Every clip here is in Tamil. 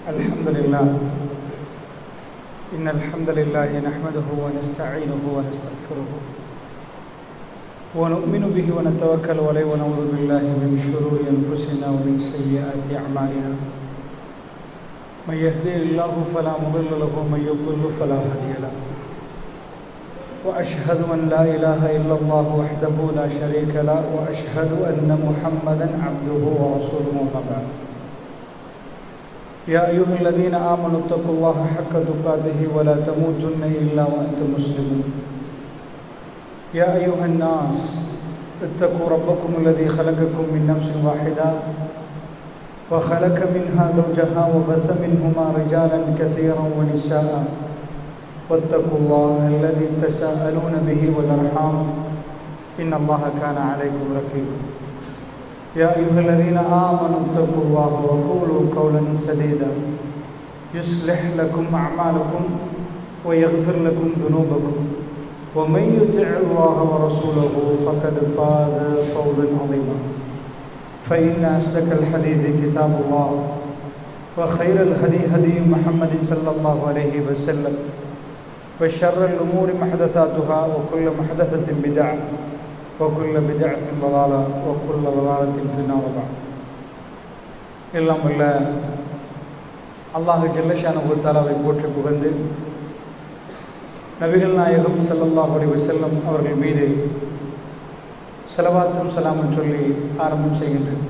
الحمد لله إن الحمد لله نحمده ونستعينه ونستغفره ونؤمن به ونتوكل عليه ونعوذ بالله من شرور أنفسنا ومن سيئات أعمالنا من يهدي الله فلا مضل له ومن يضلل فلا هادي له وأشهد أن لا إله إلا الله وحده لا شريك له وأشهد أن محمدا عبده ورسوله وما بعد يا أيها الذين آمنوا اتقوا الله حق تقاته ولا تموتن إلا وأنتم مسلمون يا أيها الناس اتقوا ربكم الذي خلقكم من نفس واحدة وخلق منها زوجها وبث منهما رجالا كثيرا ونساء واتقوا الله الذي تساءلون به والأرحام إن الله كان عليكم رقيبا يا أيها الذين آمنوا اتقوا الله وقولوا قولا سديدا يصلح لكم أعمالكم ويغفر لكم ذنوبكم ومن يطع الله ورسوله فقد فاز فوزا عظيما فإن أصدق الحديث كتاب الله وخير الهدي هدي محمد صلى الله عليه وسلم وشر الأمور محدثاتها وكل محدثة بدعة وكل بدعة ضلالة وكل ضلالة في النار بعد எல்லாம் வல்ல அல்லாஹு ஜல்லஷானு தாலாவை போற்றி புகழ்ந்து நபிகள் நாயகம் ஸல்லல்லாஹு அலைஹி வஸல்லம் அவர்கள் மீது செலவாத்தும் சலாமும் சொல்லி ஆரம்பம் செய்கின்றேன்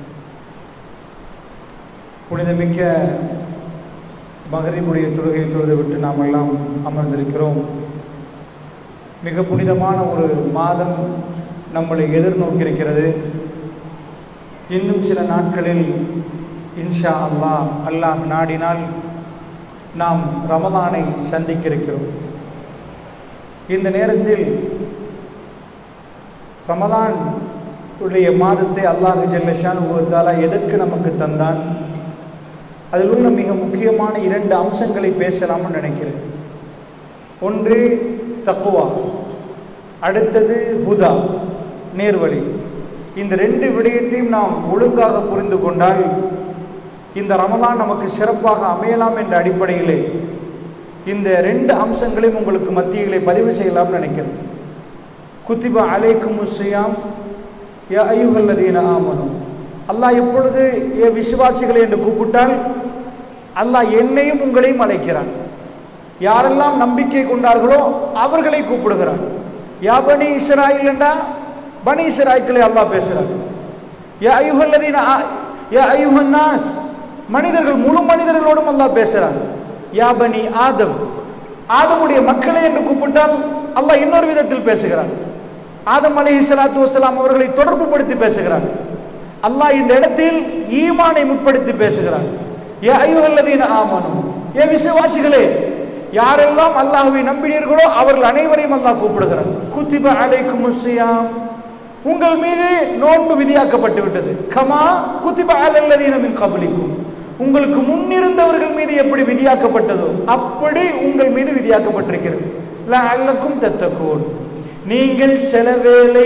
புனிதமிக்க மகரிபுடைய தொழுகை தொழுது விட்டு நாம் எல்லாம் அமர்ந்திருக்கிறோம் மிக புனிதமான ஒரு மாதம் நம்மளை எதிர்நோக்கியிருக்கிறது இன்னும் சில நாட்களில் இன்ஷா அல்லாஹ் அல்லாஹ் நாடினால் நாம் ரமதானை சந்திக்க இருக்கிறோம் இந்த நேரத்தில் ரமதான் உடைய மாதத்தை அல்லாஹு ஜல்லஷான் உத்தாலா எதற்கு நமக்கு தந்தான் அதில் உள்ள மிக முக்கியமான இரண்டு அம்சங்களை பேசலாம்னு நினைக்கிறேன் ஒன்று தக்குவா அடுத்தது ஹுதா நேர்வழி இந்த ரெண்டு விடயத்தையும் நாம் ஒழுங்காக புரிந்து கொண்டால் இந்த ரமதான் நமக்கு சிறப்பாக அமையலாம் என்ற அடிப்படையிலே இந்த ரெண்டு அம்சங்களையும் உங்களுக்கு மத்தியிலே பதிவு செய்யலாம்னு நினைக்கிறேன் குத்திபா அலைக்கும் முஸ்ஸியாம் யா ஐயுகல்லதீன ஆமனும் அல்லாஹ் எப்பொழுது ஏ விசுவாசிகளை என்று கூப்பிட்டால் அல்லாஹ் என்னையும் உங்களையும் அழைக்கிறான் யாரெல்லாம் நம்பிக்கை கொண்டார்களோ அவர்களை கூப்பிடுகிறான் யா பனி இஸ்ராயில் என்றா பனி இஸ்ராய்களை அல்லாஹ் பேசுகிறார் யா ஐயுகல்லதீன யா ஐயுகன்னாஸ் மனிதர்கள் முழு மனிதர்களோடும் அல்லாஹ் பேசுகிறான் யா பனி ஆதம் ஆதமுடைய மக்களை என்று கூப்பிட்டால் அல்லாஹ் இன்னொரு விதத்தில் பேசுகிறான் ஆதம் அலி சலாத்து வசலாம் அவர்களை தொடர்பு படுத்தி பேசுகிறான் அல்லாஹ் இந்த இடத்தில் ஈமானை முற்படுத்தி பேசுகிறான் ஏ ஐயுகல்லதீன ஆமானும் ஏ விசுவாசிகளே யாரெல்லாம் அல்லாஹுவை நம்பினீர்களோ அவர்கள் அனைவரையும் அல்லாஹ் கூப்பிடுகிறான் குத்திப அலைக்கும் உங்கள் மீது நோன்பு விதியாக்கப்பட்டு விட்டது கமா குத்திப அலல்லதீன மின் கபலிக்கும் உங்களுக்கு முன்னிருந்தவர்கள் மீது எப்படி விதியாக்கப்பட்டதோ அப்படி உங்கள் மீது விதியாக்கப்பட்டிருக்கிறது அல்லக்கும் தத்தக்கோன் நீங்கள் சில வேளை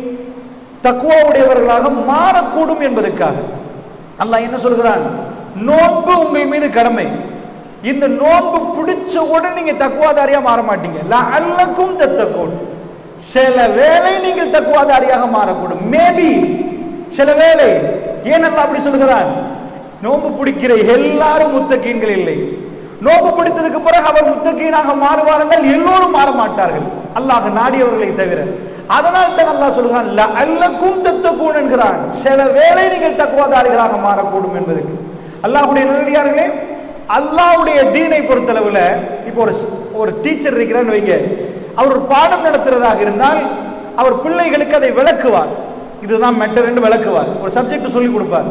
தக்குவாவுடையவர்களாக மாறக்கூடும் என்பதற்காக அல்லாஹ் என்ன சொல்கிறான் நோன்பு உங்கள் மீது கடமை இந்த நோன்பு பிடிச்ச உடனே நீங்க தக்குவாதாரியா மாற மாட்டீங்க அல்லக்கும் தத்தக்கோன் சில வேளை நீங்கள் தக்குவாதாரியாக மாறக்கூடும் மேபி சில வேளை ஏன் அல்ல அப்படி சொல்கிறான் நோன்பு பிடிக்கிற எல்லாரும் முத்தகீன்கள் இல்லை நோன்பு பிடித்ததுக்கு பிறகு அவர் முத்தகீனாக மாறுவார் என்றால் எல்லோரும் மாற மாட்டார்கள் அல்லாஹ் நாடியவர்களை தவிர அதனால் தான் அல்லாஹ் சொல்கிறான் அல்லக்கும் தத்தக்கூன் என்கிறான் சில வேளை நீங்கள் தக்குவாதாரிகளாக மாறக்கூடும் என்பதற்கு அல்லாஹுடைய நல்லடியார்களே அல்லாஹுடைய தீனை பொறுத்தளவுல இப்போ ஒரு ஒரு டீச்சர் இருக்கிறான்னு வைங்க அவர் ஒரு பாடம் நடத்துறதாக இருந்தால் அவர் பிள்ளைகளுக்கு அதை விளக்குவார் இதுதான் மெட்டர் என்று விளக்குவார் ஒரு சப்ஜெக்ட் சொல்லி கொடுப்பார்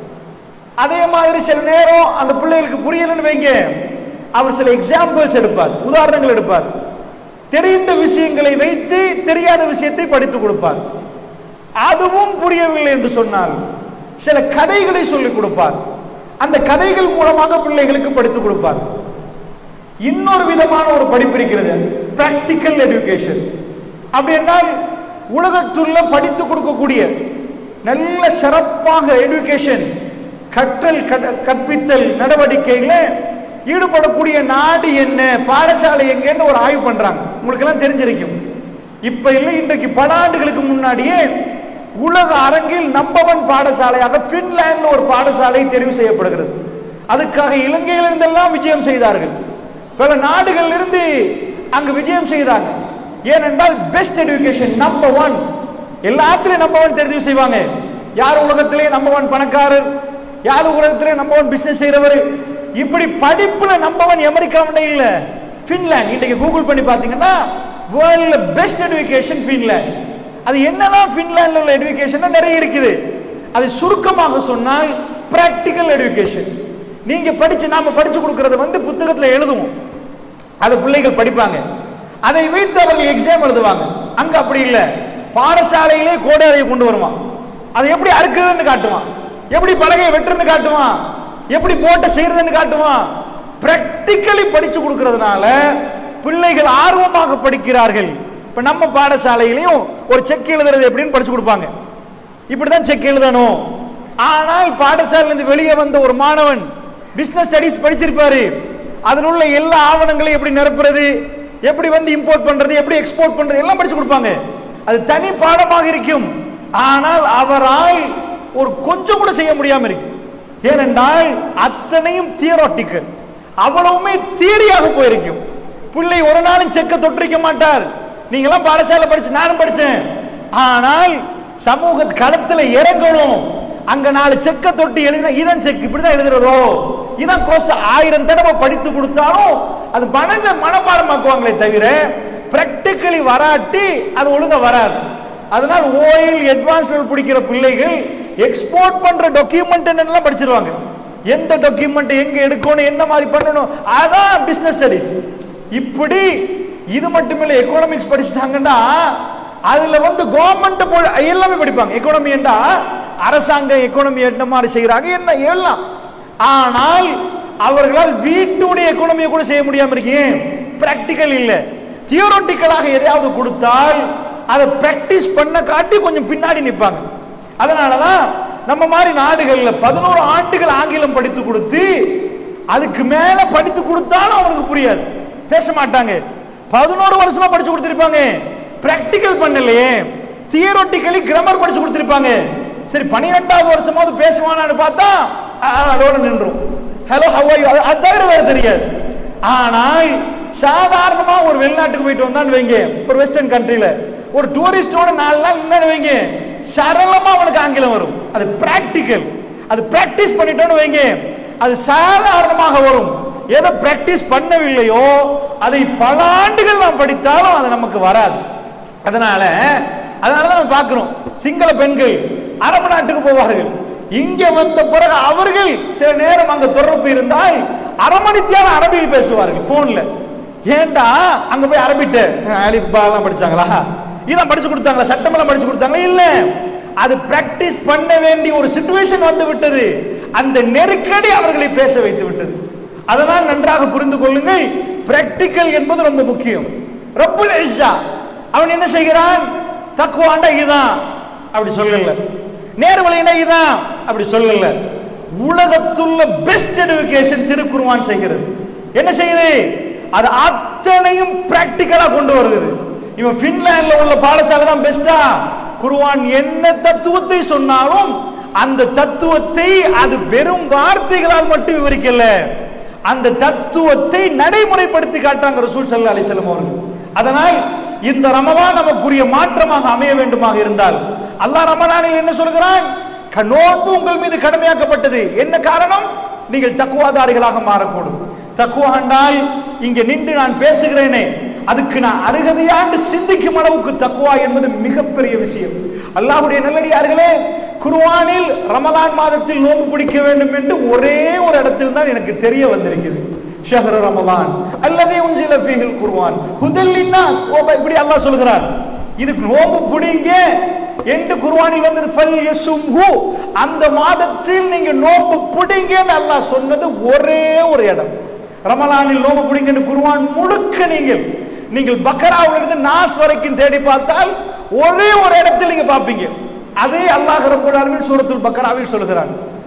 அதே மாதிரி சில நேரம் அந்த பிள்ளைகளுக்கு புரியலன்னு வைங்க அவர் சில எக்ஸாம்பிள்ஸ் எடுப்பார் உதாரணங்கள் எடுப்பார் தெரிந்த விஷயங்களை வைத்து தெரியாத விஷயத்தை படித்து கொடுப்பார் அதுவும் புரியவில்லை என்று சொன்னால் சில கதைகளை சொல்லிக் கொடுப்பார் அந்த கதைகள் மூலமாக பிள்ளைகளுக்கு படித்துக் கொடுப்பார் இன்னொரு விதமான ஒரு படிப்பு இருக்கிறது பிராக்டிக்கல் எஜுகேஷன் அப்படி என்றால் உலகத்துள்ள படித்து கொடுக்கக்கூடிய நல்ல சிறப்பாக எஜுகேஷன் கற்றல் கட- கற்பித்தல் நடவடிக்கையில ஈடுபடக்கூடிய நாடு என்ன பாடசாலை எங்கன்னு ஒரு ஆய்வு பண்றாங்க உங்களுக்கு எல்லாம் தெரிஞ்சிருக்கும் இப்ப இல்லை இன்றைக்கு பல ஆண்டுகளுக்கு முன்னாடியே உலக அரங்கில் நம்பவன் பாடசாலையாக பின்லாந்துல ஒரு பாடசாலை தெரிவு செய்யப்படுகிறது அதுக்காக இலங்கையிலிருந்தெல்லாம் விஜயம் செய்தார்கள் பல நாடுகளிலிருந்து அங்கு விஜயம் செய்தாங்க ஏனென்றால் பெஸ்ட் எஜுகேஷன் நம்பர் ஒன் எல்லாத்துலயும் நம்பர் ஒன் தெரிவு செய்வாங்க யார் உலகத்திலே நம்பர் ஒன் பணக்காரர் யார் உலகத்திலே நம்பர் ஒன் பிசினஸ் செய்யறவர் இப்படி படிப்புல நம்பர் ஒன் அமெரிக்கா இல்ல பின்லாந்து இன்னைக்கு கூகுள் பண்ணி பாத்தீங்கன்னா வேர்ல்ட்ல பெஸ்ட் எஜுகேஷன் பின்லாந்து அது என்னதான் பின்லாந்துல உள்ள எஜுகேஷன் நிறைய இருக்குது அது சுருக்கமாக சொன்னால் பிராக்டிக்கல் எஜுகேஷன் நீங்க படிச்சு நாம படிச்சு கொடுக்கறது வந்து புத்தகத்துல எழுதுவோம் அது பிள்ளைகள் படிப்பாங்க அதை வைத்து அவர்கள் எக்ஸாம் எழுதுவாங்க அங்க அப்படி இல்ல பாடசாலையிலே கோடாரியை கொண்டு வருவான் அதை எப்படி அறுக்குதுன்னு காட்டுவான் எப்படி பலகையை வெட்டுறன்னு காட்டுவான் எப்படி போட்டை செய்யறதுன்னு காட்டுவான் பிராக்டிக்கலி படிச்சு கொடுக்கறதுனால பிள்ளைகள் ஆர்வமாக படிக்கிறார்கள் இப்ப நம்ம பாடசாலையிலையும் ஒரு செக் எழுதுறது எப்படின்னு படிச்சு கொடுப்பாங்க இப்படிதான் செக் எழுதணும் ஆனால் பாடசாலையிலிருந்து வெளியே வந்த ஒரு மாணவன் பிசினஸ் ஸ்டடிஸ் படிச்சிருப்பாரு அதில் உள்ள எல்லா ஆவணங்களையும் எப்படி நிரப்புறது எப்படி வந்து இம்போர்ட் பண்றது எப்படி எக்ஸ்போர்ட் பண்றது எல்லாம் படிச்சு கொடுப்பாங்க அது தனி பாடமாக இருக்கும் ஆனால் அவரால் ஒரு கொஞ்சம் கூட செய்ய முடியாம இருக்கு ஏனென்றால் அத்தனையும் தியரோட்டிக்கல் அவ்வளவுமே தியரியாக போயிருக்கும் பிள்ளை ஒரு நாளும் செக்க தொற்றிக்க மாட்டார் நீங்களாம் பாடசாலை படிச்சு நானும் படிச்சேன் ஆனால் சமூக களத்துல இறங்கணும் அங்க நாலு செக்க தொட்டு எழுதினா இதான் செக் இப்படிதான் எழுதுறதோ இதான் கோர்ஸ் ஆயிரம் தடவை படித்து கொடுத்தாலும் அது மனத மனப்பாடமாக்குவாங்களே தவிர பிராக்டிக்கலி வராட்டி அது ஒழுங்கா வராது அதனால ஓயில் அட்வான்ஸ் லெவல் பிடிக்கிற பிள்ளைகள் எக்ஸ்போர்ட் பண்ற டாக்குமெண்ட் என்னெல்லாம் படிச்சிருவாங்க எந்த டாக்குமெண்ட் எங்க எடுக்கணும் என்ன மாதிரி பண்ணணும் அதான் பிசினஸ் ஸ்டடிஸ் இப்படி இது மட்டுமில்ல எக்கனாமிக்ஸ் படிச்சிட்டாங்கன்னா அதுல வந்து கவர்மெண்ட் எல்லாமே படிப்பாங்க எக்கனாமி என்றா அரசாங்க எக்கனாமி என்ன மாதிரி செய்யறாங்க என்ன எல்லாம் ஆனால் அவர்களால் வீட்டுடைய எக்கனாமியை கூட செய்ய முடியாம இருக்கு பிராக்டிக்கல் இல்ல தியோரட்டிக்கலாக எதையாவது கொடுத்தால் அதை பிராக்டிஸ் பண்ண காட்டி கொஞ்சம் பின்னாடி நிற்பாங்க அதனாலதான் நம்ம மாதிரி நாடுகள்ல பதினோரு ஆண்டுகள் ஆங்கிலம் படித்து கொடுத்து அதுக்கு மேல படித்து கொடுத்தாலும் அவனுக்கு புரியாது பேச மாட்டாங்க பதினோரு வருஷமா படிச்சு கொடுத்திருப்பாங்க பிராக்டிக்கல் பண்ணலையே தியரோட்டிக்கலி கிராமர் படிச்சு கொடுத்திருப்பாங்க சரி பனிரெண்டாவது வருஷமாவது பேசுவானான்னு பார்த்தா அஹ், அதோட நின்றும் ஹலோ ஹவ் அது தவிர வேற தெரியாது ஆனால் சாதாரணமா ஒரு வெளிநாட்டுக்கு போயிட்டு வந்தான்னு வைங்க ஒரு வெஸ்டர்ன் கண்ட்ரில ஒரு டூரிஸ்டோட நாலு நாள் நின்னு வைங்க சரளமா அவனுக்கு ஆங்கிலம் வரும் அது பிராக்டிக்கல் அது பிராக்டிஸ் பண்ணிட்டோன்னு வைங்க அது சாதாரணமாக வரும் எதை பிராக்டிஸ் பண்ணவில்லையோ அதை பல ஆண்டுகள் நாம் படித்தாலும் அது நமக்கு வராது அதனால அதனால தான் நம்ம பார்க்கிறோம் சிங்கள பெண்கள் அரபு நாட்டுக்கு போவார்கள் இங்க வந்த பிறகு அவர்கள் சில நேரம் அங்க தொடர்பு இருந்தால் அரை மணித்தியான அரபியில் பேசுவார்கள் போன்ல ஏன்டா அங்க போய் அரபிட்டு அலிஃப் பா எல்லாம் படிச்சாங்களா இதான் படிச்சு கொடுத்தாங்களா சட்டமெல்லாம் படிச்சு கொடுத்தாங்களா இல்ல அது பிராக்டிஸ் பண்ண வேண்டிய ஒரு சுச்சுவேஷன் வந்து விட்டது அந்த நெருக்கடி அவர்களை பேச வைத்து விட்டது அதனால் நன்றாக புரிந்து கொள்ளுங்கள் பிராக்டிக்கல் என்பது ரொம்ப முக்கியம் ரப்புல் இஸ்ஸா அவன் என்ன செய்கிறான் தக்குவாண்டா இதுதான் அப்படி சொல்லல நேர்வழினா இதுதான் அப்படி சொல்லல உலகத்துள்ள பெஸ்ட் எஜுகேஷன் திருக்குர்ஆன் செய்கிறது என்ன செய்யுது அது அத்தனையும் பிராக்டிக்கலா கொண்டு வருகிறது இவன் பின்லாந்துல உள்ள பாடசாலை தான் பெஸ்டா குர்ஆன் என்ன தத்துவத்தை சொன்னாலும் அந்த தத்துவத்தை அது வெறும் வார்த்தைகளால் மட்டும் விவரிக்கல அந்த தத்துவத்தை நடைமுறைப்படுத்தி காட்டாங்க ரசூல் சல்லா அலிசல்லம் அவர்கள் அதனால் இந்த ரமதான் நமக்குரிய மாற்றமாக அமைய வேண்டுமாக இருந்தால் அல்லாஹ் ரமதானில் என்ன சொல்கிறான் க- நோன்பு உங்கள் மீது கடமையாக்கப்பட்டது என்ன காரணம் நீங்கள் தக்குவாதாரிகளாக மாறக்கூடும் தக்குவா என்றால் இங்க நின்று நான் பேசுகிறேனே அதுக்கு நான் அருகதையாண்டு சிந்திக்கும் அளவுக்கு தக்குவா என்பது மிகப்பெரிய விஷயம் அல்லாஹ்வுடைய நல்லடியார்களே குர்ஆனில் ரமலான் மாதத்தில் நோன்பு பிடிக்க வேண்டும் என்று ஒரே ஒரு இடத்தில் தான் எனக்கு தெரிய வந்திருக்கிறது ஷஹ்ரு ரமலான் அல்லதே உன்சில ஃபீஹில் குர்ஆன் ஹுதல் லின்னாஸ் ஓ இப்படி அல்லாஹ் சொல்கிறார் இதுக்கு நோன்பு பிடிங்க என்று குர்ஆனில் வந்தது ஃபல் யசும்ஹு அந்த மாதத்தில் நீங்க நோன்பு பிடிங்கன்னு அல்லாஹ் சொன்னது ஒரே ஒரு இடம் ரமலானில் நோன்பு பிடிங்கன்னு குர்ஆன் முழுக்க நீங்கள் நீங்கள் பக்கராவில் இருந்து நாஸ் வரைக்கும் தேடி பார்த்தால் ஒரே ஒரு இடத்தில் நீங்க பார்ப்பீங்க அதே அல்லாஹ் ரப்பல் ஆலமீன் சூரத்துல் பக்கராவில் சொல்கிறான்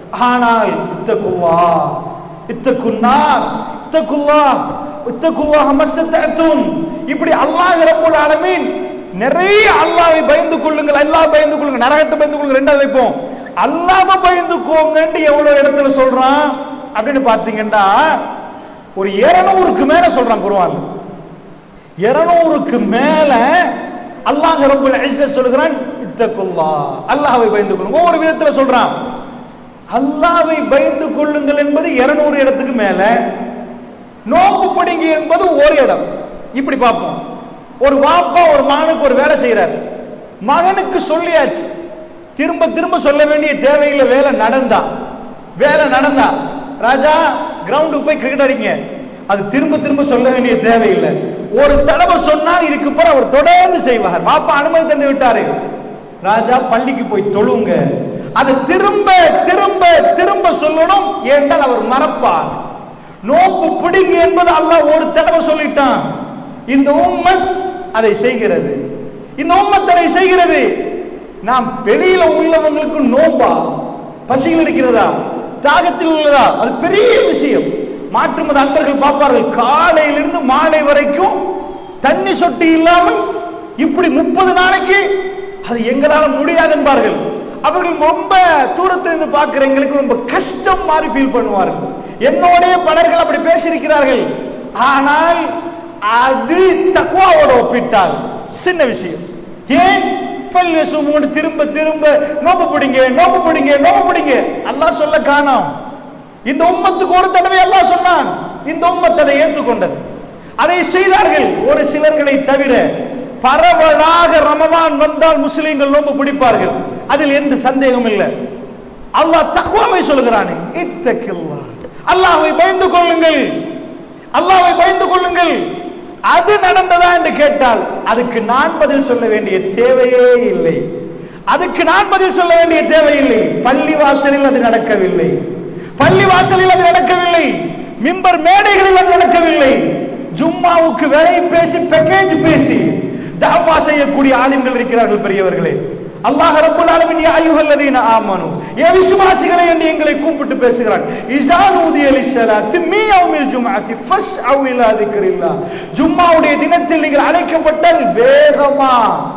ஆனால் இத்தகுல்லா இத்தகுன்னார் இத்தகுல்லா இத்தகுல்லா மஸ்தத்தும் இப்படி அல்லாஹ் ரப்பல் ஆலமீன் நிறைய அல்லாஹ்வை பயந்து கொள்ளுங்கள் அல்லாஹ் பயந்து கொள்ளுங்க நரகத்தை பயந்து கொள்ளுங்க ரெண்டாவது வைப்போம் அல்லாஹ்வை பயந்துக்கோங்கன்னு எவ்வளவு இடத்துல சொல்றான் அப்படின்னு பாத்தீங்கன்னா ஒரு இருநூறுக்கு மேல சொல்றான் குர்ஆன் இருநூறுக்கு மேல அல்லாஹ் ரப்பல் இஸ்ஸத் சொல்கிறான் இத்தகுல்லா அல்லாஹ்வை பயந்து கொள்ளுங்க ஒவ்வொரு விதத்துல சொல்றான் அல்லாஹ்வை பயந்து கொள்ளுங்கள் என்பது இருநூறு இடத்துக்கு மேல நோம்பு பிடிங்க என்பது ஒரு இடம் இப்படி பார்ப்போம் ஒரு வாப்பா ஒரு மகனுக்கு ஒரு வேலை செய்யறாரு மகனுக்கு சொல்லியாச்சு திரும்ப திரும்ப சொல்ல வேண்டிய தேவையில்லை வேலை நடந்தா வேலை நடந்தா ராஜா கிரவுண்டுக்கு போய் கிரிக்கெட் அடிங்க அது திரும்ப திரும்ப சொல்ல வேண்டிய தேவையில்லை ஒரு தடவை சொன்னால் இதுக்கு பிறகு அவர் தொடர்ந்து செய்வார் பாப்பா அனுமதி தந்து விட்டாரு ராஜா பள்ளிக்கு போய் தொழுங்க அதை திரும்ப திரும்ப திரும்ப சொல்லணும் ஏன்றால் அவர் மறப்பார் நோக்கு பிடிங்க என்பது அல்லாஹ் ஒரு தடவை சொல்லிட்டான் இந்த உம்மத் அதை செய்கிறது இந்த உம்மத் அதை செய்கிறது நாம் வெளியில உள்ளவங்களுக்கு நோம்பா பசியில் இருக்கிறதா தாகத்தில் உள்ளதா அது பெரிய விஷயம் மாற்று மத அன்பர்கள் பார்ப்பார்கள் காலையிலிருந்து மாலை வரைக்கும் தண்ணி சொட்டு இல்லாமல் இப்படி முப்பது நாளைக்கு அது எங்களால முடியாது என்பார்கள் அவர்கள் ரொம்ப தூரத்துல இருந்து பார்க்கிற எங்களுக்கு ரொம்ப கஷ்டம் மாதிரி ஃபீல் பண்ணுவார்கள் என்னோடைய பலர்கள் அப்படி பேசியிருக்கிறார்கள் ஆனால் அது தக்குவாவோட ஒப்பிட்டால் சின்ன விஷயம் ஏன் ஃபல்யசுமூன்னு திரும்ப திரும்ப நோம்பு பிடிங்க நோம்பு பிடிங்க நோம்பு பிடிங்க அல்லாஹ் சொல்ல காணோம் இந்த உம்மத்துக்கு ஒரு தடவை அல்லாஹ் சொன்னான் இந்த உம்மத் அதை ஏற்றுக்கொண்டது அதை செய்தார்கள் ஒரு சிலர்களை தவிர பரவலாக ரமதான் வந்தால் முஸ்லிம்கள் நோம்பு பிடிப்பார்கள் அதில் எந்த சந்தேகம் இல்லை அல்லாஹ் தக்குவாவை சொல்கிறானே இத்தக்கில்லா அல்லாஹ்வை பயந்து கொள்ளுங்கள் அல்லாஹ்வை பயந்து கொள்ளுங்கள் அது நடந்ததா என்று கேட்டால் அதுக்கு நான் பதில் சொல்ல வேண்டிய தேவையே இல்லை அதுக்கு நான் பதில் சொல்ல வேண்டிய தேவையில்லை பள்ளி வாசலில் அது நடக்கவில்லை பள்ளி வாசலில் அது நடக்கவில்லை மிம்பர் மேடைகளில் அது நடக்கவில்லை ஜும்மாவுக்கு விலை பேசி பேக்கேஜ் பேசி தாவா செய்யக்கூடிய ஆலிம்கள் இருக்கிறார்கள் பெரியவர்களே அல்லாஹ் ரப்பல் ஆலமீன் யா அய்யுஹல்லதீன ஆமனு ஏ விசுவாசிகளே என்று எங்களை கூப்பிட்டு பேசுகிறான் இஸானூதிய லிஸ்ஸலாத்தி மீ யௌமில் ஜும்அத்தி ஃபஸ்அவு இலா திக்ரில்லா ஜும்மாவுடைய தினத்தில் நீங்கள் அழைக்கப்பட்டால் வேகமா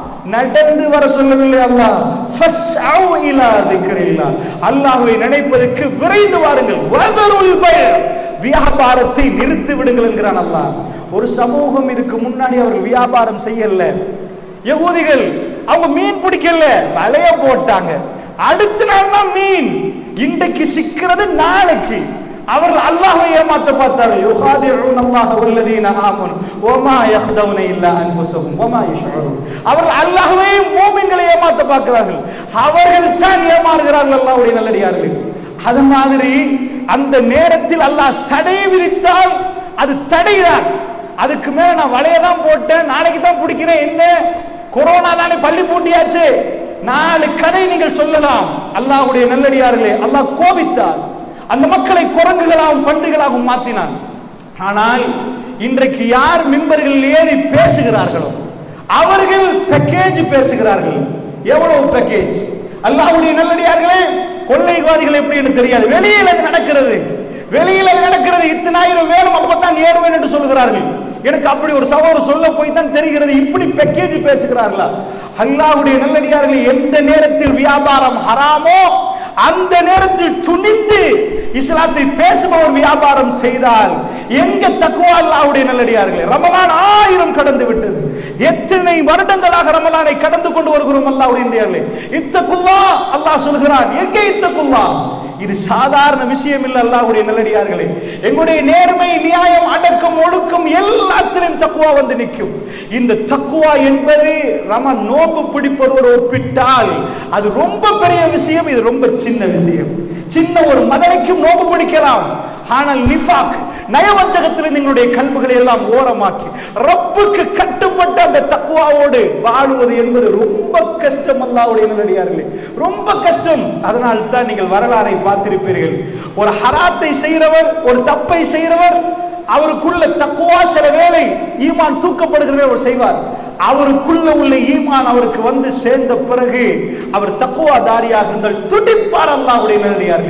நடந்து வர சொல்லவில்லை அல்லாஹ் ஃபஸ்அவு இலா திக்ரில்லா அல்லாஹ்வை நினைப்பதற்கு விரைந்து வாருங்கள் வதருல் பய வியாபாரத்தை நிறுத்தி விடுங்கள் என்கிறான் அல்லாஹ் ஒரு சமூகம் இதுக்கு முன்னாடி அவர்கள் வியாபாரம் செய்யல யகூதிகள் அவங்க மீன் பிடிக்கல வலைய போட்டாங்க அடுத்த நாள் தான் மீன் இன்றைக்கு சிக்கிறது நாளைக்கு அவர்கள் அல்லாஹ்வை ஏமாத்த பார்த்தார்கள் யுகாதிஉன் அல்லாஹ் வல்லதீன ஆமனு வமா யஹ்தவுன இல்லா அன்ஃபுஸஹும் வமா யஷ்உரூன் அவர்கள் அல்லாஹ்வை மூமின்களை ஏமாத்த பார்க்கிறார்கள் அவர்கள் தான் ஏமாறுகிறார்கள் அல்லாஹ்வுடைய நல்லடியார்கள் அது மாதிரி அந்த நேரத்தில் அல்லாஹ் தடை விதித்தால் அது தடைதான் அதுக்கு மேல நான் வலைய தான் போட்டேன் நாளைக்கு தான் பிடிக்கிறேன் என்ன கொரோனா தானே பள்ளி பூட்டியாச்சு நாலு கதை நீங்கள் சொல்லலாம் அல்லாஹ்வுடைய நல்லடியார்களே அல்லாஹ் கோபித்தார் அந்த மக்களை குரங்குகளாகவும் பன்றிகளாகவும் மாற்றினான் ஆனால் இன்றைக்கு யார் மிம்பர்கள் ஏறி பேசுகிறார்களோ அவர்கள் பேக்கேஜ் பேசுகிறார்கள் எவ்வளவு பேக்கேஜ் அல்லாஹ்வுடைய நல்லடியார்களே கொள்ளைவாதிகள் எப்படின்னு தெரியாது வெளியில் அது நடக்கிறது வெளியில் அது நடக்கிறது இத்தனை ஆயிரம் வேணும் அப்பதான் ஏறுவேன் என்று சொல்கிறார்கள் எனக்கு அப்படி ஒரு சகோதரர் சொல்ல போய் தான் தெரிகிறது இப்படி பேக்கேஜ் பேசுகிறார்களா அல்லாஹ்வுடைய நல்லடியார்கள் எந்த நேரத்தில் வியாபாரம் ஹராமோ அந்த நேரத்தில் துணிந்து இஸ்லாத்தை பேசுபவர் வியாபாரம் செய்தால் எங்க தக்குவா அல்லாஹ்வுடைய நல்லடியார்களே ரமலான் ஆயிரம் கடந்து விட்டது எத்தனை வருடங்களாக ரமலானை கடந்து கொண்டு வருகிறோம் அல்லாஹ்வுடைய நல்லடியார்களே இத்தகுல்லா அல்லாஹ் சொல்கிறான் எங்க இத்தகுல்லா இது சாதாரண விஷயம் இல்ல அல்லாஹ்வுடைய நல்லடியார்களே எங்களுடைய நேர்மை நியாயம் அடக்கம் ஒழுக்கம் எல்லாத்திலும் தக்குவா வந்து நிற்கும் இந்த தக்குவா என்பது ரம நோன்பு பிடிப்பதோடு ஒப்பிட்டால் அது ரொம்ப பெரிய விஷயம் இது ரொம்ப சின்ன விஷயம் சின்ன ஒரு மதனைக்கும் நோன்பு பிடிக்கலாம் ஆனால் நிஃபாக் நயவஞ்சகத்திலிருந்து எங்களுடைய கல்விகளை எல்லாம் ஓரமாக்கி ரப்புக்கு கட்டுப்பட்ட அந்த தக்குவாவோடு வாழுவது என்பது ரொம்ப கஷ்டம் அல்லாவுடைய நல்லடியார்களே ரொம்ப கஷ்டம் அதனால் தான் நீங்கள் வரலாறை பார்த்திருப்பீர்கள் ஒரு ஹராத்தை செய்கிறவர் ஒரு தப்பை செய்கிறவர் அவருக்குள்ள தக்குவா சில வேளை ஈமான் தூக்கப்படுகிறவே அவர் செய்வார் அவருக்குள்ள உள்ள ஈமான் அவருக்கு வந்து சேர்ந்த பிறகு அவர் தக்குவா தாரியாக இருந்தால் துடிப்பார் அல்லாவுடைய நல்லடியார்கள்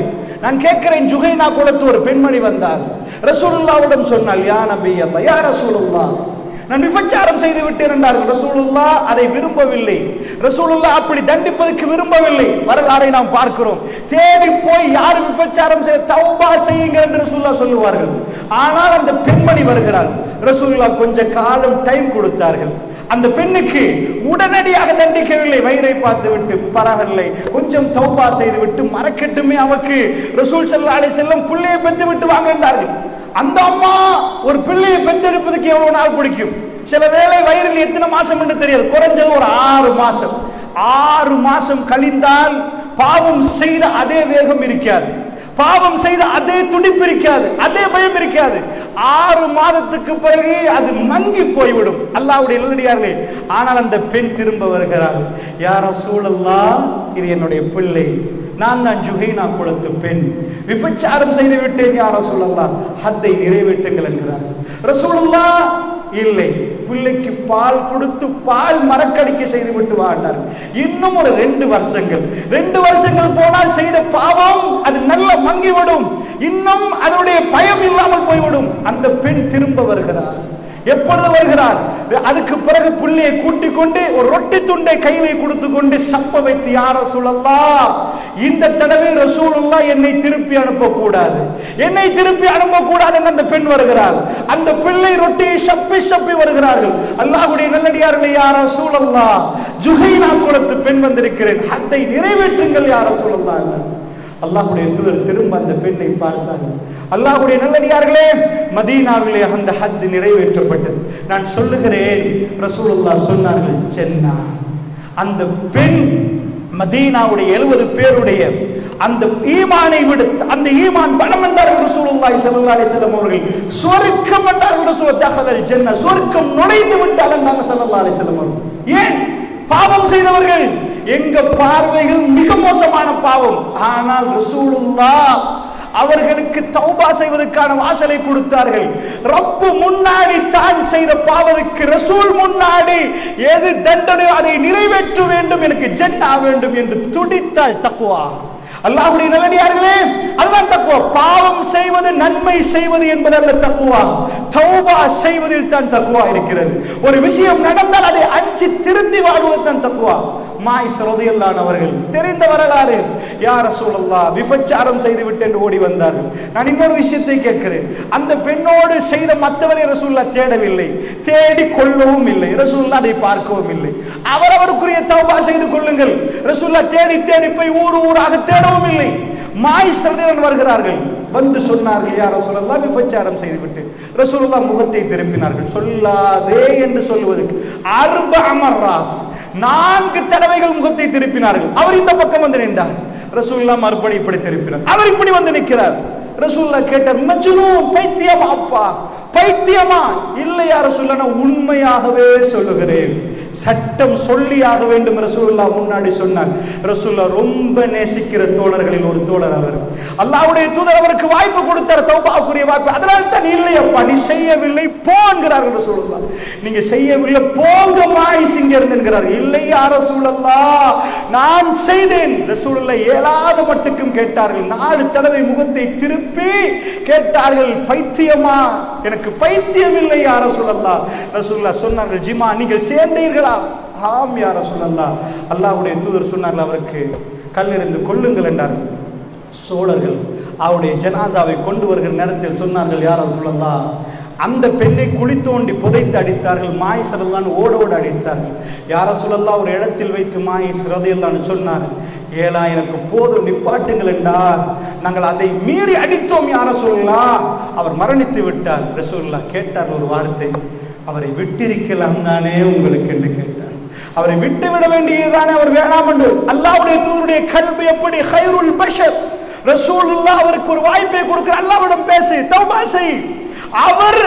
நான் கேட்கிறேன் ஜுகைனா குலத்து ஒரு பெண்மணி வந்தார் ரசூலுல்லாவிடம் சொன்னால் யா நபி அல்லா யா ரசூலுல்லா நான் விபச்சாரம் செய்து விட்டேன் என்றார்கள் ரசூலுல்லா அதை விரும்பவில்லை ரசூலுல்லா அப்படி தண்டிப்பதற்கு விரும்பவில்லை வரலாறை நாம் பார்க்கிறோம் தேடி போய் யார் விபச்சாரம் செய்ய தௌபா செய்யுங்க என்று ரசூலுல்லா சொல்லுவார்கள் ஆனால் அந்த பெண்மணி வருகிறார் ரசூலுல்லா கொஞ்ச காலம் டைம் கொடுத்தார்கள் அந்த பெண்ணுக்கு உடனடியாக தண்டிக்கவில்லை வயிறை பார்த்து விட்டு பரவாயில்லை கொஞ்சம் தௌபா செய்து விட்டு மறக்கட்டுமே அவக்கு ரசூல் ஸல்லல்லாஹு அலைஹி செல்லம் பிள்ளையை பெற்று விட்டு வாங்க என்றார்கள் அந்த அம்மா ஒரு பிள்ளையை பெற்றெடுப்பதற்கு எவ்வளவு நாள் பிடிக்கும் சில வேளை வயிறில் எத்தனை மாசம் என்று தெரியாது குறைஞ்சது ஒரு ஆறு மாசம் ஆறு மாசம் கழிந்தால் பாவம் செய்த அதே வேகம் இருக்காது பாவம் செய்த அதே துடிப்பு இருக்காது அதே பயம் இருக்காது ஆறு மாதத்துக்கு பிறகு அது மங்கி போய்விடும் அல்லாவுடைய நல்லடியார்களே ஆனால் அந்த பெண் திரும்ப வருகிறாள் யாரோ சூழல்லா இது என்னுடைய பிள்ளை நான் தான் ஜுஹைனா கொடுத்த பெண் விபச்சாரம் செய்து விட்டேன் யாரோ சொல்லலாம் ஹத்தை நிறைவேற்றுங்கள் என்கிறார் ரசூலுல்லா இல்லை பிள்ளைக்கு பால் கொடுத்து பால் மரக்கடிக்க செய்து விட்டு வாழ்ந்தார் இன்னும் ஒரு ரெண்டு வருஷங்கள் ரெண்டு வருஷங்கள் போனால் செய்த பாவம் அது நல்ல மங்கிவிடும் இன்னும் அதனுடைய பயம் இல்லாமல் போய்விடும் அந்த பெண் திரும்ப வருகிறார் எப்பொழுது வருகிறார் அதுக்கு பிறகு புள்ளியை கூட்டிக் கொண்டு ஒரு ரொட்டி துண்டை கையிலே கொடுத்து கொண்டு சப்ப வைத்து யார சொல்லல்லா இந்த தடவை ரசூலுல்லா என்னை திருப்பி அனுப்ப கூடாது என்னை திருப்பி அனுப்ப கூடாது என்று அந்த பெண் வருகிறார் அந்த பிள்ளை ரொட்டியை சப்பி சப்பி வருகிறார்கள் அல்லாஹ்வுடைய நல்லடியார்களே யார சூழல்லா ஜுஹைனா குலத்து பெண் வந்திருக்கிறேன் அதை நிறைவேற்றுங்கள் யார சூழல்லா அல்லாஹ்வுடைய தூதர் திரும்ப அந்த பெண்ணை பார்த்தார்கள் அல்லாஹ்வுடைய நல்லடியார்களே மதீனாவிலே அந்த ஹத் நிறைவேற்றப்பட்டது நான் சொல்லுகிறேன் ரசூலுல்லாஹ் சொன்னார்கள் சென்னா அந்த பெண் மதீனாவுடைய எழுபது பேருடைய அந்த ஈமானை விடுத்து அந்த ஈமான் பலம் என்றார்கள் ரசூலுல்லாஹி ஸல்லல்லாஹு அலைஹி வஸல்லம் அவர்கள் சொர்க்கம் என்றார்கள் ரசூல் தஹலல் ஜன்ன சொர்க்கம் நுழைந்து விட்டார்கள் நாங்க ஸல்லல்லாஹு அலைஹி வஸல்லம் அவர்கள் ஏன் பாவம் செய்தவர்கள் எங்க பார்வைகள் மிக மோசமான பாவம் ஆனால் ரசூலுல்லா அவர்களுக்கு தௌபா செய்வதற்கான வாசலை கொடுத்தார்கள் ரப்பு முன்னாடி தான் செய்த பாவத்துக்கு ரசூல் முன்னாடி எது தண்டனை அதை நிறைவேற்ற வேண்டும் எனக்கு ஜென்னா வேண்டும் என்று துடித்தாள் தக்குவா அல்லாஹ்வுடைய நல்லடியார்களே அதுதான் தக்குவா பாவம் செய்வது நன்மை செய்வது என்பதல்ல தக்குவா தௌபா செய்வதில் தான் தக்குவா இருக்கிறது ஒரு விஷயம் நடந்தால் அதை அஞ்சு திருந்தி வாழ்வது தான் தக்குவா மாய் சரோதையல்லான் அவர்கள் தெரிந்த வரலாறு யார் ரசூலுல்லா விபச்சாரம் செய்து விட்டு என்று ஓடி வந்தார்கள் நான் இன்னொரு விஷயத்தை கேட்கிறேன் அந்த பெண்ணோடு செய்த மற்றவரை ரசூல்லா தேடவில்லை தேடி கொள்ளவும் இல்லை ரசூல்லா அதை பார்க்கவும் இல்லை அவரவருக்குரிய தௌபா செய்து கொள்ளுங்கள் ரசூல்லா தேடி தேடி போய் ஊர் ஊராக தேடவும் இல்லை மாய் சரோதையன் வருகிறார்கள் வந்து சொன்னார்கள் யார் ரசூலுல்லா விபச்சாரம் செய்துவிட்டு ரசூலுல்லா முகத்தை திருப்பினார்கள் சொல்லாதே என்று சொல்லுவதற்கு அர்ப அமர்ராத் நான்கு தடவைகள் முகத்தை திருப்பினார்கள் அவர் இந்த பக்கம் வந்து நின்றார் ரசூல்லா மறுபடி இப்படி திருப்பினார் அவர் இப்படி வந்து நிற்கிறார் ரசூல்லா கேட்டார் மஜ்னூன் பைத்தியமா அப்பா பைத்தியமா இல்லையா ரசூல்லா உண்மையாகவே சொல்லுகிறேன் சட்டம் சொல்லியாக வேண்டும் ரசூல்லா முன்னாடி சொன்னார் ரசூல்லா ரொம்ப நேசிக்கிற தோழர்களில் ஒரு தோழர் அவர் அல்லாஹ்வுடைய தூதர் அவருக்கு வாய்ப்பு கொடுத்தார் தௌபாக்குரிய வாய்ப்பு அதனால தான் இல்லையப்பா நீ செய்யவில்லை போங்கிறார்கள் ரசூலுல்லா நீங்க செய்யவில்லை போங்க மாயிஸ் இங்க இருந்துங்கிறார் இல்லை யா ரசூலல்லா நான் செய்தேன் ரசூலுல்லா ஏழாத மட்டுக்கும் கேட்டார்கள் நாலு தடவை முகத்தை திருப்பி கேட்டார்கள் பைத்தியமா எனக்கு பைத்தியம் இல்லை யா ரசூலல்லா ரசூலுல்லா சொன்னார்கள் ஜிமா நீங்கள் சேர்ந்தீர்களா ஆம் யா ரசூலல்லா அல்லாஹ்வுடைய தூதர் சொன்னார்கள் அவருக்கு கல்லிருந்து கொல்லுங்கள் என்றார்கள் சோழர்கள் அவருடைய ஜனாசாவை கொண்டு வருகிற நேரத்தில் சொன்னார்கள் யார் ரசூலல்லா அந்த பெண்ணை குழி தோண்டி புதைத்து அடித்தார்கள் மாய் சரல்லான் ஓட ஓட அடித்தார்கள் யார சொல்லல்லா ஒரு இடத்தில் வைத்து மாய் சிறதையெல்லாம் சொன்னார் ஏலா எனக்கு போதும் நிப்பாட்டுங்கள் என்றார் நாங்கள் அதை மீறி அடித்தோம் யார சொல்லலாம் அவர் மரணித்து விட்டார் ரசூல்லா கேட்டார் ஒரு வார்த்தை அவரை விட்டிருக்கலாம் தானே உங்களுக்கு என்று கேட்டார் அவரை விட்டு விட வேண்டியதுதானே அவர் வேணாம் என்று அல்லாவுடைய தூருடைய கல்வி எப்படி ஹைருல் பஷர் ரசூலுல்லா அவருக்கு ஒரு வாய்ப்பை கொடுக்கிற அல்லாவிடம் பேசு தௌபா செய் அவர்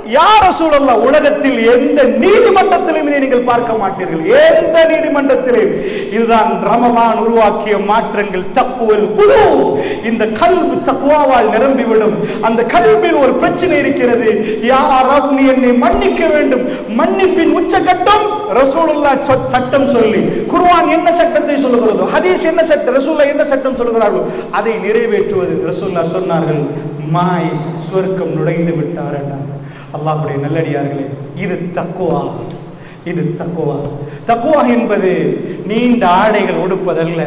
யார் ரசூலல்லா உலகத்தில் எந்த நீதிமன்றத்திலும் இதை நீங்கள் பார்க்க மாட்டீர்கள் எந்த நீதிமன்றத்திலும் இதுதான் ரமலான் உருவாக்கிய மாற்றங்கள் தக்குவல் குழு இந்த கல்வி தக்குவாவால் நிரம்பிவிடும் அந்த கல்வியில் ஒரு பிரச்சனை இருக்கிறது யார் நீ என்னை மன்னிக்க வேண்டும் மன்னிப்பின் உச்சகட்டம் ரசூலுல்லா சொ- சட்டம் சொல்லி குர்ஆன் என்ன சட்டத்தை சொல்லுகிறதோ ஹதீஸ் என்ன சட்டம் ரசூல்லா என்ன சட்டம் சொல்லுகிறார்களோ அதை நிறைவேற்றுவது ரசூல்லா சொன்னார்கள் மாய் சுவர்க்கம் நுழைந்து விட்டார் என்றார் அல்லாஹ்வுடைய நல்லடியார்களே இது தக்குவா இது தக்குவா தக்குவா என்பது நீண்ட ஆடைகள் உடுப்பதல்ல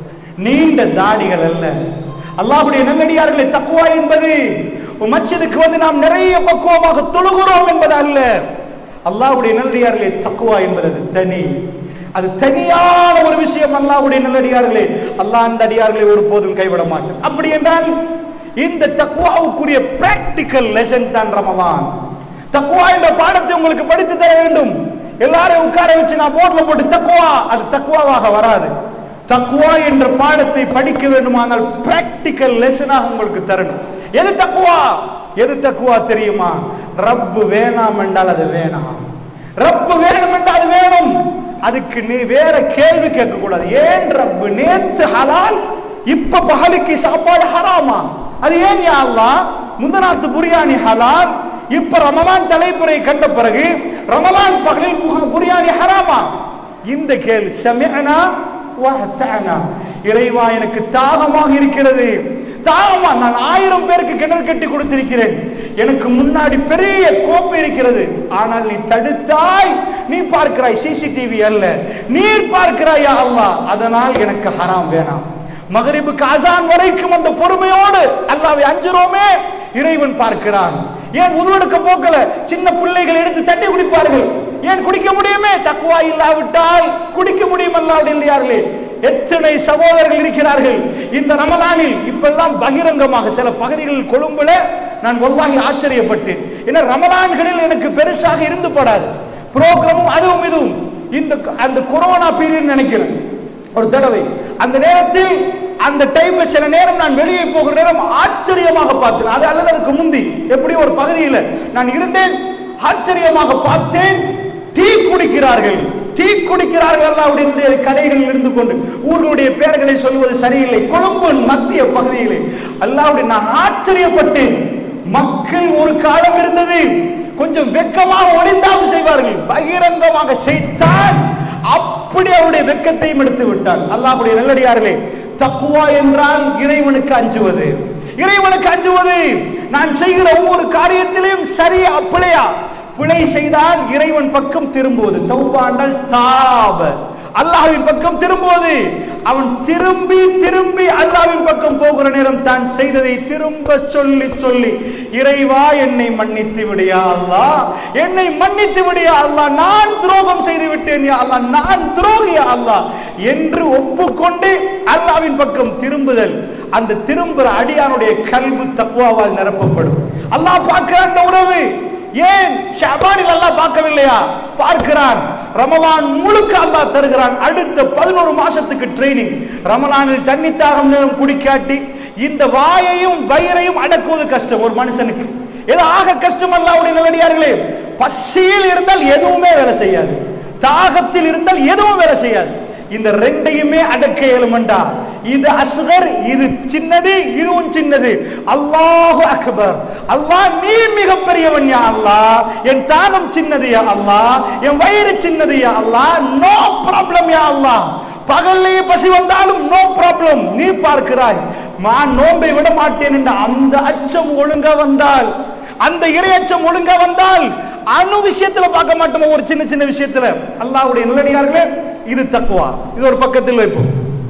நீண்ட தாடிகள் அல்ல அல்லாஹ்வுடைய நல்லடியார்களே தக்குவா என்பது மஸ்ஜிதுக்கு வந்து நாம் நிறைய பக்குவமாக தொழுகிறோம் என்பது அல்ல அல்லாஹ்வுடைய நல்லடியார்களே தக்குவா என்பது அது தனி அது தனியான ஒரு விஷயம் அல்லாஹ்வுடைய நல்லடியார்களே அல்லாஹ் அந்த அடியார்களை ஒருபோதும் கைவிட மாட்டேன் அப்படி என்றால் இந்த தக்குவாவுக்குரிய பிராக்டிக்கல் லெசன் தான் ரமலான் தக்குவா என்ற பாடத்தை உங்களுக்கு படித்து தர வேண்டும் எல்லாரையும் உட்கார வச்சு நான் போர்ட்ல போட்டு தக்குவா அது தக்குவாவாக வராது தக்குவா என்ற பாடத்தை படிக்க வேண்டுமானால் பிராக்டிக்கல் லெசனாக உங்களுக்கு தரணும் எது தக்குவா எது தக்குவா தெரியுமா ரப்பு வேணாம் என்றால் அது வேணாம் ரப்பு வேணும் என்றால் அது வேணும் அதுக்கு நீ வேற கேள்வி கேட்க கூடாது ஏன் ரப்பு நேத்து ஹலால் இப்ப பகலுக்கு சாப்பாடு ஹராமா அது ஏன் யா அல்லாஹ் முந்தநாத்து பிரியாணி ஹலால் இப்ப ரமலான் தலைப்புரை கண்ட பிறகு ரமலான் பகலில் புக- பிரியாணி ஹராமா இந்த கேள்வி சமிஅனா வஅத்தஅனா இறைவா எனக்கு தாகமாக இருக்கிறது தாகமா நான் ஆயிரம் பேருக்கு கிணறு கட்டி கொடுத்திருக்கிறேன் எனக்கு முன்னாடி பெரிய கோப்பை இருக்கிறது ஆனால் நீ தடுத்தாய் நீ பார்க்கிறாய் சிசிடிவி அல்ல நீர் பார்க்கிறாய் யா அல்லாஹ் அதனால் எனக்கு ஹராம் வேணாம் மகரிபுக்கு அசான் வரைக்கும் அந்த பொறுமையோடு அல்லாவை அஞ்சுறோமே இறைவன் பார்க்கிறான் ஏன் உதுவெடுக்க போக்கல சின்ன பிள்ளைகள் எடுத்து தட்டி குடிப்பார்கள் ஏன் குடிக்க முடியுமே தக்குவா இல்லாவிட்டால் குடிக்க முடியும் அல்லாவுடைய இல்லையார்களே எத்தனை சகோதரர்கள் இருக்கிறார்கள் இந்த ரமலானில் இப்பெல்லாம் பகிரங்கமாக சில பகுதிகளில் கொழும்புல நான் ஒருவாகி ஆச்சரியப்பட்டேன் ஏன்னா ரமலான்களில் எனக்கு பெருசாக இருந்து படாது புரோகிராமும் அதுவும் இதுவும் இந்த அந்த கொரோனா பீரியட் நினைக்கிறேன் ஒரு தடவை அந்த நேரத்தில் அந்த டைம்ல சில நேரம் நான் வெளியே போகிற நேரம் ஆச்சரியமாக பார்த்தேன் அது அல்லது அதுக்கு முந்தி எப்படி ஒரு பகுதியில் நான் இருந்தேன் ஆச்சரியமாக பார்த்தேன் டீ குடிக்கிறார்கள் டீ குடிக்கிறார்கள் அல்லாவுடைய கடைகளில் இருந்து கொண்டு ஊர்களுடைய பெயர்களை சொல்வது சரியில்லை கொழும்பு மத்திய பகுதியிலே அல்லாவுடைய நான் ஆச்சரியப்பட்டேன் மக்கள் ஒரு காலம் இருந்தது கொஞ்சம் வெக்கமாக ஒளிந்தாவது செய்வார்கள் பகிரங்கமாக செய்தான் அப்படி அவருடைய வெக்கத்தையும் எடுத்து விட்டான் அல்லாஹ்வுடைய நல்லடியார்களே தக்குவா என்றால் இறைவனுக்கு அஞ்சுவது இறைவனுக்கு அஞ்சுவது நான் செய்கிற ஒவ்வொரு காரியத்திலையும் சரியா பிழையா பிழை செய்தால் இறைவன் பக்கம் திரும்புவது தௌபா என்றால் தாப அல்லாஹ்வின் பக்கம் திரும்புவது அவன் திரும்பி திரும்பி அல்லாஹ்வின் பக்கம் போகிற நேரம் தான் செய்ததை திரும்ப சொல்லி சொல்லி இறைவா என்னை மன்னித்து விடியா அல்லாஹ் என்னை மன்னித்து விடியா அல்லாஹ் நான் துரோகம் செய்து விட்டேன் யா அல்லாஹ் நான் துரோகியா அல்லாஹ் என்று ஒப்புக்கொண்டு அல்லாஹ்வின் பக்கம் திரும்புதல் அந்த திரும்புற அடியானுடைய கல்வி தக்குவாவால் நிரப்பப்படும் அல்லாஹ் பார்க்கிற அந்த உறவு ஏன் ஷாபானில் அல்லாஹ் பார்க்கவில்லையா பார்க்கிறான் ரமலான் முழுக்க அல்லாஹ் தருகிறான் அடுத்த பதினோரு மாசத்துக்கு ட்ரைனிங் ரமலானில் தண்ணி தாகம் நேரம் குடிக்காட்டி இந்த வாயையும் வயிறையும் அடக்குவது கஷ்டம் ஒரு மனுஷனுக்கு ஏதோ ஆக கஷ்டம் அல்லாவுடைய நல்லடியார்களே பசியில் இருந்தால் எதுவுமே வேலை செய்யாது தாகத்தில் இருந்தால் எதுவும் வேலை செய்யாது இந்த ரெண்டையுமே அடக்க இயலுமண்டா இது அஸ்கர் இது சின்னது இதுவும் சின்னது அல்லாஹு அக்பர் அல்லாஹ் நீ மிகப்பெரியவன் யா அல்லாஹ் என் தாகம் சின்னது யா அல்லாஹ் என் வயிறு சின்னது யா அல்லாஹ் நோ ப்ராப்ளம் யா அல்லாஹ் பகல்லையே பசி வந்தாலும் நோ ப்ராப்ளம் நீ பார்க்கிறாய் நான் நோன்பை விட மாட்டேன் என்ற அந்த அச்சம் ஒழுங்கா வந்தால் அந்த இரையச்சம் ஒழுங்கா வந்தால் அணு விஷயத்துல பார்க்க மாட்டோம் ஒரு சின்ன சின்ன விஷயத்துல அல்லாஹ்வுடைய நல்லடியார்களே இது தக்குவா இது ஒரு பக்கத்தில் வைப்போம்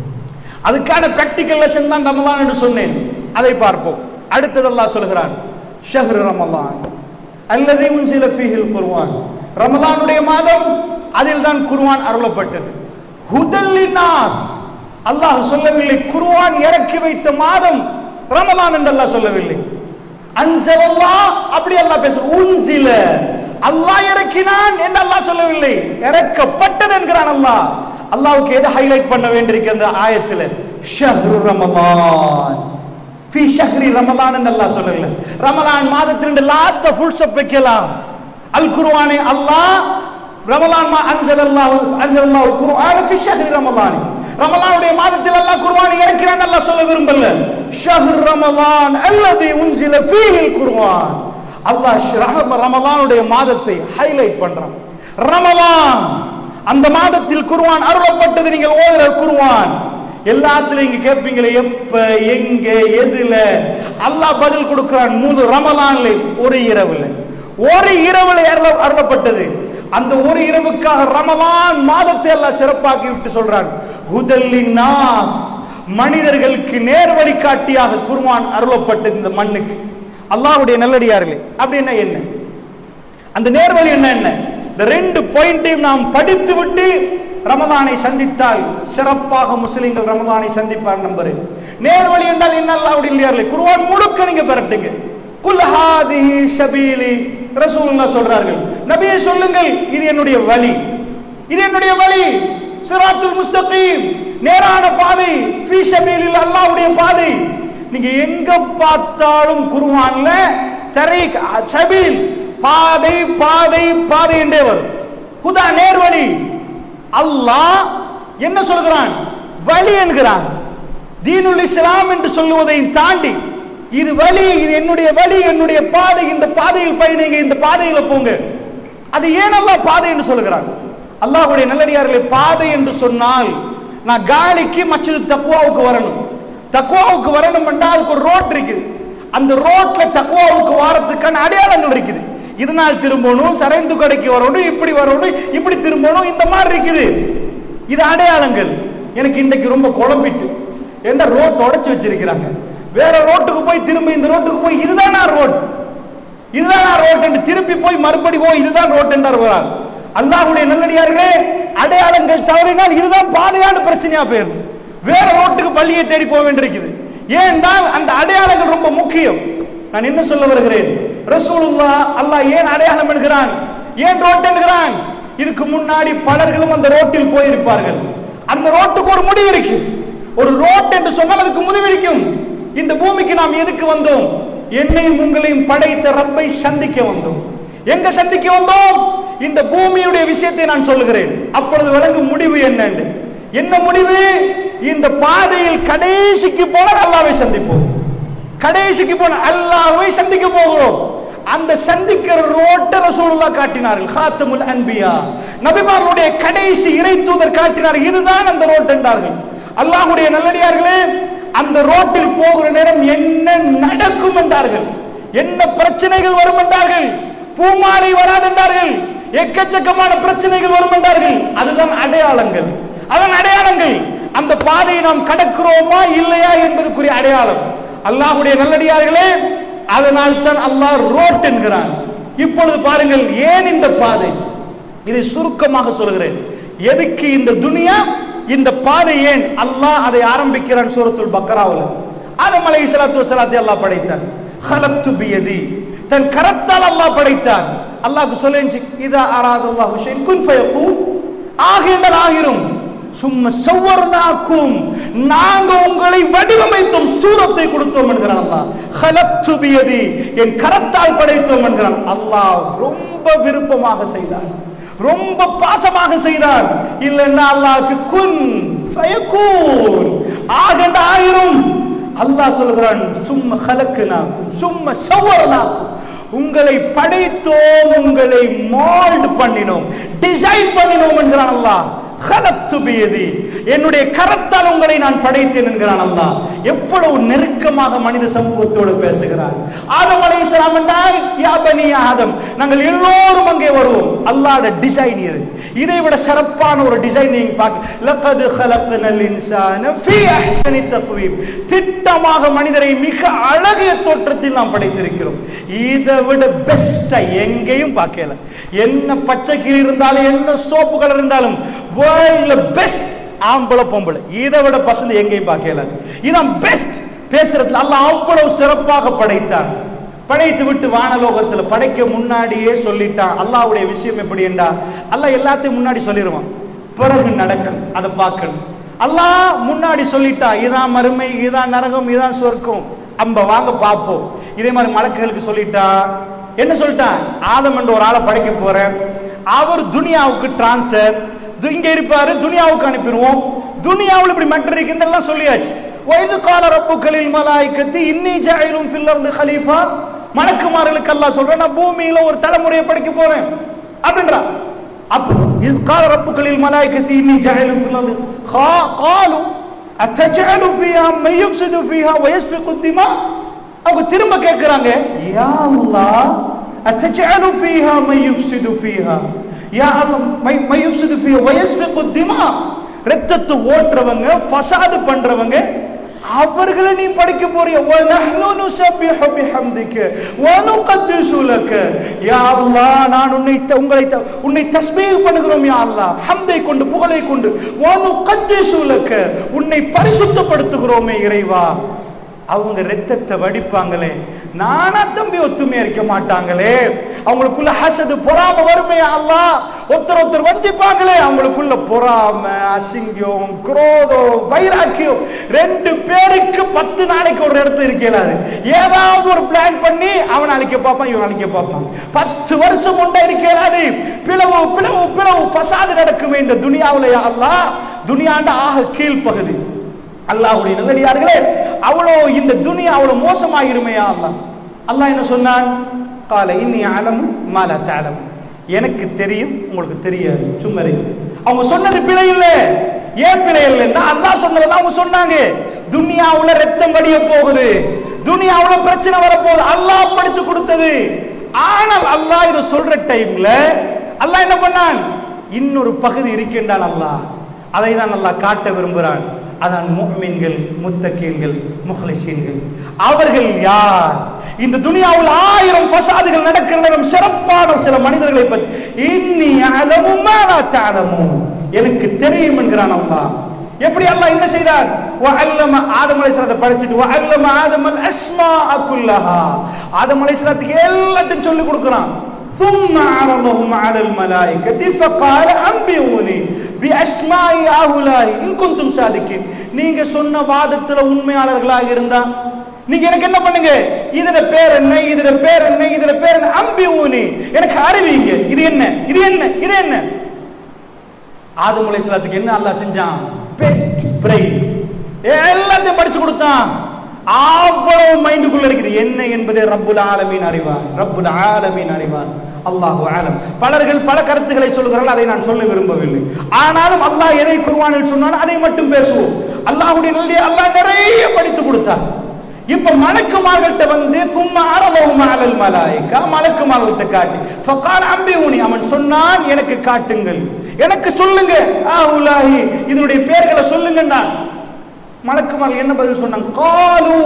அதுக்கான பிராக்டிக்கல் லெசன் தான் ரமலான் என்று சொன்னேன் அதை பார்ப்போம் அடுத்தது அல்லாஹ் சொல்கிறான் ஷஹ்ரு ரமலான் அல்லது உன்சில ஃபீஹில் குர்ஆன் ரமலானுடைய மாதம் அதில் தான் குர்ஆன் அருளப்பட்டது ஹுதல்லினாஸ் அல்லாஹ் சொல்லவில்லை குர்ஆன் இறக்கி வைத்த மாதம் ரமலான் என்று அல்லாஹ் சொல்லவில்லை அன்சலல்லாஹ் அப்படி அல்லாஹ் பேச உன்சில அல்லாஹ் இறக்கினான் என்று அல்லாஹ் சொல்லவில்லை இறக்கப்பட்டது என்கிறான் அல்லாஹ் அல்லாஹ்வுக்கு எதை ஹைலைட் பண்ண வேண்டியிருக்கு அந்த ஆயத்துல ஷஹ்ரு ரமலான் ஃபி ஷஹ்ரி ரமலான் அல்லாஹ் சொல்லல ரமலான் மாதத்திலிருந்து லாஸ்ட் ஃபுல் ஸ்டாப் வைக்கலாம் அல் குர்ஆனை அல்லாஹ் ரமலான் மா அன்சலல்லாஹு அன்சலல்லாஹு குர்ஆன ஃபி ஷஹ்ரி ரமலான் ரமலானுடைய மாதத்தில் அல்லாஹ் குர்ஆனை இறக்கிறான் அல்லாஹ் சொல்ல விரும்பல ஷஹ்ர் ரமலான் அல்லதி உன்சில ஃபீஹில் குர்ஆன் அல்லாஹ் ரஹம ரமலானுடைய மாதத்தை ஹைலைட் பண்றான் ரமலான் அந்த மாதத்தில் குர்ஆன் அருளப்பட்டது நீங்கள் ஓதுற குர்ஆன் எல்லாத்துலயும் இங்க கேட்பீங்களே எப்ப எங்க எதுல அல்லாஹ் பதில் கொடுக்கிறான் மூணு ரமலான்ல ஒரு இரவுல ஒரு இரவுல அருள- அருளப்பட்டது அந்த ஒரு இரவுக்காக ரமலான் மாதத்தை எல்லாம் சிறப்பாக்கி விட்டு சொல்றான் ஹுதல்லின் நாஸ் மனிதர்களுக்கு நேர் வழிகாட்டியாக குர்ஆன் அருளப்பட்டது இந்த மண்ணுக்கு அல்லாஹ்வுடைய நல்லடியார்களே அப்படின்னா என்ன அந்த நேர்வழி என்ன என்ன இந்த ரெண்டு பாயிண்டையும் நாம் படித்து விட்டு ரமதானை சந்தித்தால் சிறப்பாக முஸ்லிம்கள் ரமதானை சந்திப்பார் நம்புறேன் நேர்வழி என்றால் என்ன அல்லாஹ்வுடைய இல்லையார்களே குர்ஆன் முழுக்க நீங்க பெறட்டுங்க குல் ஹாதிஹி ஷபீலி ரசூலுல்லாஹ் சொல்றார்கள் நபியே சொல்லுங்கள் இது என்னுடைய வழி இது என்னுடைய வழி சிராத்துல் முஸ்தகீம் நேரான பாதை ஃபீ ஷபீலில் அல்லாஹ்வுடைய பாதை நீங்க எங்க பார்த்தாலும் குர்ஆன்ல தரீக் சபீல் பாதை பாதை பாதை என்றே வரும் ஹுதா நேர்வழி அல்லாஹ் என்ன சொல்கிறான் வழி என்கிறான் தீனுல் இஸ்லாம் என்று சொல்லுவதை தாண்டி இது வழி இது என்னுடைய வழி என்னுடைய பாதை இந்த பாதையில் பயணிங்க இந்த பாதையில போங்க அது ஏன் அல்லாஹ் பாதை என்று சொல்கிறான் அல்லாஹ்வுடைய நல்லடியார்களே பாதை என்று சொன்னால் நான் காலிக்கு மச்சது தக்குவாவுக்கு வரணும் தக்குவாவுக்கு வரணும் என்றால் அதுக்கு ஒரு ரோட் இருக்குது அந்த ரோட்ல தக்குவாவுக்கு வாரத்துக்கான அடையாளங்கள் இருக்குது இதனால் திரும்பணும் சரைந்து கடைக்கு வரணும் இப்படி வரணும் இப்படி திரும்பணும் இந்த மாதிரி இருக்குது இது அடையாளங்கள் எனக்கு இன்னைக்கு ரொம்ப குழம்பிட்டு எந்த ரோட் உடைச்சு வச்சிருக்கிறாங்க வேற ரோட்டுக்கு போய் திரும்ப இந்த ரோட்டுக்கு போய் இதுதான் ரோட் இதுதான் ரோட் என்று திருப்பி போய் மறுபடி ஓ இதுதான் ரோட் என்றார் வரார் அல்லாஹ்வுடைய நல்லடியார்களே அடையாளங்கள் தவறினால் இதுதான் பாதையான பிரச்சனையா போயிடும் வேற ரோட்டுக்கு பள்ளியை தேடி போக வேண்டியிருக்குது ஏனென்றால் அந்த அடையாளங்கள் ரொம்ப முக்கியம் நான் என்ன சொல்ல வருகிறேன் ரசூலுல்லாஹ் அல்லாஹ் ஏன் அடையாளம் என்கிறான் ஏன் ரோட் என்கிறான் இதுக்கு முன்னாடி பலர்களும் அந்த ரோட்டில் போயிருப்பார்கள் அந்த ரோட்டுக்கு ஒரு முடிவு இருக்கு ஒரு ரோட் என்று சொன்னால் அதுக்கு முடிவெடுக்கும் இந்த பூமிக்கு நாம் எதுக்கு வந்தோம் என்னையும் உங்களையும் படைத்த ரப்பை சந்திக்க வந்தோம் எங்க சந்திக்க வந்தோம் இந்த பூமியுடைய விஷயத்தை நான் சொல்லுகிறேன் அப்பொழுது விளங்கும் முடிவு என்னன்னு என்ன முடிவு இந்த பாதையில் கடைசிக்கு போனால் அல்லாவை சந்திப்போம் கடைசிக்கு போன அல்லாஹ்வை சந்திக்க போகிறோம் அந்த சந்திக்கிற ரோட்டை ரசூலுல்லாஹ் காட்டினார்கள் ஹாத்தமுல் அன்பியா நபிமார்களுடைய கடைசி இறை தூதர் காட்டினார் இதுதான் அந்த ரோட் என்றார்கள் அல்லாஹ்வுடைய நல்லடியார்களே அந்த ரோட்டில் போகிற நேரம் என்ன நடக்கும் என்றார்கள் என்ன பிரச்சனைகள் வரும் என்றார்கள் பூமாலை வராது என்றார்கள் எக்கச்சக்கமான பிரச்சனைகள் வரும் என்றார்கள் அதுதான் அடையாளங்கள் அதன் அடையாளங்கள் அந்த பாதையை நாம் கடக்கிறோமா இல்லையா என்பதற்குரிய அடையாளம் அல்லாஹ்வுடைய நல்லடியார்களே அதனால் தான் அல்லாஹ் ரோட் என்கிறான் இப்பொழுது பாருங்கள் ஏன் இந்த பாதை இதை சுருக்கமாக சொல்கிறேன் எதுக்கு இந்த துனியா இந்த பாதை ஏன் அல்லாஹ் அதை ஆரம்பிக்கிறான் சூரத்துல் பக்கராவில் ஆதம் அலை சலாத்து வசலாத்தை அல்லாஹ் படைத்தான் ஹலத்து பியதி தன் கரத்தால் அல்லாஹ் படைத்தான் அல்லாஹ்க்கு சொல்லேன் இதா ஆராதல்லாஹு ஷைன் குன் ஃபயகூன் ஆகின்றால் ஆகிரும் சும்மா சவ்வர்னாக்கும் நாங்க உங்களை வடிவமைத்தோம் சூரத்தை கொடுத்தோம் என்கிறான் அல்லாஹ் ஹலத்து பியதி என் கரத்தால் படைத்தோம் என்கிறான் அல்லாஹ் ரொம்ப விருப்பமாக செய்தார் ரொம்ப பாசமாக செய்தார் இல்லைன்னா அல்லாஹ்க்கு குன் ஃபயகூன் ஆகண்ட ஆயிரும் அல்லாஹ் சொல்கிறான் சும்மா ஹலக்குனாக்கும் சும்மா சவ்வர்னாக்கும் உங்களை படைத்தோம் உங்களை மோல்ட் பண்ணினோம் டிசைன் பண்ணினோம் என்கிறான் அல்லாஹ் خلقت بيدي என்னுடைய கரத்தால் உங்களை நான் படைத்தேன் என்கிறான் அல்லாஹ் எவ்வளவு நெருக்கமாக மனித சமூகத்தோடு பேசுகிறார் ஆதம் அலைஹிஸ்ஸலாம் என்றால் யா பனி ஆதம் நாங்கள் எல்லோரும் அங்கே வருவோம் அல்லாஹ்வுடைய டிசைன் இது இதை விட சிறப்பான ஒரு டிசைன் நீங்க பார்க்க லக்கது خلقنال இன்சான ஃபீ அஹ்சனி தக்வீம் திட்டமாக மனிதரை மிக அழகிய தோற்றத்தில் நாம் படைத்திருக்கிறோம் இதை விட பெஸ்டா எங்கேயும் பார்க்கல என்ன பச்சை கீழ் இருந்தாலும் என்ன சோப்பு கலர் இருந்தாலும் வேர்ல்ட்ல பெஸ்ட் ஆம்பளை பொம்பளை இதை விட பசங்க எங்கேயும் பார்க்கல இதான் பெஸ்ட் பேசுறதுல அல்லாஹ் அவ்வளவு சிறப்பாக படைத்தான் படைத்து விட்டு வானலோகத்துல படைக்க முன்னாடியே சொல்லிட்டான் அல்லாஹ்வுடைய விஷயம் எப்படி என்றா அல்லாஹ் எல்லாத்தையும் முன்னாடி சொல்லிடுவான் பிறகு நடக்கும் அதை பார்க்கணும் அல்லாஹ் முன்னாடி சொல்லிட்டா இதான் மறுமை இதான் நரகம் இதான் சொர்க்கம் அம்ப வாங்க பார்ப்போம் இதே மாதிரி மலக்குகளுக்கு சொல்லிட்டா என்ன சொல்லிட்டான் ஆதம் என்ற ஒரு ஆளை படைக்க போறேன் அவர் துனியாவுக்கு டிரான்ஸ்ஃபர் இங்க இருப்பாரு துனியாவுக்கு அனுப்பிடுவோம் துனியாவில் இப்படி மற்ற இருக்கின்றெல்லாம் சொல்லியாச்சு வயது கால ரப்புகளில் மலாய்க்கத்து இன்னி ஜாயிலும் ஃபில்லர்ந்து ஹலீஃபா மலக்குமார்களுக்கு அல்லாஹ் சொல்றேன் நான் பூமியில ஒரு தலைமுறையை படைக்க போறேன் அப்படின்றான் அப்போ இது கால ரப்புகளில் மலாய்க்கத்து இன்னி ஜாயிலும் ஃபில்லர்ந்து காலு அத்தஜஅலு ஃபீஹா மை யுஃப்ஸிது ஃபீஹா வ யஸ்ஃபிகு திமா அவங்க திரும்ப கேக்குறாங்க யா அல்லாஹ் அத்தஜஅலு ஃபீஹா மை யுஃப்ஸிது ஃபீஹா யா அல்லாஹ் மை மை யுஃப்ஸிது ஃபீஹா வ யஸ்ஃபிகு திமா ரத்தத்தை ஓட்டுறவங்க ஃபசாது பண்றவங்க அவர்களை நீ படிக்க போறிய வ நஹ்னு நுஸப்பிஹு பிஹம்திக வ நுகத்திஸு லக யா அல்லாஹ் நான் உன்னை த- உங்களை த- உன்னை தஸ்பீஹ் பண்ணுகிறோம் யா அல்லாஹ் ஹம்தை கொண்டு புகழை கொண்டு வ நுகத்திஸு லக உன்னை பரிசுத்தப்படுத்துகிறோமே இறைவா அவங்க ரத்தத்தை வடிப்பாங்களே நானா தம்பி ஒத்துமையா இருக்க மாட்டாங்களே அவங்களுக்குள்ள ஹசது பொறாம வருமே அல்லாஹ் ஒருத்தர் ஒருத்தர் வஞ்சிப்பாங்களே அவங்களுக்குள்ள பொறாம அசிங்கம் குரோதம் வைராக்கியம் ரெண்டு பேருக்கு பத்து நாளைக்கு ஒரு இடத்துல இருக்கலாது ஏதாவது ஒரு பிளான் பண்ணி அவன் அழிக்க பார்ப்பான் இவன் அழிக்க பார்ப்பான் பத்து வருஷம் உண்டா இருக்கலாது பிளவு பிளவு பிளவு ஃபசாது நடக்குமே இந்த துனியாவுல யா அல்லாஹ் துனியாண்ட ஆக கீழ்ப்பகுதி அல்லாஹ்வுடைய நல்லடியார்களே அவ்வளோ இந்த துனியா அவ்வளோ மோசமாயிருமையா அல்லாஹ் அல்லாஹ் என்ன சொன்னான் கால இன்னி அலமு மாலா தாலம் எனக்கு தெரியும் உங்களுக்கு தெரியாது சும்மா இருங்க. அவங்க சொன்னது பிழை இல்லை ஏன் பிழை இல்லைன்னா அல்லாஹ் சொன்னதெல்லாம் அவங்க சொன்னாங்க துனியாவுல ரத்தம் வடிய போகுது துனியாவுல பிரச்சனை வரப்போகுது அல்லாஹ் படிச்சு கொடுத்தது ஆனால் அல்லாஹ் இதை சொல்ற டைம்ல அல்லாஹ் என்ன பண்ணான் இன்னொரு பகுதி இருக்கின்றான் அல்லாஹ் அதை தான் அல்லாஹ் காட்ட விரும்புகிறான் அதான் முஹ்மின்கள் முத்தகீன்கள் முஹ்லிசீன்கள் அவர்கள் யார் இந்த துனியாவில் ஆயிரம் ஃபசாதுகள் நடக்கிற நேரம் சிறப்பான சில மனிதர்களை பற்றி இன்னி அலமும் தானமும் எனக்கு தெரியும் என்கிறான் அல்லாஹ் எப்படி அல்லாஹ் என்ன செய்தார் வஅல்லம ஆதம் அலைஹிஸ்ஸலாத்தை படிச்சிட்டு வஅல்லம ஆதம் அல் அஸ்மாஅ குல்லஹா ஆதம் அலைஹிஸ்ஸலாத்துக்கு எல்லாத்தையும் சொல்லி கொடுக்குறான் ثم عرضهم على الملائكة فقال أنبئوني بأسماء هؤلاء إن كنتم صادقين நீங்க சொன்ன வாதத்துல உண்மையாளர்களாக இருந்தா நீங்க எனக்கு என்ன பண்ணுங்க இதுல பேர் என்ன இதுல பேர் என்ன இதுல பேர் என்ன அம்பி ஊனி எனக்கு அறிவிங்க இது என்ன இது என்ன இது என்ன ஆதம் அலைஹிஸ்ஸலாத்துக்கு என்ன அல்லாஹ் செஞ்சான் பெஸ்ட் பிரெயின் எல்லாத்தையும் படிச்சு கொடுத்தான் அவ்வளவு மைண்டுக்குள்ள இருக்குது என்ன என்பதை ரப்புல் ஆலமீன் அறிவான் ரப்புல் ஆலமீன் அறிவான் அல்லாஹு ஆலம் பலர்கள் பல கருத்துக்களை சொல்லுகிறார்கள் அதை நான் சொல்ல விரும்பவில்லை ஆனாலும் அல்லாஹ் எதை குர்ஆனில் சொன்னாலும் அதை மட்டும் பேசுவோம் அல்லாஹ்வுடைய நல்ல அல்லாஹ் நிறைய படித்து கொடுத்தார் இப்ப மலக்குமார்கள்ட்ட வந்து சும்மா அரவவும் அலல் மலாய்க்கா மலக்குமார்கள்ட்ட காட்டி ஃபகால் அம்பியூனி அவன் சொன்னான் எனக்கு காட்டுங்கள் எனக்கு சொல்லுங்க ஆ உலாஹி இதனுடைய பேர்களை சொல்லுங்க நான் மலக்குமார்கள் என்ன பதில் சொன்னாங்க காலு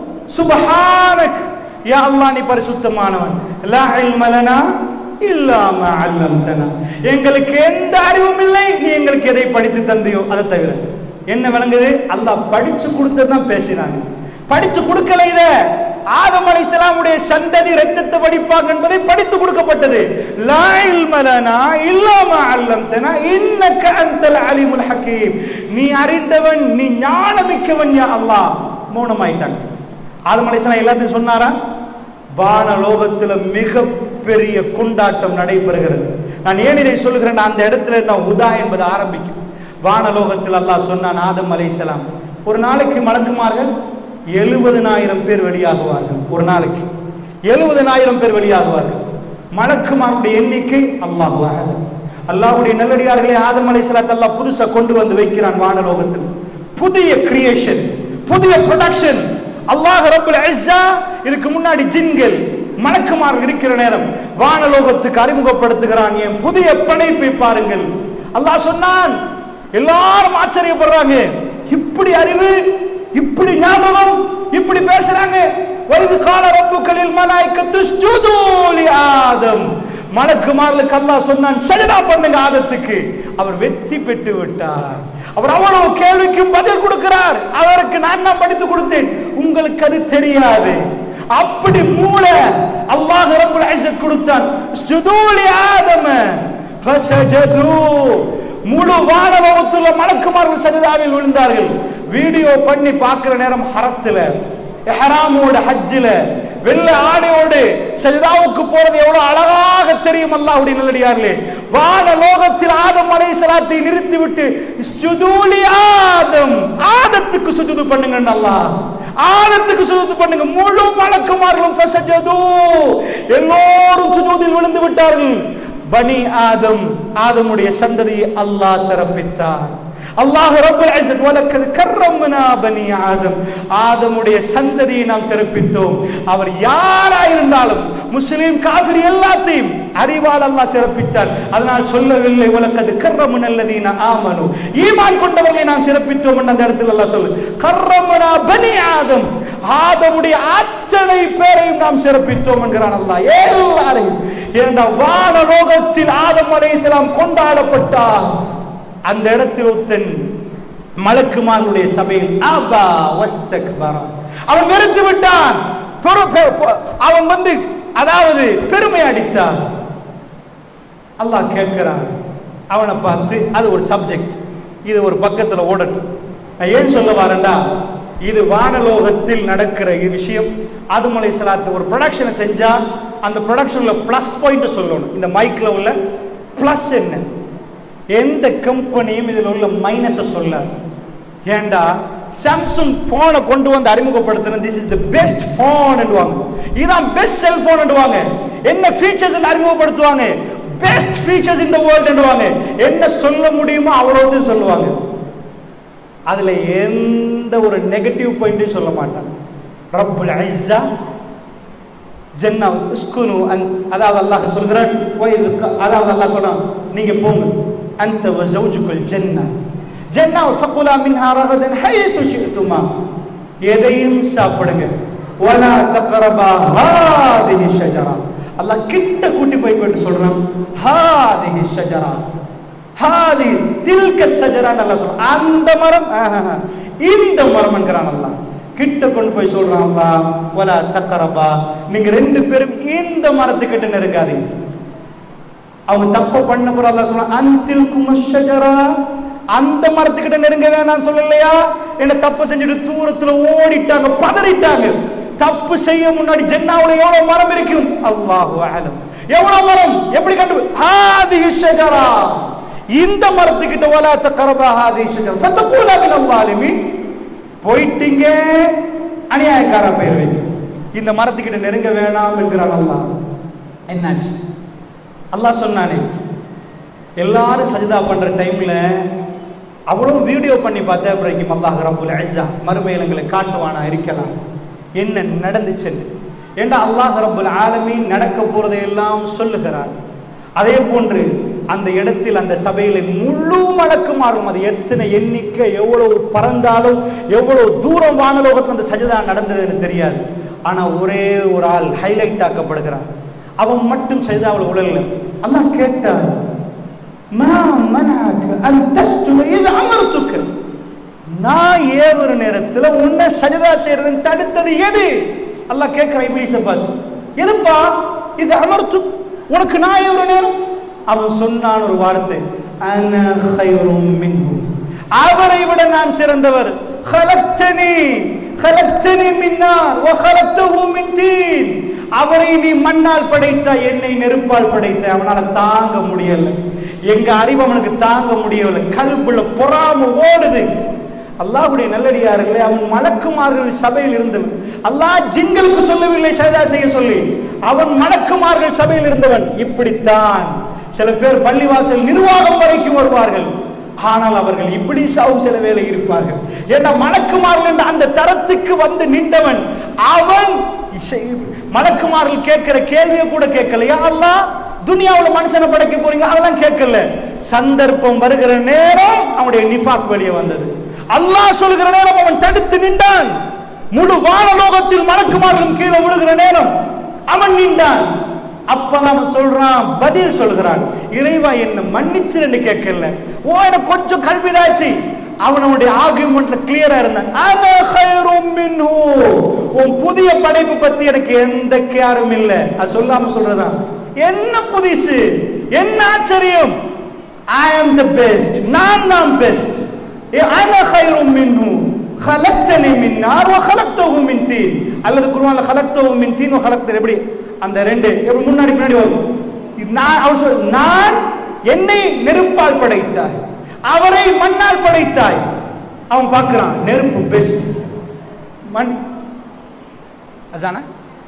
சுபஹானக் யா அல்லாஹ் நீ பரிசுத்தமானவன் லா இல்ம லனா இல்லாம அல்லம்தனா எங்களுக்கு எந்த அறிவும் இல்லை நீ எங்களுக்கு எதை படித்து தந்தையோ அதை தவிர என்ன விளங்குது அல்லாஹ் படிச்சு கொடுத்தது தான் பேசினாங்க படிச்சு கொடுக்கல இத ஆதம் அலைஹிஸ்ஸலாமுடைய சந்ததி ரத்தத்தை படிப்பாங்க என்பதை படித்து கொடுக்கப்பட்டது லா இல்ம லனா இல்லாம அல்லம்தனா இன்னக அன்தல் அலீமுல் ஹக்கீம் நீ அறிந்தவன் நீ ஞானமிக்கவன் யா அல்லாஹ் மௌனமாயிட்டாங்க ஆதம் அலைஹிஸ்ஸலாம் எல்லாத்தையும் சொன்னாரா வானலோகத்துல மிகப்பெரிய கொண்டாட்டம் நடைபெறுகிறது நான் ஏன் இதை சொல்லுகிறேன் அந்த இடத்துல தான் உதா என்பது ஆரம்பிக்கும் வானலோகத்தில் அல்லாஹ் சொன்னான் ஆதம் அலைஹிஸ்ஸலாம் ஒரு நாளைக்கு மலக்குமார்கள் எழுபதனாயிரம் பேர் வெளியாகுவார்கள் ஒரு நாளைக்கு எழுபதனாயிரம் பேர் வெளியாகுவார்கள் மலக்குமாருடைய எண்ணிக்கை அல்லாஹ் அல்லாஹ்வுடைய நல்லடியார்களே ஆதம் அலைஹிஸ்ஸலாத் அல்லாஹ் புதுசா கொண்டு வந்து வைக்கிறான் வானலோகத்தில் புதிய கிரியேஷன் புதிய ப்ரொடக்ஷன் அல்லாஹ் ரப்பல் இஸ்ஸா இதுக்கு முன்னாடி ஜின்கள் மலக்குமார்கள் இருக்கிற நேரம் வானலோகத்துக்கு அறிமுகப்படுத்துகிறான் என் புதிய படைப்பை பாருங்கள் அல்லாஹ் சொன்னான் எல்லாரும் ஆச்சரியப்படுறாங்க இப்படி அறிவு இப்படி ஞாபகம் இப்படி பேசுறாங்க வைது கால ரப்புக்களில் மலாய்க்கத்து ஸ்ஜுது லி ஆதம் மலக்குமார்களுக்கு அல்லாஹ் சொன்னான் சஜதா பண்ணுங்க ஆதத்துக்கு அவர் வெற்றி பெற்று விட்டார் அவர் அவ்வளவு கேள்விக்கு பதில் கொடுக்கிறார் அவருக்கு நான் தான் படித்து கொடுத்தேன் உங்களுக்கு அது தெரியாது அப்படி மூளை அல்லாஹ் ரப்பல் இஸ்ஸத் கொடுத்தான் ஸ்ஜுது லி ஆதம ஃபஸஜது முழு வானவகத்துள்ள மலக்குமார்கள் சஜிதாவில் விழுந்தார்கள் வீடியோ பண்ணி பார்க்கிற நேரம் ஹரத்துல எஹராமோட ஹஜ்ஜில வெள்ள ஆடையோடு சஜிதாவுக்கு போறது எவ்வளவு அழகாக தெரியும் அல்லாஹ்வுடைய நல்லடியார்களே வான லோகத்தில் ஆதம் அலைஹிஸ்ஸலாத்தை நிறுத்தி விட்டு சுஜூலி ஆதம் ஆதத்துக்கு சுஜூது பண்ணுங்க அல்லாஹ் ஆதத்துக்கு சுஜூது பண்ணுங்க முழு மலக்குமார்களும் ஃபசஜது எல்லோரும் சுஜூதில் விழுந்து விட்டார்கள் பனி ஆதம் ஆதமுடைய சந்ததியை அல்லாஹ் சிறப்பித்தார் அல்லாஹ் ரப்பல் இஸ்ஸத் வலக்கது கர்ரம்னா பனி ஆதம் ஆதமுடைய சந்ததியை நாம் சிறப்பித்தோம் அவர் யாரா இருந்தாலும் முஸ்லிம் காஃபிர் எல்லாத்தையும் அறிவால் அல்லாஹ் சிறப்பித்தார் அதனால் சொல்லவில்லை வலக்கது கர்ரமுன் அல்லதீன ஆமனு ஈமான் கொண்டவர்களை நாம் சிறப்பித்தோம் என்று அந்த இடத்துல அல்லாஹ் சொல்லு கர்ரம்னா பனி ஆதம் ஆதமுடைய அத்தனை பேரையும் நாம் சிறப்பித்தோம் என்கிறான் அல்லாஹ் எல்லாரையும் ஏனென்றால் வான லோகத்தில் ஆதம் அலைஹிஸ்ஸலாம் கொண்டாடப்பட்டார் அந்த இடத்தில் ஒருத்தன் மலக்குமார்களுடைய சபையில் ஆபா வஸ்தக்பரா அவன் வெறுத்து விட்டான் பெரு- பெ- பெ- அவன் வந்து அதாவது பெருமை அடித்தான் அல்லாஹ் கேட்கிறான் அவனை பார்த்து அது ஒரு சப்ஜெக்ட் இது ஒரு பக்கத்துல ஓடட்டும் நான் ஏன் சொல்ல வரேன்டா இது வானலோகத்தில் நடக்கிற இ- விஷயம் அதுமலை சலாத்து ஒரு ப்ரொடக்ஷனை செஞ்சா அந்த ப்ரொடக்ஷன்ல ப்ளஸ் பாயிண்ட் சொல்லணும் இந்த மைக்ல உள்ள ப்ளஸ் என்ன எந்த கம்பெனியும் இதில் உள்ள மைனஸை சொல்லாது ஏண்டா சாம்சங் போனை கொண்டு வந்து அறிமுகப்படுத்தின this is the best phone இதான் பெஸ்ட் செல்போன் என்றுவாங்க என்ன ஃபீச்சர்ஸ் அறிமுகப்படுத்துவாங்க பெஸ்ட் ஃபீச்சர்ஸ் இந்த வேர்ல்ட் என்றுவாங்க என்ன சொல்ல முடியுமோ அவ்வளவு சொல்லுவாங்க அதுல எந்த ஒரு நெகட்டிவ் பாயிண்ட்டும் சொல்ல மாட்டாங்க ரப்புல் ஐஸா ஜன்னா உஸ்குனு அன் அதாவது அல்லாஹ் சொல்கிறான் வயது க- அதாவது அல்லாஹ் சொல்றான் நீங்க போங்க அந்த வஸௌஜுக்குல் ஜன்னா ஜன்னா ஃபகுலா மின்ஹா ரகதன் ஹைது ஷிஅதுமா எதையும் சாப்பிடுங்க வலா தக்ரபா ஹாதிஹி ஷஜரா அல்லாஹ் கிட்ட கூட்டி போய் போயிட்டு சொல்றான் ஹாதிஹி ஷஜரா ஹாதி தில்க ஷஜரான்னு அல்லாஹ் சொல்றான் அந்த மரம் ஆஹா, இந்த மரம் என்கிறான் அல்லாஹ் கிட்ட கொண்டு போய் சொல்றான் அல்லாஹ் வலா தக்ரபா நீங்க ரெண்டு பேரும் இந்த மரத்துக்கிட்ட நெருங்காதீங்க அவங்க தப்பு பண்ண போற அல்லாஹ் சொல்றான் அந்தில் குமஷஜரா அந்த மரத்துக்கிட்ட நெருங்க வேணாம் சொல்லலையா என்ன தப்பு செஞ்சுட்டு தூரத்துல ஓடிட்டாங்க பதறிட்டாங்க தப்பு செய்ய முன்னாடி ஜென்னாவுல எவ்வளவு மரம் இருக்கும் அல்லாஹு அலம் எவ்வளவு மரம் எப்படி கண்டு ஹாதி ஷஜரா இந்த மரத்துக்கிட்ட வலாத்த கரபா ஹாதி ஷஜரா ஃபத்தகூலா மின் அல்லாலிமீன் போயிட்டீங்க அநியாயக்கார போயிருவீங்க இந்த மரத்துக்கிட்ட நெருங்க வேணாம் என்கிறான் அல்லாஹ் என்னாச்சு அல்லாஹ் சொன்னானே எல்லாரும் சஜிதா பண்ற டைம்ல அவ்வளவு வீடியோ பண்ணி பார்த்தேன் அப்புறம் அல்லாஹ் ரப்புல் இஸ்ஸா மறுமையில் எங்களை காட்டுவானா இருக்கலாம் என்ன நடந்துச்சுன்னு ஏண்டா அல்லாஹ் ரப்புல் ஆலமீன் நடக்க போறதை எல்லாம் சொல்லுகிறார் அதே போன்று அந்த இடத்தில் அந்த சபையில முழு மடக்குமாறும் அது எத்தனை எண்ணிக்கை எவ்வளவு பறந்தாலும் எவ்வளவு தூரம் வானலோகத்தில் அந்த சஜிதா நடந்ததுன்னு தெரியாது ஆனா ஒரே ஒரு ஆள் ஹைலைட் ஆக்கப்படுகிறான் அவன் மட்டும் சஜிதாவில் உழல்ல அல்லாஹ் கேட்டான் மா மனஅக அன் தஸ்ஜுத இத அமர்த்துக்க நான் ஏவுற நேரத்துல உன்னை சஜதா செய்யறதுன்னு தடுத்தது எது அல்லாஹ் கேட்கிறான் இப்ளீஸை பார்த்து எதுப்பா இது அமர்த்து உனக்கு நான் ஏவுற நேரம் அவன் சொன்னான் ஒரு வார்த்தை அன கைரும் மின்ஹு அவரை விட நான் சிறந்தவர் خلقتني خلقتني من نار وخلقته من طين அவரை நீ மண்ணால் படைத்தாய் என்னை நெருப்பால் படைத்தாய் அவனால தாங்க முடியல எங்க அறிவு அவனுக்கு தாங்க முடியவில்லை கல்புல பொறாம ஓடுது அல்லாஹ்வுடைய நல்லடியார்களே அவன் மலக்குமார்கள் சபையில் இருந்தவன் அல்லாஹ் ஜிங்களுக்கு சொல்லவில்லை சஜா செய்ய சொல்லி அவன் மலக்குமார்கள் சபையில் இருந்தவன் இப்படித்தான் சில பேர் பள்ளிவாசல் நிர்வாகம் வரைக்கும் வருவார்கள் ஆனால் அவர்கள் இப்படி சாவும் சில வேலை இருப்பார்கள் ஏன்னா மலக்குமார்கள் என்ற அந்த தரத்துக்கு வந்து நின்றவன் அவன் இசை- மலக்குமார்கள் கேட்கிற கேள்வியை கூட கேட்கல யா அல்லாஹ் துனியாவுல மனுஷனை படைக்க போறீங்க அதெல்லாம் கேட்கல சந்தர்ப்பம் வருகிற நேரம் அவனுடைய நிஃபாக் வெளியே வந்தது அல்லாஹ் சொல்கிற நேரம் அவன் தடுத்து நின்றான் முழு வானலோகத்தில் மலக்குமார்களும் கீழே விழுகிற நேரம் அவன் நின்றான் அப்பதான் அவன் சொல்றான் பதில் சொல்கிறான் இறைவா என்ன மன்னிச்சிருன்னு கேட்கல ஓ எனக்கு கொஞ்சம் கல்விதாச்சு அவனுடைய ஆர்குமெண்ட்ல கிளியரா இருந்தான் அன கைரும் மின்ஹு உன் புதிய படைப்பு பத்தி எனக்கு எந்த கேரும் இல்ல அது சொல்லாம சொல்றதா என்ன புதுசு என்ன ஆச்சரியம் ஐ அம் த பெஸ்ட் நான் தான் பெஸ்ட் அன கைரும் மின்ஹு خلقتني من نار وخلقته من طين அல்லது குர்ஆன்ல خلقته من طين وخلقتني எப்படி அந்த ரெண்டு எப்படி முன்னாடி பின்னாடி வரும் இது நான் அவர் சொல் நான் என்னை நெருப்பால் படைத்தாய் அவரை மண்ணால் படைத்தாய் அவன் பார்க்கிறான் நெருப்பு பெஸ்ட் மண் அதானா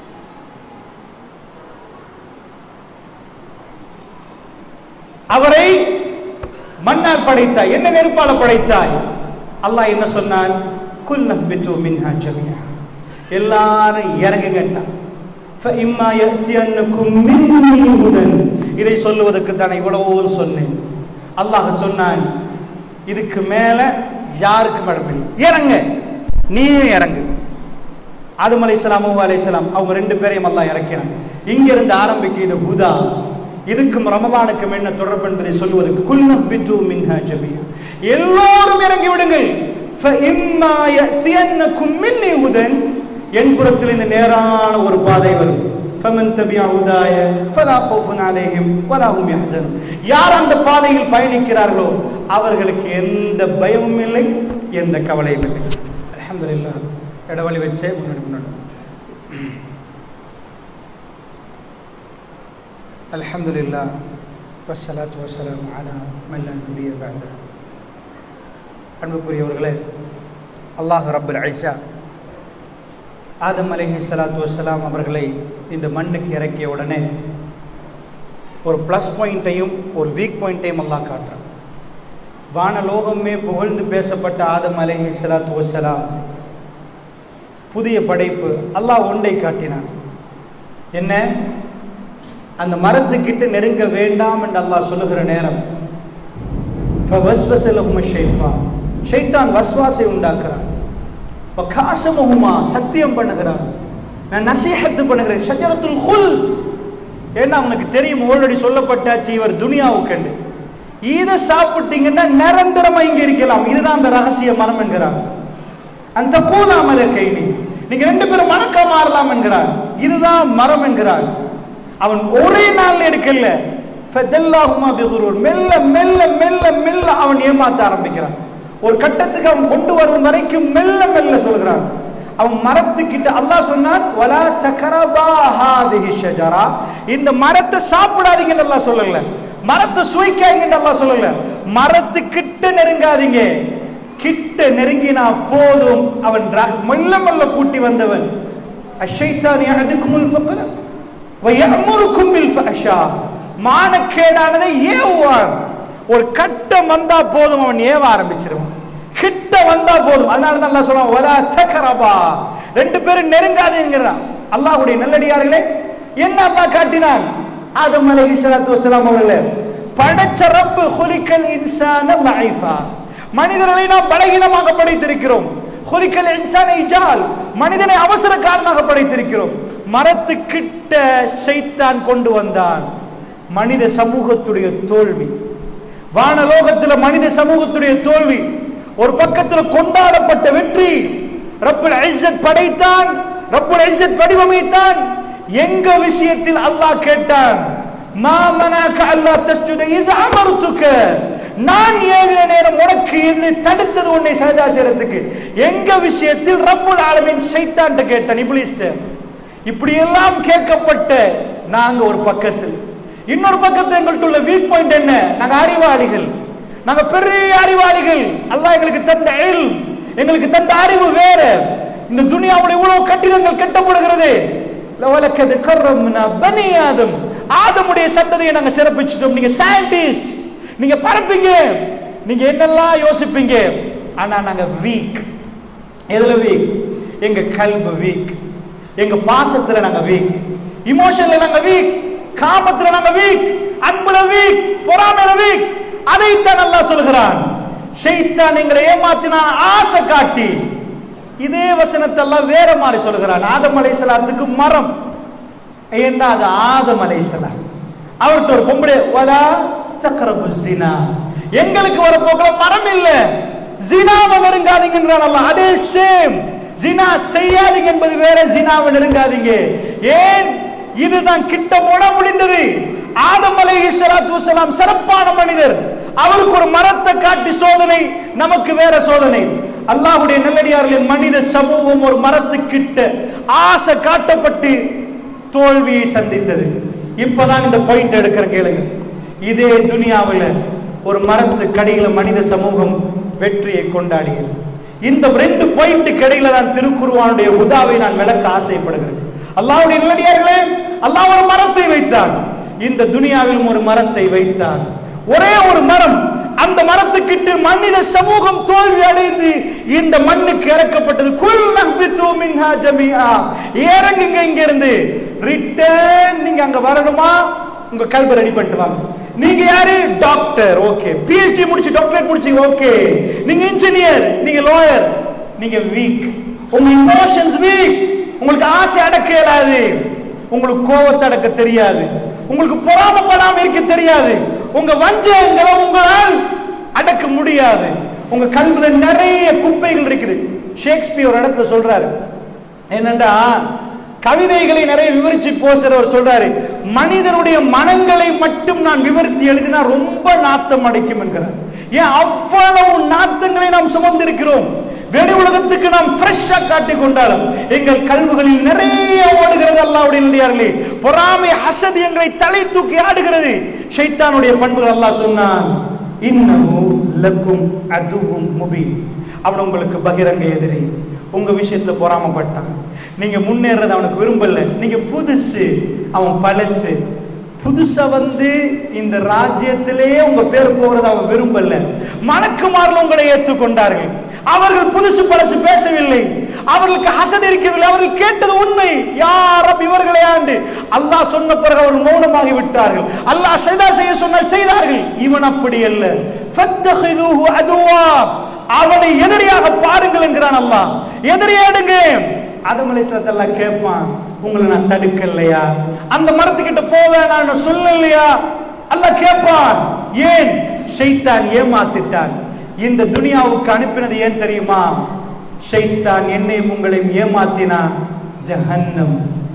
அவரை மண்ணால் படைத்தாய் என்ன நெருப்பால படைத்தாய் அல்லாஹ் என்ன சொன்னான் குல் நஹ்பித்து மின்ஹா ஜமீஆ எல்லாரும் இறங்குங்கட்டான் فإما يأتينكم مني هدى இதை சொல்லுவதற்கு தான் இவ்வளவோ சொன்னேன் அல்லாஹ் சொன்னான் இதுக்கு மேல யாருக்கும் இடமில்லை இறங்க நீயே இறங்கு ஆதம் அலைஹிஸ்ஸலாம் மூவா அலைஹிஸ்ஸலாம் அவங்க ரெண்டு பேரையும் அல்லாஹ் இறக்கினாங்க இங்க இருந்து ஆரம்பிக்க இது ஹுதா இதுக்கும் ரமலானுக்கும் என்ன தொடர்பு என்பதை சொல்லுவதற்கு குல்னஹ்பித்து மின்ஹா ஜமீஆ எல்லோரும் இறங்கி விடுங்கள் فإما يأتينكم مني هدى என் புறத்தில் இந்த நேரான ஒரு பாதை வரும் فمن تبع هداي فلا خوف عليهم ولا هم يحزنون யார் அந்த பாதையில் பயணிக்கிறார்களோ அவர்களுக்கு எந்த பயமும் இல்லை எந்த கவலையும் இல்லை அல்ஹம்துலில்லாஹ் இடவழி வச்சே முன்னாடி முன்னாடி அல்ஹம்துலில்லாஹ் வஸ்ஸலாத்து வஸ்ஸலாமு அலா மன் லா நபிய பஅத அன்புக்குரியவர்களே அல்லாஹ் ரப்பல் ஐஸா ஆதம் அலைஹி ஸலாத்து வஸ்ஸலாம் அவர்களை இந்த மண்ணுக்கு இறக்கிய உடனே ஒரு ப்ளஸ் பாயிண்ட்டையும் ஒரு வீக் பாயிண்ட்டையும் அல்லாஹ் காட்டுறான் வானலோகமே புகழ்ந்து பேசப்பட்ட ஆதம் அலைஹி ஸலாத்து வஸ்ஸலாம் புதிய படைப்பு அல்லாஹ் ஒன்றை காட்டினான் என்ன அந்த மரத்துக்கிட்ட நெருங்க வேண்டாம் என்று அல்லாஹ் சொல்லுகிற நேரம் ஷைத்தான் வஸ்வாசை உண்டாக்குறான் காசமுகுமா சத்தியம் பண்ணுகிறான் நான் நசீஹத்து பண்ணுகிறேன் ஷஜரத்துல் ஹுல் ஏன்னா அவனுக்கு தெரியும் ஆல்ரெடி சொல்லப்பட்டாச்சு இவர் துனியாவுக்கண்டு இதை சாப்பிட்டீங்கன்னா நிரந்தரமா இங்க இருக்கலாம் இதுதான் அந்த ரகசிய மரம் என்கிறான் அந்த கூலாமல கைனி நீங்க ரெண்டு பேரும் மணக்க மாறலாம் என்கிறான் இதுதான் மரம் என்கிறான் அவன் ஒரே நாள் எடுக்கல ஃபதல்லாஹுமா பிகுரூர் மெல்ல மெல்ல மெல்ல மெல்ல அவன் ஏமாத்த ஆரம்பிக்கிறான் ஒரு கட்டத்துக்கு அவன் கொண்டு வரும் வரைக்கும் மெல்ல மெல்ல சொல்கிறான் அவன் மரத்துக்கிட்ட அல்லாஹ் சொன்னான் வலா தகரபா ஹாதிஹி ஷஜரா இந்த மரத்தை சாப்பிடாதீங்கன்னு அல்லாஹ் சொல்லல மரத்தை சுவைக்காதீங்கன்னு அல்லாஹ் சொல்லல மரத்துக்கிட்ட நெருங்காதீங்க கிட்ட நெருங்கினா போதும் அவன் ர- மெல்ல மெல்ல கூட்டி வந்தவன் அஷைத்தான் யஅதுக்குமுல் ஃபக்ர வயமுருக்கும் பில் ஃபஹ்ஷா மானக்கேடானதை ஏவுவான் ஒரு கட்டம் வந்தா போதும் அவன் ஏவ ஆரம்பிச்சிருவான் கிட்ட வந்தா போதும் அதனால தான் அல்லாஹ் சொல்றான் வலா தகரபா ரெண்டு பேரும் நெருங்காதீங்கிறான் அல்லாஹ்வுடைய நல்லடியார்களே என்ன அல்லாஹ் காட்டினான் ஆதம் அலைஹிஸ்ஸலாத்து வஸலாம் அவர்களே படைச்ச ரப்பு ஹுலிக்கல் இன்சான லைஃபா மனிதர்களை நாம் பலகீனமாக படைத்திருக்கிறோம் ஹுலிக்கல் இன்சான இஜால் மனிதனை அவசரக்காரனாக படைத்திருக்கிறோம் மரத்துக்கிட்ட ஷைத்தான் கொண்டு வந்தான் மனித சமூகத்துடைய தோல்வி வானலோகத்துல மனித சமூகத்துடைய தோல்வி ஒரு பக்கத்துல கொண்டாடப்பட்ட வெற்றி ரப்புல் இஸ்ஸத் படைத்தான் ரப்புல் இஸ்ஸத் வடிவமைத்தான் எங்க விஷயத்தில் அல்லாஹ் கேட்டான் மா மனாக அல்லாஹ் தஸ்ஜுத இது அமர்த்துக்க நான் ஏவின நேரம் உனக்கு என்னை தடுத்தது உன்னை சஜா செய்யறதுக்கு எங்க விஷயத்தில் ரப்புல் ஆலமீன் ஷைத்தான்ட்ட கேட்டான் இப்ளீஸ்ட்ட இப்படி எல்லாம் கேட்கப்பட்ட நாங்க ஒரு பக்கத்தில் இன்னொரு பக்கத்தில் எங்கள்கிட்ட உள்ள வீக் பாயிண்ட் என்ன நாங்க அறிவாளிகள் நாங்க பெரிய அறிவாளிகள் அல்லாஹ் எங்களுக்கு தந்த இல்ம், எங்களுக்கு தந்த அறிவு வேற இந்த துனியாவுல இவ்வளவு கட்டிடங்கள் கட்டப்படுகிறது லவலக்கது கர்ரம்னா பனி ஆதம் ஆதமுடைய சந்ததியை நாங்க சிறப்பிச்சிட்டோம் நீங்க சயின்டிஸ்ட் நீங்க பரப்பீங்க நீங்க என்னெல்லாம் யோசிப்பீங்க ஆனா நாங்க வீக் எதுல வீக் எங்க கல்பு வீக் எங்க பாசத்துல நாங்க வீக் இமோஷன்ல நாங்க வீக் காமத்துல நாங்க வீக் அன்புல வீக் பொறாமையில வீக் அதைத்தான் அல்லாஹ் சொல்கிறான் ஷைத்தான் எங்களை ஏமாத்தினான் ஆசை காட்டி இதே வசனத்தை எல்லாம் வேற மாதிரி சொல்கிறான் ஆதம் அலைஹிஸ்ஸலாத்துக்கு மரம் ஏன்னா அது ஆதம் அலைஹிஸ்ஸலாம் அவர்கிட்ட ஒரு பொம்பளை வலா தக்ரபு ஜினா எங்களுக்கு வர போகிற மரம் இல்ல ஜினாவை நெருங்காதீங்கன்றான் அல்லாஹ் அதே சேம் ஜினா செய்யாதீங்க என்பது வேற ஜினாவை நெருங்காதீங்க ஏன் இதுதான் கிட்ட போட முடிந்தது ஆதம் அலைஹி ஸலாத்து வஸலாம் சிறப்பான மனிதர் அவருக்கு ஒரு மரத்தை காட்டி சோதனை நமக்கு வேற சோதனை அல்லாஹ்வுடைய நல்லடியார்களே மனித சமூகம் ஒரு மரத்துக்கிட்ட ஆசை காட்டப்பட்டு தோல்வியை சந்தித்தது இப்பதான் இந்த பாயிண்ட் எடுக்கிற கேளுங்க இதே துனியாவில் ஒரு மரத்து கடையில மனித சமூகம் வெற்றியை கொண்டாடியது இந்த ரெண்டு பாயிண்ட் கடையில தான் திருக்குருவானுடைய உதாவை நான் விளக்க ஆசைப்படுகிறேன் அல்லாஹ்வுடைய நல்லடியார்களே அல்லாஹ் ஒரு மரத்தை வைத்தான் இந்த துனியாவிலும் ஒரு மரத்தை வைத்தான் ஒரே ஒரு மரம் அந்த மரத்துக்கிட்டு மனித சமூகம் தோல்வி அடைந்து இந்த மண்ணுக்கு இறக்கப்பட்டது குல் நஹ்பித்து மின்ஹா ஜமீஆ இறங்குங்க இங்க இருந்து ரிட்டர்ன் நீங்க அங்க வரணுமா உங்க கல்வி ரெடி பண்ணிட்டு வாங்க நீங்க யாரு டாக்டர் ஓகே பிஹெச்டி முடிச்சு டாக்டரேட் முடிச்சீங்க ஓகே நீங்க இன்ஜினியர் நீங்க லாயர் நீங்க வீக் உங்க இமோஷன்ஸ் வீக் உங்களுக்கு ஆசை அடக்க இயலாது உங்களுக்கு கோவத்தை அடக்க தெரியாது உங்களுக்கு பொறாமப்படாம இருக்க தெரியாது உங்க வஞ்சகங்களை உங்களால் அடக்க முடியாது உங்க கல்வில நிறைய குப்பைகள் இருக்குது ஷேக்ஸ்பியர் ஒரு இடத்துல சொல்றாரு என்னண்டா கவிதைகளை நிறைய விவரிச்சு போசுறவர் சொல்றாரு மனிதனுடைய மனங்களை மட்டும் நான் விவரித்து எழுதினா ரொம்ப நாத்தம் அடைக்கும் என்கிறார் ஏன் அவ்வளவு நாத்தங்களை நாம் சுமந்திருக்கிறோம் வெளி உலகத்துக்கு நாம் ஃப்ரெஷ்ஷா காட்டிக் கொண்டாலும் எங்கள் கல்விகளில் நிறைய ஓடுகிறது அல்லாவுடைய நல்லடியார்களே பொறாமை ஹசதி எங்களை தலை தூக்கி ஆடுகிறது ஷைத்தானுடைய பண்புகள் அல்லாஹ் சொன்னான் இன்னமு லக்கும் அதுவும் முபீன் அவன் உங்களுக்கு பகிரங்க எதிரி உங்க விஷயத்துல பொறாமப்பட்டான் நீங்க முன்னேறது அவனுக்கு விரும்பல நீங்க புதுசு அவன் பழசு புதுசா வந்து இந்த ராஜ்யத்திலேயே உங்க பேர் போகிறது அவன் விரும்பல மணக்குமாரில் உங்களை ஏற்றுக்கொண்டார்கள் அவர்கள் புதுசு பழசு பேசவில்லை அவர்களுக்கு ஹசத் இருக்கவில்லை அவர்கள் கேட்டது உண்மை யார் இவர்களை ஆண்டு அல்லாஹ் சொன்ன பிறகு அவர் மௌனமாகி விட்டார்கள் அல்லாஹ் செய்தா செய்ய சொன்னால் செய்தார்கள் இவன் அப்படி அல்ல ஃபத்தஹிதுஹு அதுவா அவனை எதிரியாக பாருங்கள் என்கிறான் அல்லாஹ் எதிரியாடுங்க ஆதம் அலைஹிஸ்ஸலாம் கேட்பான் உங்களை நான் தடுக்கலையா அந்த மரத்துக்கிட்ட போவேன் நான் சொல்லலையா அல்லாஹ் கேட்பான் ஏன் ஷைத்தான் ஏமாத்திட்டான் இந்த துனியாவுக்கு அனுப்பினது ஏன் தெரியுமா ஷைத்தான் என்னையும் உங்களையும் ஏமாத்தினான் ஜஹன்னம்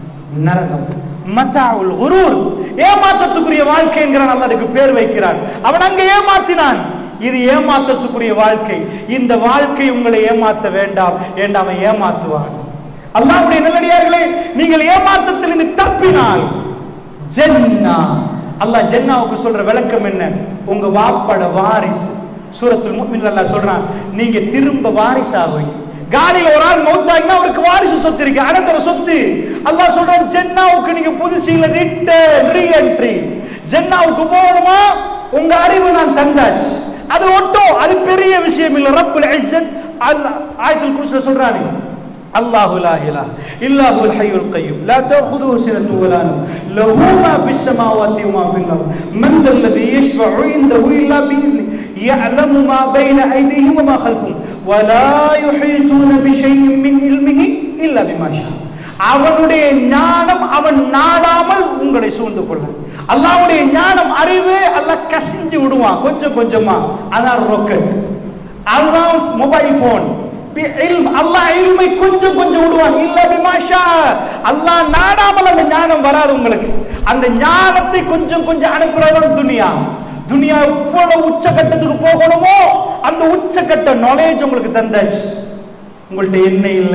நரகம் மத்தாவுல் குரூர் ஏமாற்றத்துக்குரிய வாழ்க்கை என்கிறான் அல்ல அதுக்கு பேர் வைக்கிறான் அவன் அங்க ஏமாத்தினான் இது ஏமாற்றத்துக்குரிய வாழ்க்கை இந்த வாழ்க்கை உங்களை ஏமாத்த வேண்டாம் என்று அவன் ஏமாத்துவான் அல்லாஹ்வுடைய நல்லடியார்களே நீங்கள் ஏமாற்றத்திலிருந்து தப்பினால் ஜன்னா அல்லாஹ் ஜன்னாவுக்கு சொல்ற விளக்கம் என்ன உங்க வாப்பட வாரிசு சூரத்துல் முஃமின் அல்லாஹ் சொல்றான் நீங்க திரும்ப வாரிசாகுவீங்க காலில ஒரு ஆள் மௌத்தாகினா அவருக்கு வாரிசு சொத்து இருக்கு அனந்தர சொத்து அல்லாஹ் சொல்றான் ஜன்னாவுக்கு நீங்க புதுசில ரிட்டர்ன் ரீஎன்ட்ரி ஜன்னாவுக்கு போகணுமா உங்க அறிவு நான் தந்தாச்சு அது ஒட்டும் அது பெரிய விஷயம் இல்ல ரப்புல் இஸ்ஸத் அல்லாஹ் ஆயத்துல் குர்சில சொல்றானே الله لا إله إلا هو الحي القيوم لا تأخذه سنة ولا نوم له ما في السماوات وما في الأرض من ذا الذي يشفع عنده إلا بإذنه يعلم ما بين أيديهم وما خلفهم ولا يحيطون بشيء من علمه إلا بما شاء அவனுடைய ஞானம் அவன் நாடாமல் உங்களை சூழ்ந்து கொள்ள அல்லாவுடைய ஞானம் அறிவு அல்லாஹ் கசிஞ்சு விடுவான் கொஞ்சம் கொஞ்சமா அதான் ராக்கெட் அதுதான் மொபைல் போன் அல்லாஹ் இல்மை கொஞ்சம் கொஞ்சம் விடுவான் இல்ல பிமாஷா அல்லாஹ் நாடாமல் அந்த ஞானம் வராது உங்களுக்கு அந்த ஞானத்தை கொஞ்சம் கொஞ்சம் அனுப்புறது துனியா துனியா எவ்வளவு உச்சகட்டத்துக்கு போகணுமோ அந்த உச்சகட்ட நாலேஜ் உங்களுக்கு தந்தாச்சு உங்கள்ட்ட என்ன இல்ல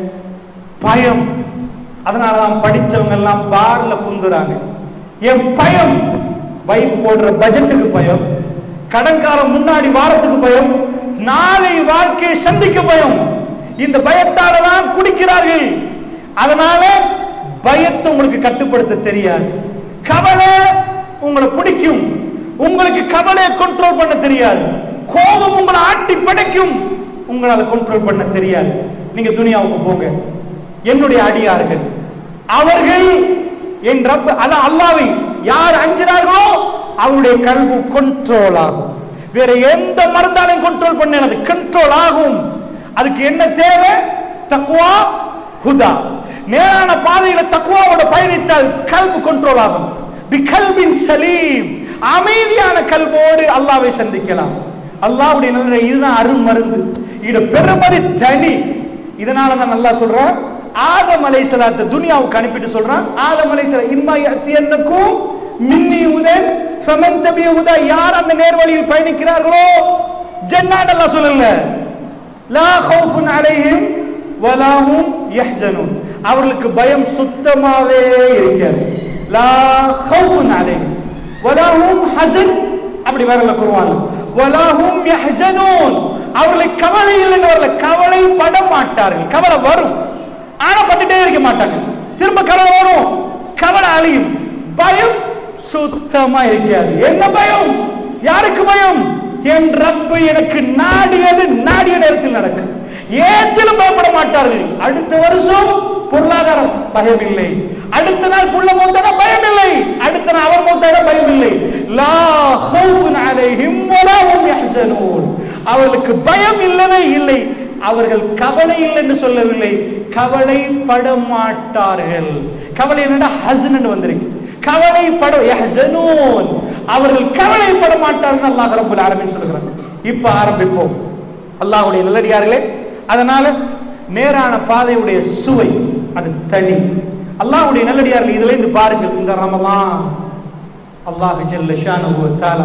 பயம் அதனாலதான் படிச்சவங்க எல்லாம் பார்ல குந்துறாங்க என் பயம் வைஃப் போடுற பட்ஜெட்டுக்கு பயம் கடன்காலம் முன்னாடி வாரத்துக்கு பயம் நாளை வாழ்க்கையை சந்திக்க பயம் இந்த பயத்தால தான் குடிக்கிறார்கள் அதனால பயத்தை உங்களுக்கு கட்டுப்படுத்த தெரியாது கவலை உங்களை பிடிக்கும் உங்களுக்கு கவலையை கண்ட்ரோல் பண்ண தெரியாது கோபம் உங்களை ஆட்டி படைக்கும் உங்களால கண்ட்ரோல் பண்ண தெரியாது நீங்க துனியாவுக்கு போங்க என்னுடைய அடியார்கள் அவர்கள் என் ரப் அத அல்லாவை யார் அஞ்சினார்களோ அவருடைய கல்வி கண்ட்ரோல் ஆகும் வேற எந்த மருந்தாலையும் கண்ட்ரோல் பண்ண அது கண்ட்ரோல் ஆகும் அதுக்கு என்ன தேவை தக்குவா ஹுதா நேரான பாதையில தக்குவாவோட பயணித்தால் கல்வி கண்ட்ரோல் ஆகும் பிகல்பின் சலீம் அமைதியான கல்வோடு அல்லாவை சந்திக்கலாம் அல்லாவுடைய நல்ல இதுதான் அருள் மருந்து இது பெருமதி தனி இதனால தான் நல்லா சொல்றேன் ஆதம் அலை சலாத்த துனியாவுக்கு அனுப்பிட்டு சொல்றான் ஆதம் அலை சலா இம்மா என்னக்கும் மின்னி உதன் ஃபமன் தபிய உதா யார் அந்த நேர்வழியில் பயணிக்கிறார்களோ ஜன்னாட் அல்லாஹ் சொல்லல லா ஹவுஃபுன் அலைஹிம் வலா ஹும் யஹ்சனூன் அவர்களுக்கு பயம் சுத்தமாவே இருக்காது லா ஹவுஃபுன் அலைஹிம் வலா ஹும் ஹஸன் அப்படி வரல குர்ஆன் வலா ஹும் யஹ்சனூன் அவர்களுக்கு கவலை இல்லைன்னு வரல கவலை பட மாட்டார்கள் கவலை வரும் ஆனா பட்டுட்டே இருக்க மாட்டாங்க திரும்ப கவலை வரும் கவலை அழியும் பயம் சுத்தமா இருக்காது என்ன பயம் யாருக்கு பயம் என் ரப்பு எனக்கு நாடியது நாடிய நேரத்தில் நடக்கும் ஏத்திலும் பயப்பட மாட்டார்கள் அடுத்த வருஷம் பொருளாதாரம் பயம் இல்லை அடுத்த நாள் புள்ள மூத்தான பயம் இல்லை அடுத்த நாள் அவர் மூத்தான பயம் இல்லை லா ஹவுஃபுன் அலைஹிம் வலா ஹும் யஹ்சனூன் அவர்களுக்கு பயம் இல்லவே இல்லை அவர்கள் கவலை இல்லை என்று சொல்லவில்லை கவலைப்பட மாட்டார்கள் கவலை என்னடா ஹஸ்ன் வந்திருக்கு கவலைப்பட யஹ்சனூன் அவர்கள் கவலைப்பட மாட்டார்கள் அல்லாஹ் ரப்பல் ஆலமீன் சொல்கிறாங்க இப்ப ஆரம்பிப்போம் அல்லாஹ்வுடைய நல்லடியார்களே அதனால நேரான பாதையுடைய சுவை அது தனி அல்லாஹ்வுடைய நல்லடியார்கள் இதுல இருந்து பாருங்கள் இந்த ரமலான் அல்லாஹ் ஜல்ல ஷானுஹு வ தஆலா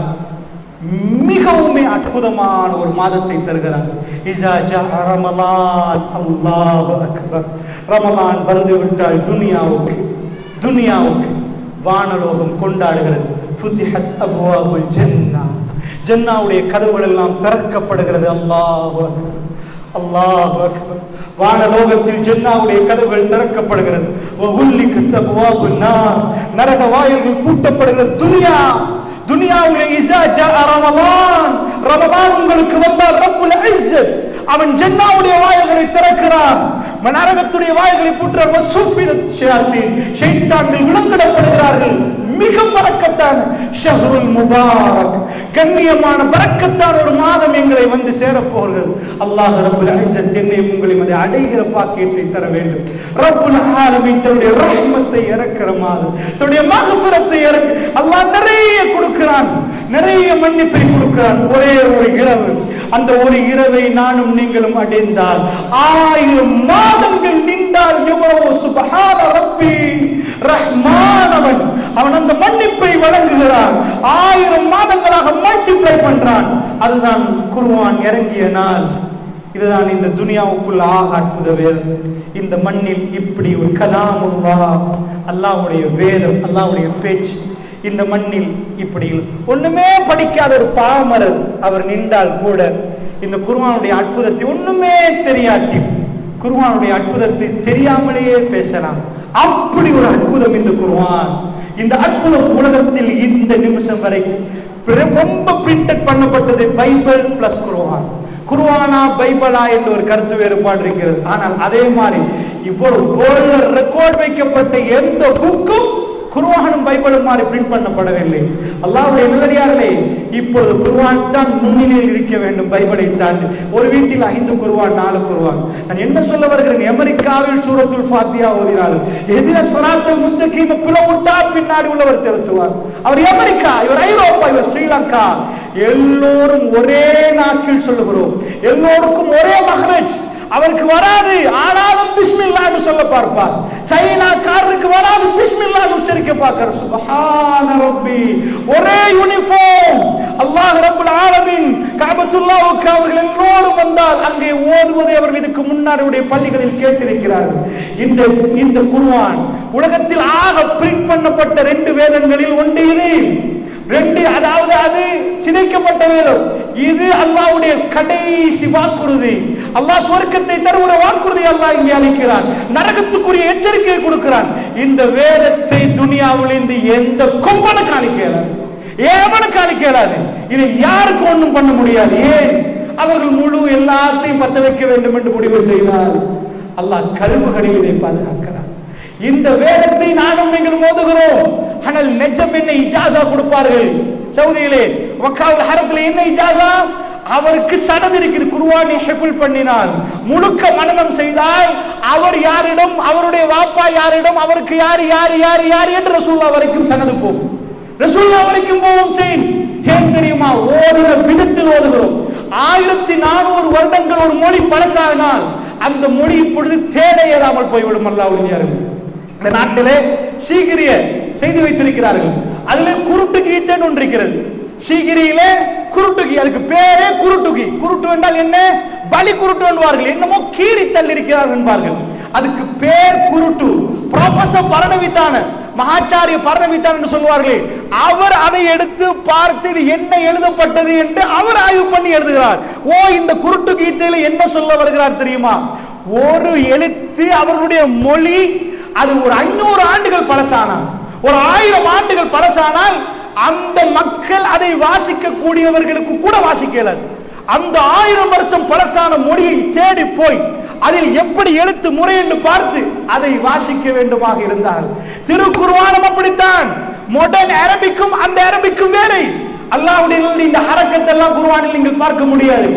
மிகவுமே அற்புதமான ஒரு மாதத்தை தருகிறார் இஜா ஜா ரமலான் அல்லாஹ் அக்பர் ரமலான் வந்து விட்டால் துனியாவுக்கு துனியாவுக்கு வானலோகம் கொண்டாடுகிறது ஃபுதிஹத் அப்வாபுல் ஜன்னா ஜன்னாவுடைய கதவுகள் எல்லாம் திறக்கப்படுகிறது அல்லாஹ் அக்பர் அல்லாஹ் அக்பர் வானலோகத்தில் ஜன்னாவுடைய கதவுகள் திறக்கப்படுகிறது வஉல்லிக்கு தப்வாபுன் நார் நரக வாயில்கள் பூட்டப்படுகிறது துனியா துனியாவுல இஸா ஜா ரமலான் ரமலான் உங்களுக்கு வந்தால் ரப்புல் இஸ்ஸத் அவன் ஜன்னாவுடைய வாயில்களை திறக்கிறான் நரகத்துடைய வாயில்களை பூட்டுற வசுஃபிரத் ஷயாத்தீன் ஷைத்தான்கள் விலங்கிடப்படுகிறார்கள் மிக பறக்கத்தான ஷஹ்ருல் முபாரக் கண்ணியமான பறக்கத்தான ஒரு மாதம் எங்களை வந்து சேரப் போகிறது அல்லாஹ் ரப்புல் இஸ்ஸத் என்னையும் உங்களையும் அதை அடைகிற பாக்கியத்தை தர வேண்டும் ரப்புல் ஆலமீன் தன்னுடைய ரஹ்மத்தை இறக்கிற மாதம் தன்னுடைய மகஃபிரத்தை இறக்கு அல்லாஹ் நிறைய கொடுக்கிறான் நிறைய மன்னிப்பை கொடுக்கிறான் ஒரே ஒரு இரவு அந்த ஒரு இரவை நானும் நீங்களும் அடைந்தால் ஆயிரம் மாதங்கள் நின்றால் எவ்வளவு சுபஹான ரப்பி ரஹ்மான் அவன் அவன் அந்த மன்னிப்பை வழங்குகிறான் ஆயிரம் மாதங்களாக மல்டிப்ளை பண்றான் அதுதான் குருவான் இறங்கிய நாள் இதுதான் இந்த துனியாவுக்குள் ஆக அற்புத வேதம் இந்த மண்ணில் இப்படி ஒரு கலாமுல்லா அல்லாஹ்வுடைய வேதம் அல்லாஹ்வுடைய பேச்சு இந்த மண்ணில் இப்படி ஒண்ணுமே படிக்காத ஒரு பாமரர் அவர் நின்றால் கூட இந்த குருவானுடைய அற்புதத்தை ஒண்ணுமே தெரியாட்டி குருவானுடைய அற்புதத்தை தெரியாமலேயே பேசலாம் அப்படி ஒரு அற்புதம் இந்த குருவான் இந்த அற்புதம் உலகத்தில் இந்த நிமிஷம் வரைக்கும் பிற- ரொம்ப பிரிண்டட் பண்ணப்பட்டது பைபிள் பிளஸ் குருவான் குருவானா பைபிளா என்ற ஒரு கருத்து வேறுபாடு இருக்கிறது ஆனால் அதே மாதிரி இவ்வளவு வேர்ல்ட்ல ரெக்கார்ட் வைக்கப்பட்ட எந்த புக்கும் குருவானும் பைபிளும் மாதிரி பிரிண்ட் பண்ணப்படவில்லை அல்லாஹ்வுடைய நல்லடியார்களே இப்பொழுது குருவான் தான் முன்னிலையில் இருக்க வேண்டும் பைபிளை தாண்டி ஒரு வீட்டில் ஐந்து குருவான் நாலு குருவான் நான் என்ன சொல்ல வருகிறேன் அமெரிக்காவில் சூரத்துல் ஃபாத்தியா ஓதினார்கள் எதிர சொராத்துல் முஸ்தகீம பிளவுட்டா பின்னாடி உள்ளவர் திருத்துவார் அவர் அமெரிக்கா இவர் ஐரோப்பா இவர் ஸ்ரீலங்கா எல்லோரும் ஒரே நாக்கில் சொல்லுகிறோம் எல்லோருக்கும் ஒரே மகரஜ் அவருக்கு வராது ஆனாலும் பிஸ்மில்லான்னு சொல்ல பார்ப்பார் சைனாக்காரருக்கு வராது பிஸ்மில்லான்னு உச்சரிக்க பார்க்கிற சுபஹான ரப்பி ஒரே யூனிஃபார்ம் அல்லாஹ் ரப்பல் ஆலமீன் கஅபத்துல்லாஹ்வுக்கு அவர்கள் எல்லோரும் வந்தால் அங்கே ஓதுவதை அவர்கள் இதுக்கு முன்னாடி பள்ளிகளில் கேட்டிருக்கிறார்கள் இந்த இந்த குர்ஆன் உலகத்தில் ஆக பிரிண்ட் பண்ணப்பட்ட ரெண்டு வேதங்களில் ஒன்று இது ரெண்டு அதாவது அது சிதைக்கப்பட்ட வேதம் இது அல்லாஹ்வுடைய கடைசி வாக்குறுதி அல்லாஹ் சொர்க்கத்தை தருகிற வாக்குறுதி அல்லாஹ் இங்கே அளிக்கிறான் நரகத்துக்குரிய எச்சரிக்கையை கொடுக்கிறான் இந்த வேதத்தை துனியாவில் இருந்து எந்த கொம்பனை காணிக்கல ஏவனை காணிக்கலாது இதை யாருக்கு ஒண்ணும் பண்ண முடியாது ஏன் அவர்கள் முழு எல்லாத்தையும் பத்த வைக்க வேண்டும் என்று முடிவு செய்தார் அல்லாஹ் கருவுகளில் இதை பாதுகாக்கிறான் இந்த வேதத்தை நானும் நீங்கள் மோதுகிறோம் ஆனால் நெஜம் என்ன இஜாசா கொடுப்பார்கள் சவுதியிலே வக்காவுல் ஹரத்தில் என்ன இஜாசா அவருக்கு சனது இருக்குது குருவானி ஹெஃபுல் பண்ணினார் முழுக்க மனனம் செய்தால் அவர் யாரிடம் அவருடைய வாப்பா யாரிடம் அவருக்கு யார் யார் யார் யார் என்று ரசூல்லா வரைக்கும் சனது போகும் ரசூல்லா வரைக்கும் போகும் செயின் ஏன் தெரியுமா ஓதுகிற விதத்தில் ஓதுகிறோம் ஆயிரத்தி நானூறு வருடங்கள் ஒரு மொழி பழசாகினால் அந்த மொழி இப்பொழுது தேட இயலாமல் போய்விடும் அல்லாஹ் இந்த நாட்டிலே சீக்கிரிய செய்து வைத்திருக்கிறார்கள் அதிலே குருட்டு கீச்சன் ஒன்று இருக்கிறது சீகிரியிலே குருட்டுகி அதுக்கு பேரே குருட்டுகி குருட்டு என்றால் என்ன பலி குருட்டு என்பார்கள் என்னமோ கீறி தள்ளிருக்கிறார்கள் என்பார்கள் அதுக்கு பேர் குருட்டு ப்ரொஃபசர் பரணவித்தான மகாச்சாரிய பரணவித்தான் என்று சொல்வார்களே அவர் அதை எடுத்து பார்த்து இது என்ன எழுதப்பட்டது என்று அவர் ஆய்வு பண்ணி எழுதுகிறார் ஓ இந்த குருட்டு கீதையில என்ன சொல்ல வருகிறார் தெரியுமா ஒரு எழுத்து அவர்களுடைய மொழி அது ஒரு ஐநூறு ஆண்டுகள் பழசானால் ஒரு ஆயிரம் ஆண்டுகள் பழசானால் அந்த மக்கள் அதை வாசிக்க கூடியவர்களுக்கு கூட வாசிக்க இயலாது அந்த ஆயிரம் வருஷம் பழசான மொழியை தேடி போய் அதில் எப்படி எழுத்து முறை என்று பார்த்து அதை வாசிக்க வேண்டுமாக இருந்தால் திருக்குர்ஆனும் அப்படித்தான் மாடர்ன் அரபிக்கும் அந்த அரபிக்கும் வேறு அல்லாஹ்வுடைய இந்த ஹரக்கத்தெல்லாம் குர்ஆனில் நீங்கள் பார்க்க முடியாது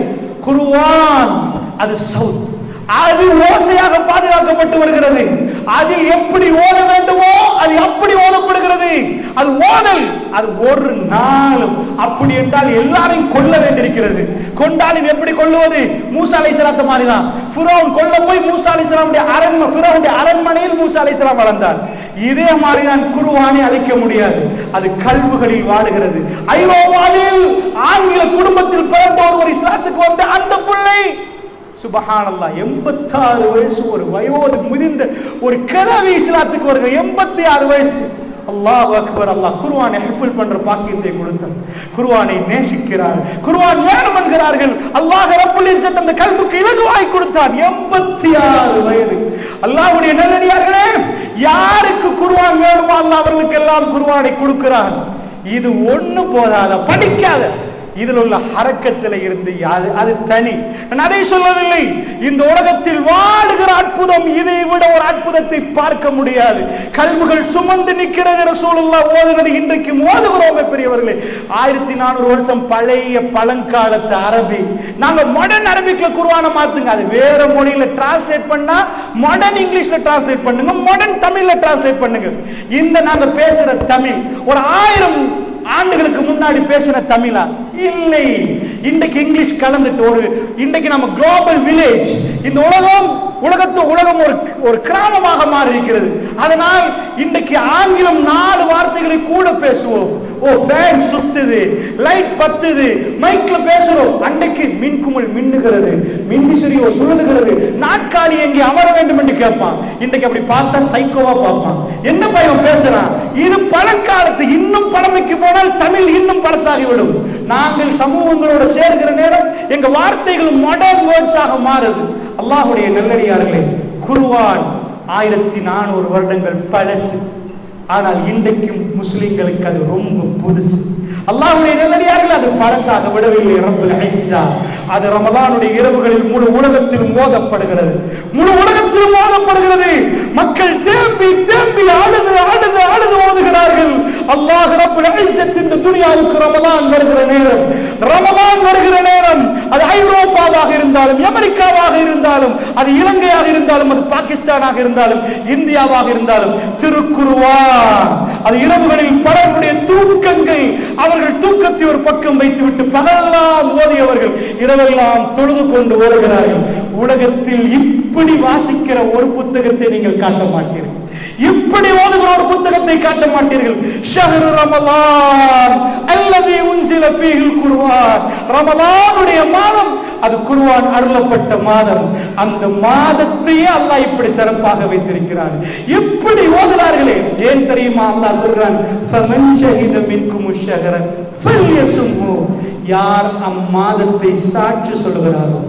குர்ஆன் அது சவுத் அது ஓசையாக பாதுகாக்கப்பட்டு வருகிறது அதில் எப்படி ஓத வேண்டுமோ அது அப்படி ஓதப்படுகிறது அது ஓதல் அது ஒரு நாளும் அப்படி என்றால் எல்லாரையும் கொல்ல வேண்டியிருக்கிறது கொண்டாலும் எப்படி கொள்ளுவது மூசா அலைஹிஸ்ஸலாத்து மாதிரி தான் ஃபிரௌன் கொல்ல போய் மூசா அலைஹிஸ்ஸலாமுடைய அரண்மனை ஃபிரௌனுடைய அரண்மனையில் மூசா அலைஹிஸ்ஸலாம் வளர்ந்தார் இதே மாதிரி நான் குருவானை அழிக்க முடியாது அது கல்வுகளில் வாடுகிறது ஐரோப்பாவில் ஆங்கில குடும்பத்தில் பிறந்த ஒருவர் இஸ்லாத்துக்கு வந்து அந்த பிள்ளை சுபஹானல்லா எண்பத்தாறு வயசு ஒரு வயோது முதிர்ந்த ஒரு கிழவி இஸ்லாத்துக்கு வருகிற எண்பத்தி ஆறு வயசு அல்லாஹ் அக்பர் அல்லாஹ் குர்ஆனை ஹிஃபுல் பண்ற பாக்கியத்தை கொடுத்தார் குர்ஆனை நேசிக்கிறார் குர்ஆன் வேணும் என்கிறார்கள் அல்லாஹ் ரப்புல் இஸ்ஸத் அந்த கல்புக்கு இலகுவாய் கொடுத்தார் எண்பத்தி ஆறு வயது அல்லாஹ்வுடைய நல்லடியார்களே யாருக்கு குர்ஆன் வேணுமோ அல்லாஹ் அவர்களுக்கு எல்லாம் குர்ஆனை கொடுக்கிறான் இது ஒண்ணு போதாத படிக்காத இதில் உள்ள ஹரக்கத்தில் இருந்து அது அது தனி நான் அதை சொல்லவில்லை இந்த உலகத்தில் வாழுகிற அற்புதம் இதை விட ஒரு அற்புதத்தை பார்க்க முடியாது கல்விகள் சுமந்து நிற்கிறது ரசூலுல்லா ஓதுனது இன்றைக்கு ஓதுகிறோமே பெரியவர்களே ஆயிரத்தி நானூறு வருஷம் பழைய பழங்காலத்து அரபி நாங்க மாடர்ன் அரபிக்ல குர்ஆனை மாத்துங்க அது வேற மொழியில டிரான்ஸ்லேட் பண்ணா மாடர்ன் இங்கிலீஷ்ல டிரான்ஸ்லேட் பண்ணுங்க மாடர்ன் தமிழ்ல டிரான்ஸ்லேட் பண்ணுங்க இந்த நாங்க பேசுற தமிழ் ஒரு ஆயிரம் ஆண்டுகளுக்கு முன்னாடி பேசின தமிழா இல்லை இன்றைக்கு இங்கிலீஷ் கலந்துட்டு ஒரு இன்றைக்கு நம்ம குளோபல் வில்லேஜ் இந்த உலகம் உலகத்து உலகம் ஒரு ஒரு கிராமமாக மாறி இருக்கிறது அதனால் இன்றைக்கு ஆங்கிலம் நாலு வார்த்தைகளை கூட பேசுவோம் ஓ ஃபேன் சுத்துது லைட் பத்துது மைக்ல பேசுறோம் அன்றைக்கு மின்குமிழ் மின்னுகிறது மின்விசிறியோ சுழலுகிறது நாட்காலி எங்கே அமர வேண்டும் என்று கேட்பான் இன்றைக்கு அப்படி பார்த்தா சைக்கோவா பார்ப்பான் என்ன பையன் பேசுறான் இது பழங்காலத்து இன்னும் பழமைக்கு போனால் தமிழ் இன்னும் பழசாகிவிடும் நாங்கள் சமூகங்களோட சேர்கிற நேரம் எங்க வார்த்தைகள் மாடர்ன் வேர்ட்ஸ் ஆக மாறுது அல்லாஹ்வுடைய நல்லடியார்களே குர்ஆன் ஆயிரத்தி நானூறு வருடங்கள் பழசு ஆனால் இன்றைக்கும் முஸ்லிம்களுக்கு அது ரொம்ப புதுசு அல்லாஹ்வுடைய நல்லடியார்கள் அது பழசாக விடவில்லை ரப்பல் இஸ்ஸா அது ரமதானுடைய இரவுகளில் முழு உலகத்திலும் மோதப்படுகிறது முழு உலகத்திலும் மோதப்படுகிறது மக்கள் தேம்பி தேம்பி அழுது அழுது அழுது ஓதுகிறார்கள் அல்லாஹ் ரப்பல் இஸ்ஸத் இந்த துனியாவுக்கு ரமதான் வருகிற நேரம் ரமதான் வருகிற நேரம் அது ஐரோப்பாவாக இருந்தாலும் அமெரிக்காவாக இருந்தாலும் அது இலங்கையாக இருந்தாலும் அது பாகிஸ்தானாக இருந்தாலும் இந்தியாவாக இருந்தாலும் திருக்குருவான் அது இரவுகளில் பலருடைய தூக்கங்கள் அவர்கள் தூக்கத்தை ஒரு பக்கம் வைத்துவிட்டு பகலெல்லாம் ஓதியவர்கள் இரவெல்லாம் தொழுது கொண்டு ஓடுகிறார்கள் உலகத்தில் இப்படி வாசிக்கிற ஒரு புத்தகத்தை நீங்கள் காட்ட மாட்டீர்கள் இப்படி ஓதுகிற ஒரு புத்தகத்தை காட்ட மாட்டீர்கள் ஷஹரு ரமலான் அல்லது உன்சில ஃபீஹில் குர்ஆன் ரமலானுடைய மாதம் அது குர்ஆன் அருளப்பட்ட மாதம் அந்த மாதத்தையே அல்லாஹ் இப்படி சிறப்பாக வைத்திருக்கிறான் எப்படி ஓதுறார்களே ஏன் தெரியுமா அல்லாஹ் சொல்றான் ஃபமன் ஷஹித மின்கும் ஷஹர ஃபல்யசும்ஹு யார் அம்மாதத்தை சாட்சி சொல்கிறாரோ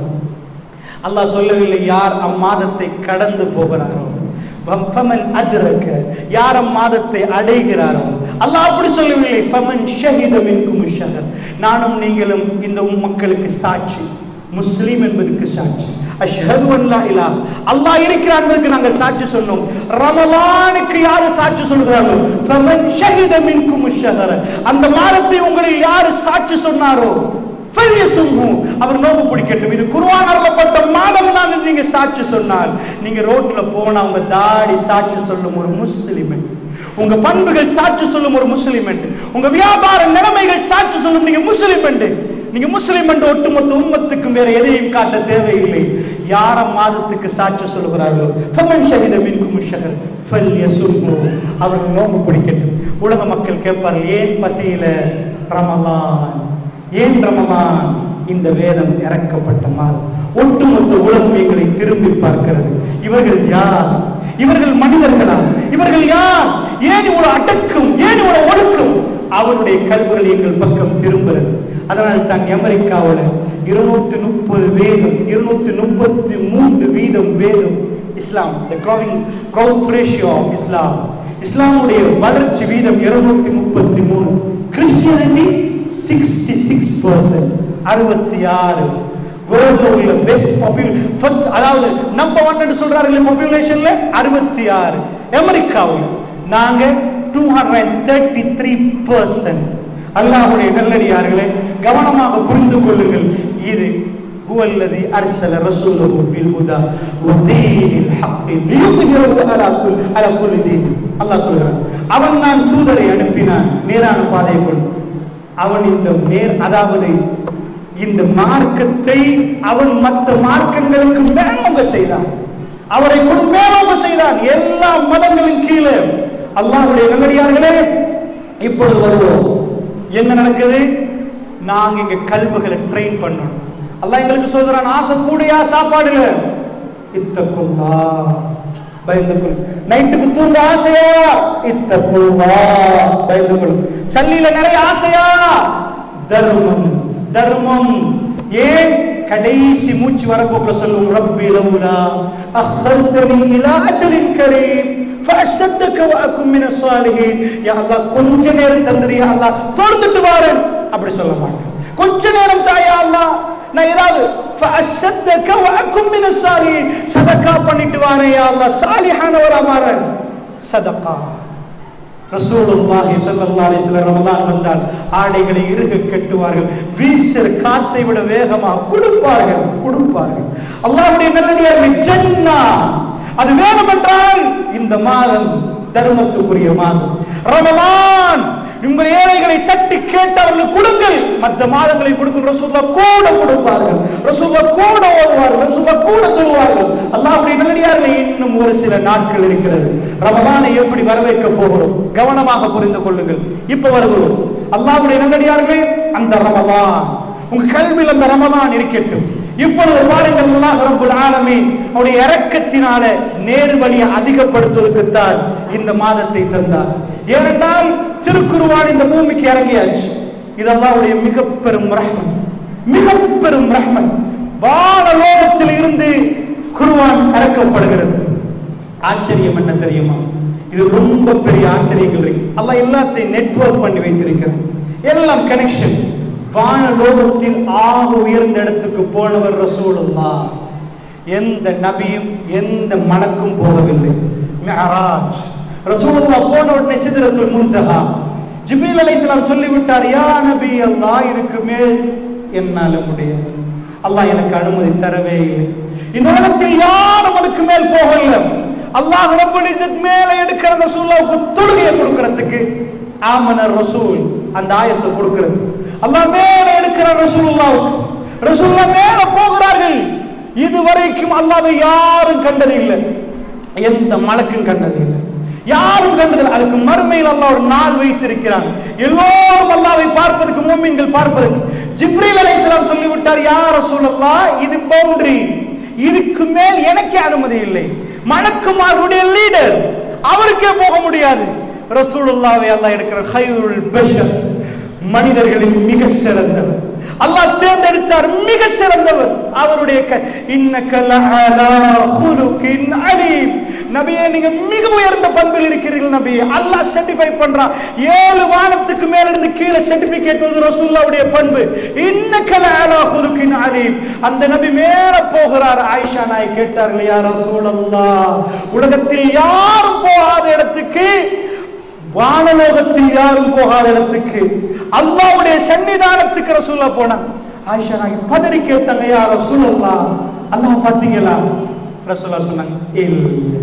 அல்லாஹ் சொல்லவில்லை யார் அம்மாதத்தை கடந்து போகிறாரோ ஃபமன் அத்ரக யார் அம்மாதத்தை அடைகிறாரோ அல்லாஹ் அப்படி சொல்லவில்லை ஃபமன் ஷஹித மின்கும் ஷஹர் நானும் நீங்களும் இந்த மக்களுக்கு சாட்சி முஸ்லீம் என்பதற்கு சாட்சி அஷ்ஹது அன் லா இலாஹ அல்லாஹ் இருக்கிறார் என்பதற்கு நாங்கள் சாட்சி சொன்னோம் ரமலானுக்கு யாரு சாட்சி சொல்கிறார்கள் ஃபமன் ஷஹித மின்கும் ஷஹர அந்த மாதத்தை உங்களில் யாரு சாட்சி சொன்னாரோ ஃபல்யசும்ஹு. அவர் நோம்பு பிடிக்கட்டும் இது குர்ஆன் அருளப்பட்ட மாதம் தான் என்று நீங்க சாட்சி சொன்னால் நீங்க ரோட்ல போனா உங்க தாடி சாட்சி சொல்லும் ஒரு முஸ்லிம் உங்க பண்புகள் சாட்சி சொல்லும் ஒரு முஸ்லிம் உங்க வியாபார நிலைமைகள் சாட்சி சொல்லும் நீங்க முஸ்லிம் என்று நீங்க முஸ்லிம் என்று ஒட்டுமொத்த உம்மத்துக்கும் வேற எதையும் காட்ட தேவையில்லை யார மாதத்துக்கு சாட்சி சொல்லுகிறார்களோ ஃபமன் ஷஹித மின்கும் ஷஹர் ஃபல்யசும்ஹு. அவர்கள் நோம்பு பிடிக்கட்டும் உலக மக்கள் கேட்பார்கள் ஏன் பசியில ரமலான் ஏன் ரமலான் இந்த வேதம் இறக்கப்பட்ட மாதம் ஒட்டுமொத்த உலகம் எங்களை திரும்பி பார்க்கிறது இவர்கள் யார் இவர்கள் மனிதர்களா இவர்கள் யார் ஏன் இவ்வளவு அடக்கும் ஏன் இவ்வளவு ஒடுக்கும் அவருடைய கல்விகள் எங்கள் பக்கம் திரும்புகிறது அதனால் தான் அமெரிக்காவில் இருநூத்தி முப்பது வேதம் இருநூத்தி முப்பத்தி மூன்று வீதம் வேதம் இஸ்லாம் the growing growth ratio of இஸ்லாம் இஸ்லாமுடைய வளர்ச்சி வீதம் இருநூத்தி முப்பத்தி மூணு கிறிஸ்டியானிட்டி சிக்ஸ்டி சிக்ஸ் பர்சன்ட் அறுபத்தி ஆறு வேர்ல்ட்ல உள்ள பெஸ்ட் பாப்புலேஷன் ஃபர்ஸ்ட் அதாவது நம்பர் ஒன் என்று சொல்றாரு பாப்புலேஷன்ல அறுபத்தி ஆறு அமெரிக்காவில் நாங்க two hundred thirty three percent அல்லாஹுடைய நல்லடியார்களே கவனமாக புரிந்து கொள்ளுங்கள் இது هو الذي أرسل رسوله بالهدى ودين الحق ليظهره على كل على كل دين அல்லாஹ் சொல்கிறான் அவன் நான் தூதரை அனுப்பினான் நேரான பாதையை கொண்டு அவன் இந்த நேர் அதாவது இந்த மார்க்கத்தை அவன் மற்ற மார்க்கங்களுக்கு மேலோங்க செய்தான் அவரை கொண்டு மேலோங்க செய்தான் எல்லா மதங்களின் கீழே அல்லாஹ்வுடைய நல்லடியார்களே இப்பொழுது வருவோம் என்ன நடக்குது நாங்க இங்க கல்விகளை ட்ரெயின் பண்ணணும் அல்லாஹ் எங்களுக்கு சொல்றான் ஆசை கூடியா சாப்பாடுல இத்தக்குல்லா பயந்து கொள் நைட்டுக்கு தூங்க ஆசையா இத்தக்குல்லா பயந்து கொள் சல்லியில நிறைய ஆசையா தர்மம் தர்மம் ஏன் கடைசி மூச்சு வரப்போக்குள்ள சொல்லும் ரப்பி லவுலா அஹர்தனி இலா அஜலின் கரீம் ஃபஅஷத்தக வஅக்கும் மின ஸாலிஹீன் யா அல்லாஹ் கொஞ்ச நேரம் தந்துரு யா அல்லாஹ் தொழுதுட்டு வாரேன் அப்படி சொல்ல மாட்டேன் கொஞ்ச நேரம் தாயா அல்லாஹ் நான் ஏதாவது ஃபஅஷத்தக வஅக்கும் மின ஸாலிஹீன் சதகா பண்ணிட்டு வாரேன் யா அல்லாஹ் சாலிஹானவரா மாறேன் சதகா ரசூலுல்லாஹி ஸல்லல்லாஹு அலைஹி வஸல்லம் ரமலான் வந்தால் ஆடைகளை இறுக கட்டுவார்கள் வீசுற காத்தை விட வேகமாக கொடுப்பார்கள் கொடுப்பார்கள் அல்லாஹ்வுடைய நல்லடியார்கள் ஜன்னா அது வேணும் என்றால் இந்த மாதம் தர்மத்துக்குரிய மாதம் ரமலான் உங்கள் ஏழைகளை தட்டி கேட்டு அவர்கள் கொடுங்கள் மற்ற மாதங்களை கொடுக்கும் ரசூல்லா கூட கொடுப்பார்கள் ரசூல்லா கூட ஓதுவார்கள் ரசூல்லா கூட தொழுவார்கள் அல்லாஹ்வுடைய நல்லடியார்கள் இன்னும் ஒரு சில நாட்கள் இருக்கிறது ரமலானை எப்படி வரவேற்க போகிறோம் கவனமாக புரிந்து கொள்ளுங்கள் இப்ப வருகிறோம் அல்லாஹ்வுடைய நல்லடியார்களே அந்த ரமலான் உங்க கல்வியில் அந்த ரமலான் இருக்கட்டும் இப்பொழுது பாருங்கள் அல்லாஹ் ரப்பல் ஆலமீன் அவருடைய இரக்கத்தினால நேர் வழியை அதிகப்படுத்துவதற்குத்தான் இந்த மாதத்தை தந்தார் ஏனென்றால் திருக்குருவான் இந்த பூமிக்கு இறங்கியாச்சு இது அல்லாஹ்வுடைய மிக பெரும் ரஹ்மத் மிக பெரும் ரஹ்மத் வானலோகத்தில் இருந்து குருவான் இறக்கப்படுகிறது ஆச்சரியம் என்ன தெரியுமா இது ரொம்ப பெரிய ஆச்சரியங்கள் இருக்கு அல்லாஹ் எல்லாத்தையும் நெட்வொர்க் பண்ணி வைத்திருக்கிறான் எல்லாம் கனெக்ஷன் வானலோகத்தில் ஆக உயர்ந்த இடத்துக்கு போனவர் ரசூலுல்லா எந்த நபியும் எந்த மலக்கும் போகவில்லை மிஅராஜ் ரசூலுல்லா போன உடனே சிதறத்துல் முன்தஹா ஜிப்ரீல் அலைஹிஸ்ஸலாம் சொல்லிவிட்டார் யா நபி அல்லாஹ் இதுக்கு மேல் என்னால முடியாது அல்லாஹ் எனக்கு அனுமதி தரவே இல்லை இந்த உலகத்தில் யாரும் அதுக்கு மேல் போகல அல்லாஹ் ரப்பல் இஸ்ஸத் மேல எடுக்கிற ரசூலுல்லாவுக்கு தொழுகையை கொடுக்கிறதுக்கு ஆமன ரசூல் அந்த ஆயத்தை கொடுக்கிறது அல்லாஹ் மேல எடுக்கிற ரசூலுல்லாவுக்கு ரசூலுல்லா மேல போகிறார்கள் இதுவரைக்கும் அல்லாஹ்வை யாரும் கண்டது இல்லை எந்த மலக்கும் கண்டது இல்லை யாரும் கண்டதில்லை அதுக்கு மறுமையில் அல்லாஹ் ஒரு நாள் வைத்திருக்கிறான் எல்லோரும் அல்லாஹ்வை பார்ப்பதற்கு மூமின்கள் பார்ப்பதற்கு ஜிப்ரீல் அலைஹிஸ்ஸலாம் சொல்லிவிட்டார் யா ரசூலல்லாஹ் இது பவுண்டரி இதுக்கு மேல் எனக்கே அனுமதி இல்லை மலக்குமாருடைய லீடர் அவருக்கே போக முடியாது ரசூலுல்லாவை அல்லாஹ் எடுக்கிற ஹைருல் பஷர் மனிதர்களில் மிக சிறந்தவர் அல்லாஹ் தேர்ந்தெடுத்தார் மிக சிறந்தவர் அவருடைய க- இன்னக லஅலா ஹுலுகின் அலீம் நபியே நீங்க மிக உயர்ந்த பண்பில் இருக்கிறீர்கள் நபியே அல்லாஹ் சர்டிஃபை பண்றான் ஏழு வானத்துக்கு மேல இருந்து கீழே சர்டிபிகேட் வந்து ரசூலுல்லாவுடைய பண்பு இன்னக லஅலா ஹுலுகின் அலீம் அந்த நபி மேல போகிறார் ஆயிஷா நாய் கேட்டார்கள் யா ரசூலல்லாஹ் உலகத்தில் யாரும் போகாத இடத்துக்கு வானலோகத்தில் யாரும் போகாத இடத்துக்கு அல்லாவுடைய சன்னிதானத்துக்கு ரசூல்லா போனாங்க ஆயிஷா நாய் பதறி கேட்டாங்க யா ரசூலல்லா அல்லாஹ் பாத்தீங்களா ரசூல்லா சொன்னாங்க இல்ல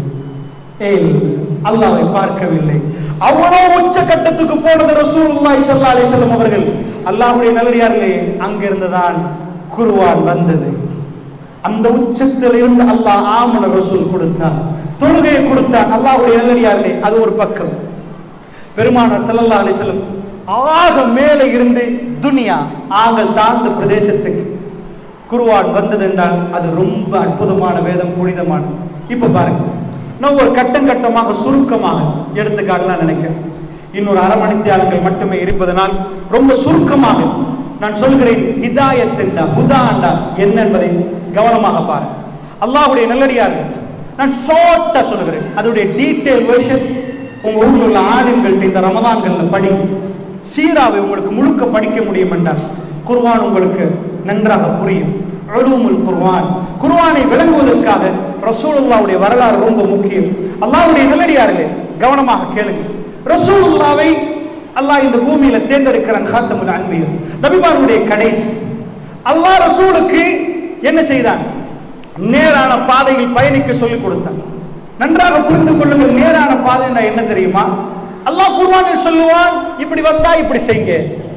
ஏய் அல்லாஹ்வை பார்க்கவில்லை அவ்வளவு உச்ச கட்டத்துக்கு போனது ரசூலுல்லாஹி ஸல்லல்லாஹு அலைஹி வஸல்லம் அவர்கள் அல்லாஹ்வுடைய நல்லடியார்களே அங்கிருந்துதான் குர்ஆன் வந்தது அந்த உச்சத்தில் இருந்து அல்லாஹ் ஆமன ரசூல் கொடுத்தான் தொழுகையை கொடுத்தான் அல்லாஹ்வுடைய நல்லடியார்களே அது ஒரு பக்கம் பெருமானார் ஸல்லல்லாஹு அலைஹி வஸல்லம் ஆக மேலே இருந்து துனியா ஆங்கள் தாழ்ந்த பிரதேசத்துக்கு குருவான் வந்தது என்றால் அது ரொம்ப அற்புதமான வேதம் புனிதமான இப்ப பாருங்க நான் ஒரு கட்டம் கட்டமாக சுருக்கமாக எடுத்துக்காட்டலாம் நினைக்கிறேன் இன்னொரு அரை மணித்தியாலங்கள் மட்டுமே இருப்பதனால் ரொம்ப சுருக்கமாக நான் சொல்கிறேன் ஹிதாயத் என்றா ஹுதாண்டா என்ன என்பதை கவனமாக பாருங்க அல்லாஹ்வுடைய நல்லடியார்கள் நான் ஷார்ட்டா சொல்லுகிறேன் அதோடைய டீடைல் வெர்ஷன் உங்க ஊர்ல உள்ள ஆளுங்கள்ட்ட இந்த ரமதான்கள்ல படி சீராவை உங்களுக்கு முழுக்க படிக்க முடியும் என்றால் குர்ஆன் உங்களுக்கு நன்றாக புரியும் உலூமுல் குர்ஆன் குர்ஆனை விளங்குவதற்காக ரசூலுல்லாவுடைய வரலாறு ரொம்ப முக்கியம் அல்லாஹ்வுடைய நல்லடியார்களே கவனமாக கேளுங்க ரசூலுல்லாவை அல்லாஹ் இந்த பூமியில தேர்ந்தெடுக்கிறான் காத்தமுல் அன்பியர் நபிமாருடைய கடைசி அல்லாஹ் ரசூலுக்கு என்ன செய்தான் நேரான பாதையில் பயணிக்க சொல்லிக் கொடுத்தான் நன்றாக புரிந்து கொள்ளுங்கள் நேரான பாதை என்ன தெரியுமா அல்லாஹ் குர்ஆனில் சொல்லுவான் இப்படி வந்தா இப்படி செய்யுங்க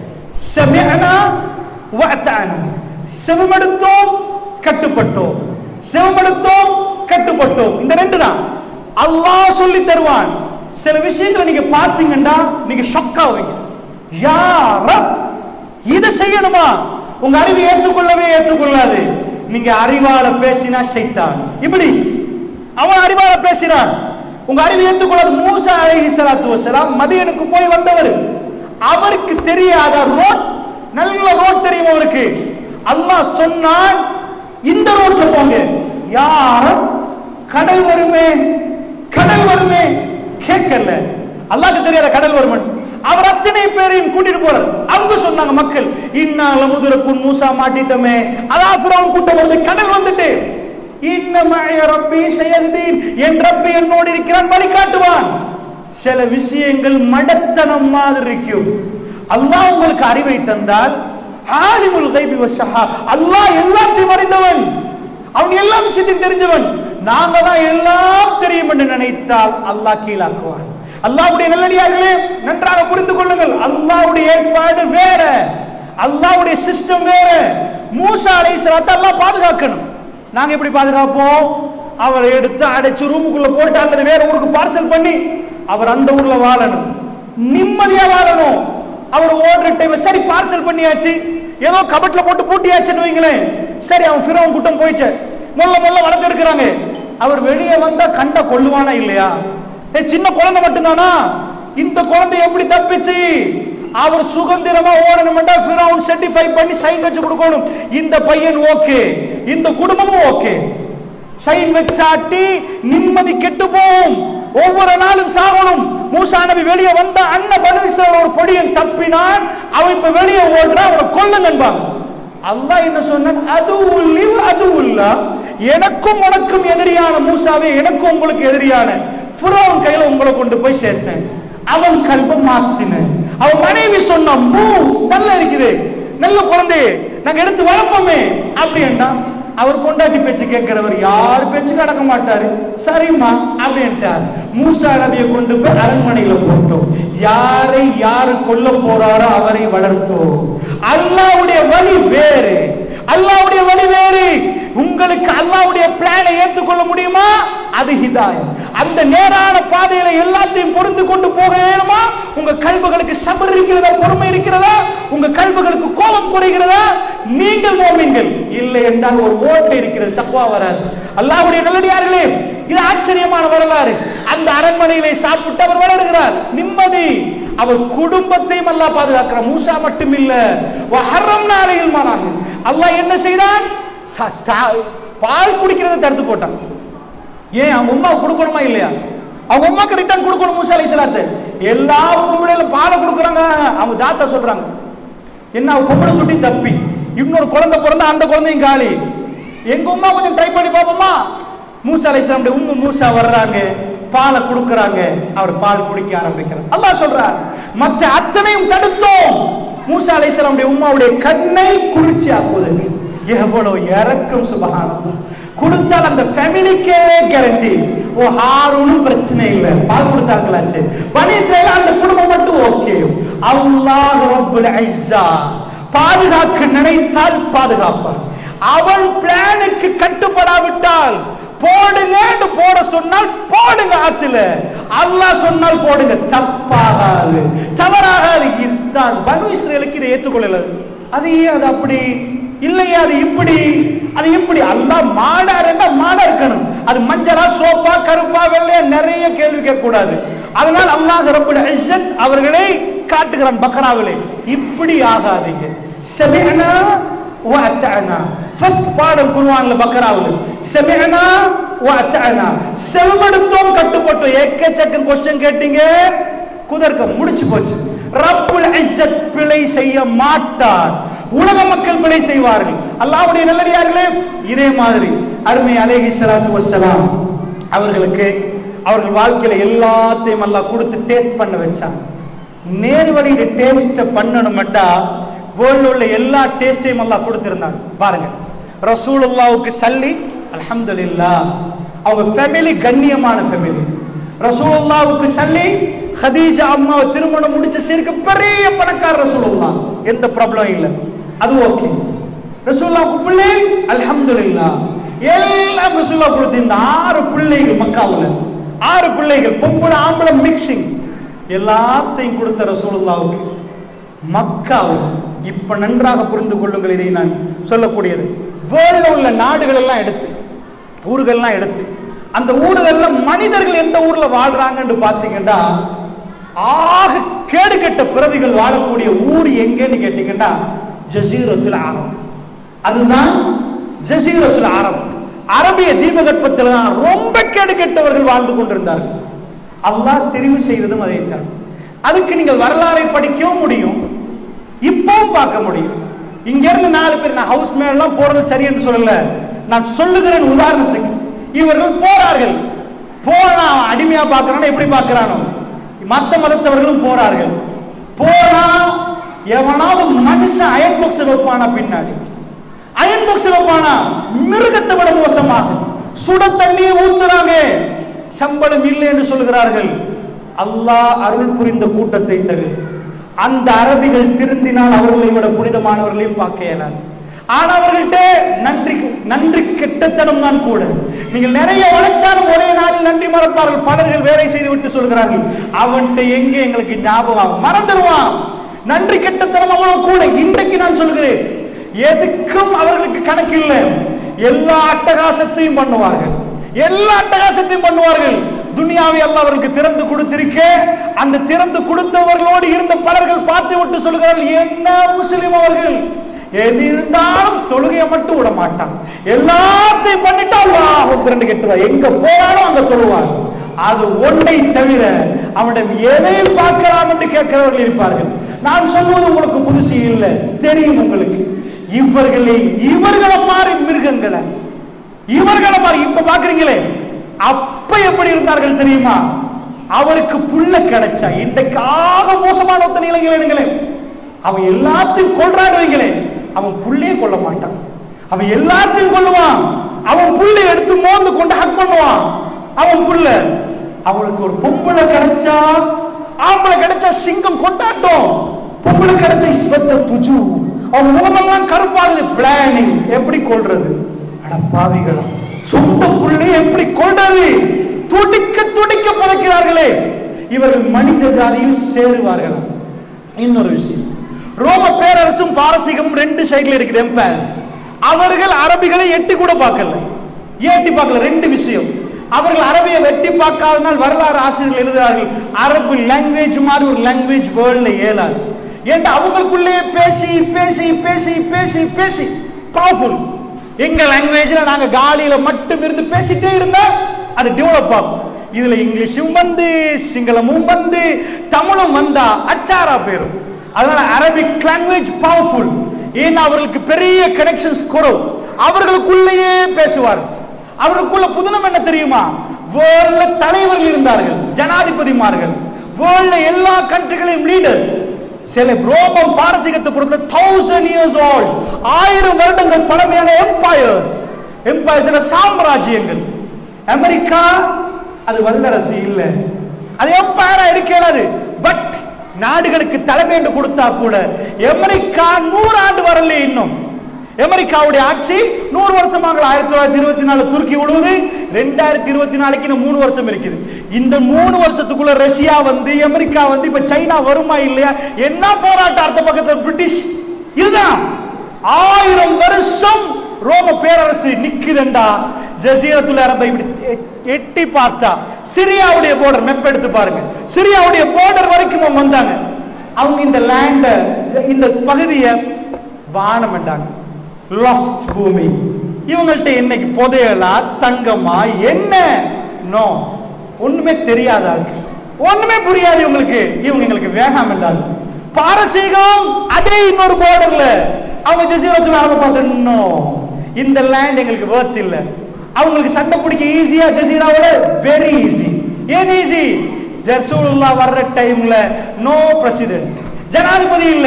சமிஅனா வஅதானா செவமெடுத்தோம் கட்டுப்பட்டோம் செவமெடுத்தோம் கட்டுப்பட்டோம் இந்த ரெண்டு தான் அல்லாஹ் சொல்லி தருவான் சில விஷயங்களை நீங்க பார்த்தீங்கன்னா நீங்க ஷொக் ஆவீங்க யார இதை செய்யணுமா உங்க அறிவு ஏற்றுக்கொள்ளவே ஏற்றுக்கொள்ளாது நீங்க அறிவால பேசினா ஷைத்தான் இப்ளீஸ் அவன் அறிவால பேசினான் உங்க அறிவு ஏற்றுக்கொள்ளாது மூசா அலைஹி ஸலாத்து வஸலாம் மதியனுக்கு போய் வந்தவர் அவருக்கு தெரியாத ரோட் நல்ல ரோட் தெரியும் அவருக்கு அல்லாஹ் சொன்னான் இந்த ரோட்ல போங்க யார கடல் வருமே கடல் வருமே கேட்கல அல்லாஹ்க்கு தெரியாத கடல் வருமன் அவர் அத்தனை பேரையும் கூட்டிட்டு போறார் அவங்க சொன்னாங்க மக்கள் இன்னால முதலுக்குன் மூசா மாட்டிட்டோமே அதான் ஃபிரௌன் கூட்டம் வந்து கடல் வந்துட்டு இன்னமய ரப்பி சயஹ்தீன் என் ரப்பி என்னோடு இருக்கிறான் வழி காட்டுவான் சில விஷயங்கள் மடத்தனம் மாதிரி இருக்கும் அல்லாஹ் உங்களுக்கு அறிவை தந்தால் ஆலிமுல் கைபி வஷஹா அல்லாஹ் எல்லாத்தையும் அறிந்தவன் அவன் எல்லா விஷயத்தையும் தெரிஞ்சவன் நாங்க தான் எல்லாம் தெரியும் என்று நினைத்தால் அல்லாஹ் கீழாக்குவான் அல்லாஹ்வுடைய நல்லடியார்களே நன்றாக புரிந்து கொள்ளுங்கள் அல்லாஹ்வுடைய ஏற்பாடு வேற அல்லாஹ்வுடைய சிஸ்டம் வேற மூசா அலைஹிஸ்ஸலாத்தை அல்லாஹ் பாதுகாக்கணும் நாங்க எப்படி பாதுகாப்போம் அவரை எடுத்து அடைச்சு ரூமுக்குள்ள போட்டு அல்லது வேற ஊருக்கு பார்சல் பண்ணி அவர் அந்த ஊர்ல வாழணும் நிம்மதியா வாழணும் அவர் ஓடுற டைம் சரி பார்சல் பண்ணியாச்சு ஏதோ கபட்ல போட்டு பூட்டியாச்சுன்னு வைங்களேன் சரி அவன் ஃபிரோன் கூட்டம் போயிட்டு முள்ள முள்ள வளர்த்து எடுக்கிறாங்க அவர் வெளியே வந்தா கண்ட கொள்ளுவானா இல்லையா ஏ சின்ன குழந்தை மட்டும்தானா இந்த குழந்தை எப்படி தப்பிச்சு அவர் சுதந்திரமா ஓடணும்டா ஃபிரௌன் சர்டிஃபை பண்ணி சைன் வச்சு கொடுக்கணும் இந்த பையன் ஓகே இந்த குடும்பமும் ஓகே சைன் வச்சாட்டி நிம்மதி கெட்டு போகும் ஒவ்வொரு நாளும் சாகணும் மூசா நபி வெளியே வந்த அண்ணன் பனுவிஸ்வரர் ஒரு பொடியன் தப்பினான் அவன் இப்ப வெளியே ஓடுறான் அவனை கொல்லுங்கன்பாங்க அல்லாஹ் என்ன சொன்னான் அது உள்ளிவ் அது உள்ளா எனக்கும் உனக்கும் எதிரியான மூசாவே எனக்கும் உங்களுக்கு எதிரியான ஃபிரௌன் கையில உங்களை கொண்டு போய் சேர்த்தேன் அவன் கல்ப மாத்தினேன் அவன் மனைவி சொன்ன மூஸ் நல்லா இருக்குது நல்ல குழந்தை நாங்க எடுத்து வளர்ப்போமே அப்படின்னா அவர் பொண்டாட்டி பேச்சு கேட்கிறவர் யார் பேச்சு கடக்க மாட்டாரு சரிம்மா அப்படின்ட்டார் மூசா நபியை கொண்டு போய் அரண்மனையில போட்டோம் யாரை யாரு கொல்ல போறாரோ அவரை வளர்த்தோம் அல்லாவுடைய வழி வேறு அல்லாவுடைய வழி வேறு உங்களுக்கு அல்லாவுடைய பிளானை ஏற்றுக்கொள்ள முடியுமா அது ஹிதாயம் அந்த நேரான பாதையில எல்லாத்தையும் பொருந்து கொண்டு போக வேணுமா உங்க கல்புகளுக்கு சபர் இருக்கிறதா பொறுமை இருக்கிறதா உங்க கல்புகளுக்கு கோபம் குறைகிறதா நீங்கள் மோமீன்கள் இல்லை என்றால் ஒரு ஓட்டை இருக்கிறது தப்பா வராது அல்லாஹ்வுடைய நல்லடியார்களே இது ஆச்சரியமான வரலாறு அந்த அரண்மனையிலே சாப்பிட்டு அவர் வளர்கிறார் நிம்மதி அவர் குடும்பத்தையும் அல்லாஹ் பாதுகாக்கிறார் மூசா மட்டும் இல்ல ஹரம் நாளையில் மாறாங்க அல்லாஹ் என்ன செய்தான் ச- தா- பால் குடிக்கிறதை தடுத்து போட்டான் ஏன் அவங்க உமா கொடுக்கணுமா இல்லையா அவங்க உமாக்கு ரிட்டர்ன் கொடுக்கணும் மூசா அலைஹிஸ்ஸலாத்து எல்லா பொம்பளையில பாலை கொடுக்குறாங்க அவங்க தாத்தா சொல்றாங்க என்ன அவ பொம்பளை சுட்டி தப்பி இன்னொரு குழந்தை பிறந்தா அந்த குழந்தையும் காலி எங்க உமா கொஞ்சம் ட்ரை பண்ணி பாப்போமா மூசா அலைஹிஸ்ஸலாம் உம்மு மூசா வர்றாங்க பாலை கொடுக்கறாங்க அவர் பால் குடிக்க ஆரம்பிக்கிறார் அல்லாஹ் சொல்றார் மத்த அத்தனையும் தடுத்தோம் மூசா அலைஹிஸ்ஸலாம் உம்மாவுடைய கண்ணை குளிர்ச்சி ஆக்குவதற்கு எவ்வளவு இறக்கம் சுபகானம் கொடுத்தால் அந்த ஃபேமிலிக்கே கேரண்டி ஓ ஹாரூனும் பிரச்சனை இல்லை பால் கொடுத்தாங்களாச்சு பனி இஸ்ரேல் அந்த குடும்பம் மட்டும் ஓகே அல்லாஹ் ரப்புல் ஐஸா பாதுகாக்க நினைத்தால் பாதுகாப்பான் அவன் பிளானுக்கு கட்டுப்படாவிட்டால் போடுங்கன்னு போட சொன்னால் போடுங்க ஆத்துல அல்லாஹ் சொன்னால் போடுங்க தப்பாகாது தவறாகாது அப்படித்தான் பனு இஸ்ரேலுக்கு இதை ஏற்றுக்கொள்ளல அது ஏன் அது அப்படி இல்லையா அது இப்படி அது எப்படி அல்லாஹ் மாடா இருந்தா மாடா இருக்கணும் அது மஞ்சளா சோப்பா கருப்பா வெள்ளையா நிறைய கேள்வி கேட்க கூடாது அதனால் அல்லாஹ் ரப்பல் இஸ்ஸத் அவர்களை காட்டுகிறான் பக்ராவிலே இப்படி ஆகாதீங்க சமிஅனா வ அத்தஅனா ஃபர்ஸ்ட் பாடம் குர்ஆன்ல பக்ராவில் சமிஅனா வ அத்தஅனா செவமடுத்தோம் கட்டுப்பட்டோம் ஏக்கச்சக்க கொஸ்டின் கேட்டீங்க குதர்க்கம் முடிச்சு போச்சு ரப்புல் இஸ்ஸத் பிழை செய்ய மாட்டார் உலக மக்கள் பிழை செய்வார்கள் அல்லாஹ்வுடைய நல்லடியார்களே இதே மாதிரி அருமை அலைஹி ஸலாத்து வஸ்ஸலாம் அவர்களுக்கு அவர்கள் வாழ்க்கையில எல்லாத்தையும் அல்லாஹ் கொடுத்து டேஸ்ட் பண்ண வச்சான் நேர்வழியில டேஸ்ட் பண்ணணும்ட்டா வேர்ல்ட்ல உள்ள எல்லா டேஸ்டையும் அல்லாஹ் கொடுத்திருந்தான் பாருங்க ரசூலுல்லாவுக்கு சல்லி அல்ஹம்துலில்லாஹ் அவங்க ஃபேமிலி கண்ணியமான ஃபேமிலி ரசூலுல்லாவுக்கு சல்லி ஹதீஜா அம்மாவை திருமணம் முடிச்ச சீருக்கு பெரிய பணக்கார ரசூலுல்லாஹ் எந்த ப்ராப்ளம் இல்ல அது ஓகே ரசூலுல்லாவுக்கு பிள்ளை அல்ஹம்துலில்லாஹ் எல்லாம் ரசூலுல்லாஹ் கொடுத்திருந்த ஆறு பிள்ளைகள் மக்காவுல ஆறு பிள்ளைகள் பொம்பளை ஆம்பளை மிக்சிங் எல்லாத்தையும் கொடுத்த ரசூலுல்லாவுக்கு மக்காவில் இப்ப நன்றாக புரிந்து கொள்ளுங்கள் இதை நான் சொல்லக்கூடியது வேர்ல்ட்ல உள்ள நாடுகள் எல்லாம் எடுத்து ஊர்கள்லாம் எடுத்து அந்த ஊர்கள்ல மனிதர்கள் எந்த ஊர்ல வாழ்றாங்கன்னு பாத்தீங்கன்னா ஆக கேடு கெட்ட பிறவிகள் வாழக்கூடிய ஊர் எங்கன்னு கேட்டீங்கன்னா ஜசீரத்துல் அரப் அதுதான் ஜசீரத்துல் அரப் அரபிய தீபகற்பத்தில் தான் ரொம்ப கேடு கெட்டவர்கள் வாழ்ந்து கொண்டிருந்தார்கள் அல்லாஹ் தெரிவு செய்ததும் அதைத்தான் அதுக்கு நீங்கள் வரலாறை படிக்கவும் முடியும் இப்பவும் பார்க்க முடியும் இங்க இருந்து நாலு பேர் நான் ஹவுஸ் மேலாம் போறது சரி என்று சொல்லல நான் சொல்லுகிறேன் உதாரணத்துக்கு இவர்கள் போறார்கள் போனா அவன் அடிமையா பார்க்கறானோ எப்படி பார்க்கறானோ மத்த மதத்தவர்களும் போறார்கள் போனா எவனாவது மனுஷன் அயன் பாக்ஸ் வைப்பானா பின்னாடி அயன் பாக்ஸ் வைப்பானா மிருகத்தை விட மோசமாக சுட தண்ணியை ஊத்துறாங்க சம்பளம் இல்லை என்று சொல்கிறார்கள் அல்லாஹ் அருள் புரிந்த கூட்டத்தை தவிர அந்த அரபிகள் திருந்தினால் அவர்களை விட புனிதமானவர்களையும் பார்க்க இயலாது ஆனா அவர்கள்ட்ட நன்றி நன்றி கெட்டத்தனம் தான் கூட நீங்கள் நிறைய உழைச்சாலும் ஒரே நாளில் நன்றி மறப்பார்கள் பலர்கள் வேலை செய்து விட்டு சொல்கிறார்கள் அவன்கிட்ட எங்க எங்களுக்கு ஞாபகம் மறந்துடுவான் நன்றி கெட்டத்தனம் அவ்வளவு கூட இன்றைக்கு நான் சொல்கிறேன் எதுக்கும் அவர்களுக்கு கணக்கு இல்லை எல்லா அட்டகாசத்தையும் பண்ணுவார்கள் எல்லா அட்டகாசத்தையும் பண்ணுவார்கள் துனியாவை அல்லாஹ் அவர்களுக்கு திறந்து கொடுத்திருக்க அந்த திறந்து கொடுத்தவர்களோடு இருந்த பலர்கள் பார்த்து விட்டு சொல்கிறார்கள் என்ன முஸ்லிம் அவர்கள் எது இருந்தாலும் தொழுகையை மட்டும் விட மாட்டான் எல்லாத்தையும் பண்ணிட்டு அல்லாஹ் திரண்டு கெட்டுவா எங்க போனாலும் அங்க தொழுவான் அது ஒன்றை தவிர அவனிடம் எதை பார்க்கலாம் என்று கேட்கிறவர்கள் இருப்பார்கள் நான் சொல்வது உங்களுக்கு புதுசு இல்லை தெரியும் உங்களுக்கு இவர்களை இவர்களை மாறி மிருகங்களை இவர்களை பாருங்க இப்ப பாக்குறீங்களே அப்ப எப்படி இருந்தார்கள் தெரியுமா அவருக்கு புள்ள கிடைச்சா இன்றைக்கு ஆக மோசமான ஒத்தனை இளைஞர்களே அவன் எல்லாத்தையும் கொள்றாடுவீங்களே அவன் புள்ளையே கொல்ல மாட்டான் அவன் எல்லாத்தையும் கொல்லுவான் அவன் புள்ளை எடுத்து மோந்து கொண்டு ஹக் பண்ணுவான் அவன் புள்ள அவனுக்கு ஒரு பொம்பளை கிடைச்சா ஆம்பளை கிடைச்சா சிங்கம் கொண்டாட்டம் பொம்பளை கிடைச்சா இஸ்வத்த துஜு அவன் முகமெல்லாம் கருப்பாகுது பிளானிங் எப்படி கொள்றது அட பாவிகளா சொந்த புள்ளை எப்படி கொண்டது துடிக்க துடிக்க புதைக்கிறார்களே இவர்கள் மனித ஜாதியில் சேருவார்களா இன்னொரு விஷயம் ரோம பேரரசும் பாரசீகமும் ரெண்டு சைடுல இருக்குது எம்பையர்ஸ் அவர்கள் அரபிகளை எட்டி கூட பார்க்கல ஏட்டி பார்க்கல ரெண்டு விஷயம் அவர்கள் அரபியை வெட்டி பார்க்காதனால் வரலாறு ஆசிரியர்கள் எழுதுகிறார்கள் அரபு லாங்குவேஜ் மாதிரி ஒரு லாங்குவேஜ் வேர்ல்ட்ல இயலாது ஏன்டா அவங்களுக்குள்ளேயே பேசி பேசி பேசி பேசி பேசி பவர்ஃபுல் எங்க லாங்குவேஜ்ல நாங்க காலியில மட்டும் இருந்து பேசிட்டே இருந்தா அது டெவலப் ஆகும் இதுல இங்கிலீஷும் வந்து சிங்களமும் வந்து தமிழும் வந்தா அச்சாரா போயிரும் அதனால அரபிக் லாங்குவேஜ் பவர்ஃபுல் ஏன்னா அவர்களுக்கு பெரிய கனெக்ஷன்ஸ் குறவு அவர்களுக்குள்ளேயே பேசுவார் அவர்களுக்குள்ள புதினம் என்ன தெரியுமா வேர்ல்ட்ல தலைவர்கள் இருந்தார்கள் ஜனாதிபதிமார்கள் வேர்ல்ட்ல எல்லா கண்ட்ரிகளையும் லீடர்ஸ் சில ரோமம் பாரசீகத்தை பொறுத்த தௌசண்ட் இயர்ஸ் ஓல்ட் ஆயிரம் வருடங்கள் பழமையான எம்பையர்ஸ் எம்பையர்ஸ் சாம்ராஜ்யங்கள் அமெரிக்கா அது வல்லரசு இல்ல அது எம்பையரா எடுக்கிறது பட் நாடுகளுக்கு தலைமை என்று கொடுத்தா கூட அமெரிக்கா நூறாண்டு வரல இன்னும் அமெரிக்காவுடைய ஆட்சி நூறு வருஷமாக ஆயிரத்தி தொள்ளாயிரத்தி இருபத்தி நாலு துருக்கி உழுவுது ரெண்டாயிரத்தி இருபத்தி நாலுக்கு இன்னும் மூணு வருஷம் இருக்குது இந்த மூணு வருஷத்துக்குள்ள ரஷ்யா வந்து அமெரிக்கா வந்து இப்ப சைனா வருமா இல்லையா என்ன போராட்டம் அடுத்த பக்கத்துல பிரிட்டிஷ் இதுதான் ஆயிரம் வருஷம் ரோம பேரரசு நிக்குதுண்டா ஜசீரத்துல அரபை இப்படி எ- எட்டி பார்த்தா சிரியாவுடைய போர்டர் மெப் எடுத்து பாருங்க சிரியாவுடைய போர்டர் வரைக்கும் அவங்க வந்தாங்க அவங்க இந்த லேண்ட இந்த பகுதியை வானம்ட்டாங்க லாஸ்ட் பூமி இவங்கள்ட்ட இன்னைக்கு புதையலா தங்கமா என்ன நோ ஒண்ணுமே தெரியாத ஆளுக்கு ஒண்ணுமே புரியாது இவங்களுக்கு இவங்க எங்களுக்கு வேகாம இல்லாது பாரசீகம் அதே இன்னொரு போர்டர்ல அவங்க ஜசீரத்துல அரபை பார்த்து இன்னும் இந்த லேண்ட் எங்களுக்கு worth இல்ல அவங்களுக்கு சண்டை பிடிக்க ஈஸியா ஜசீராவோட வெரி ஈஸி ஏன் ஈஸி ஜசூலுல்லா வர்ற டைம்ல நோ பிரசிடென்ட் ஜனாதிபதி இல்ல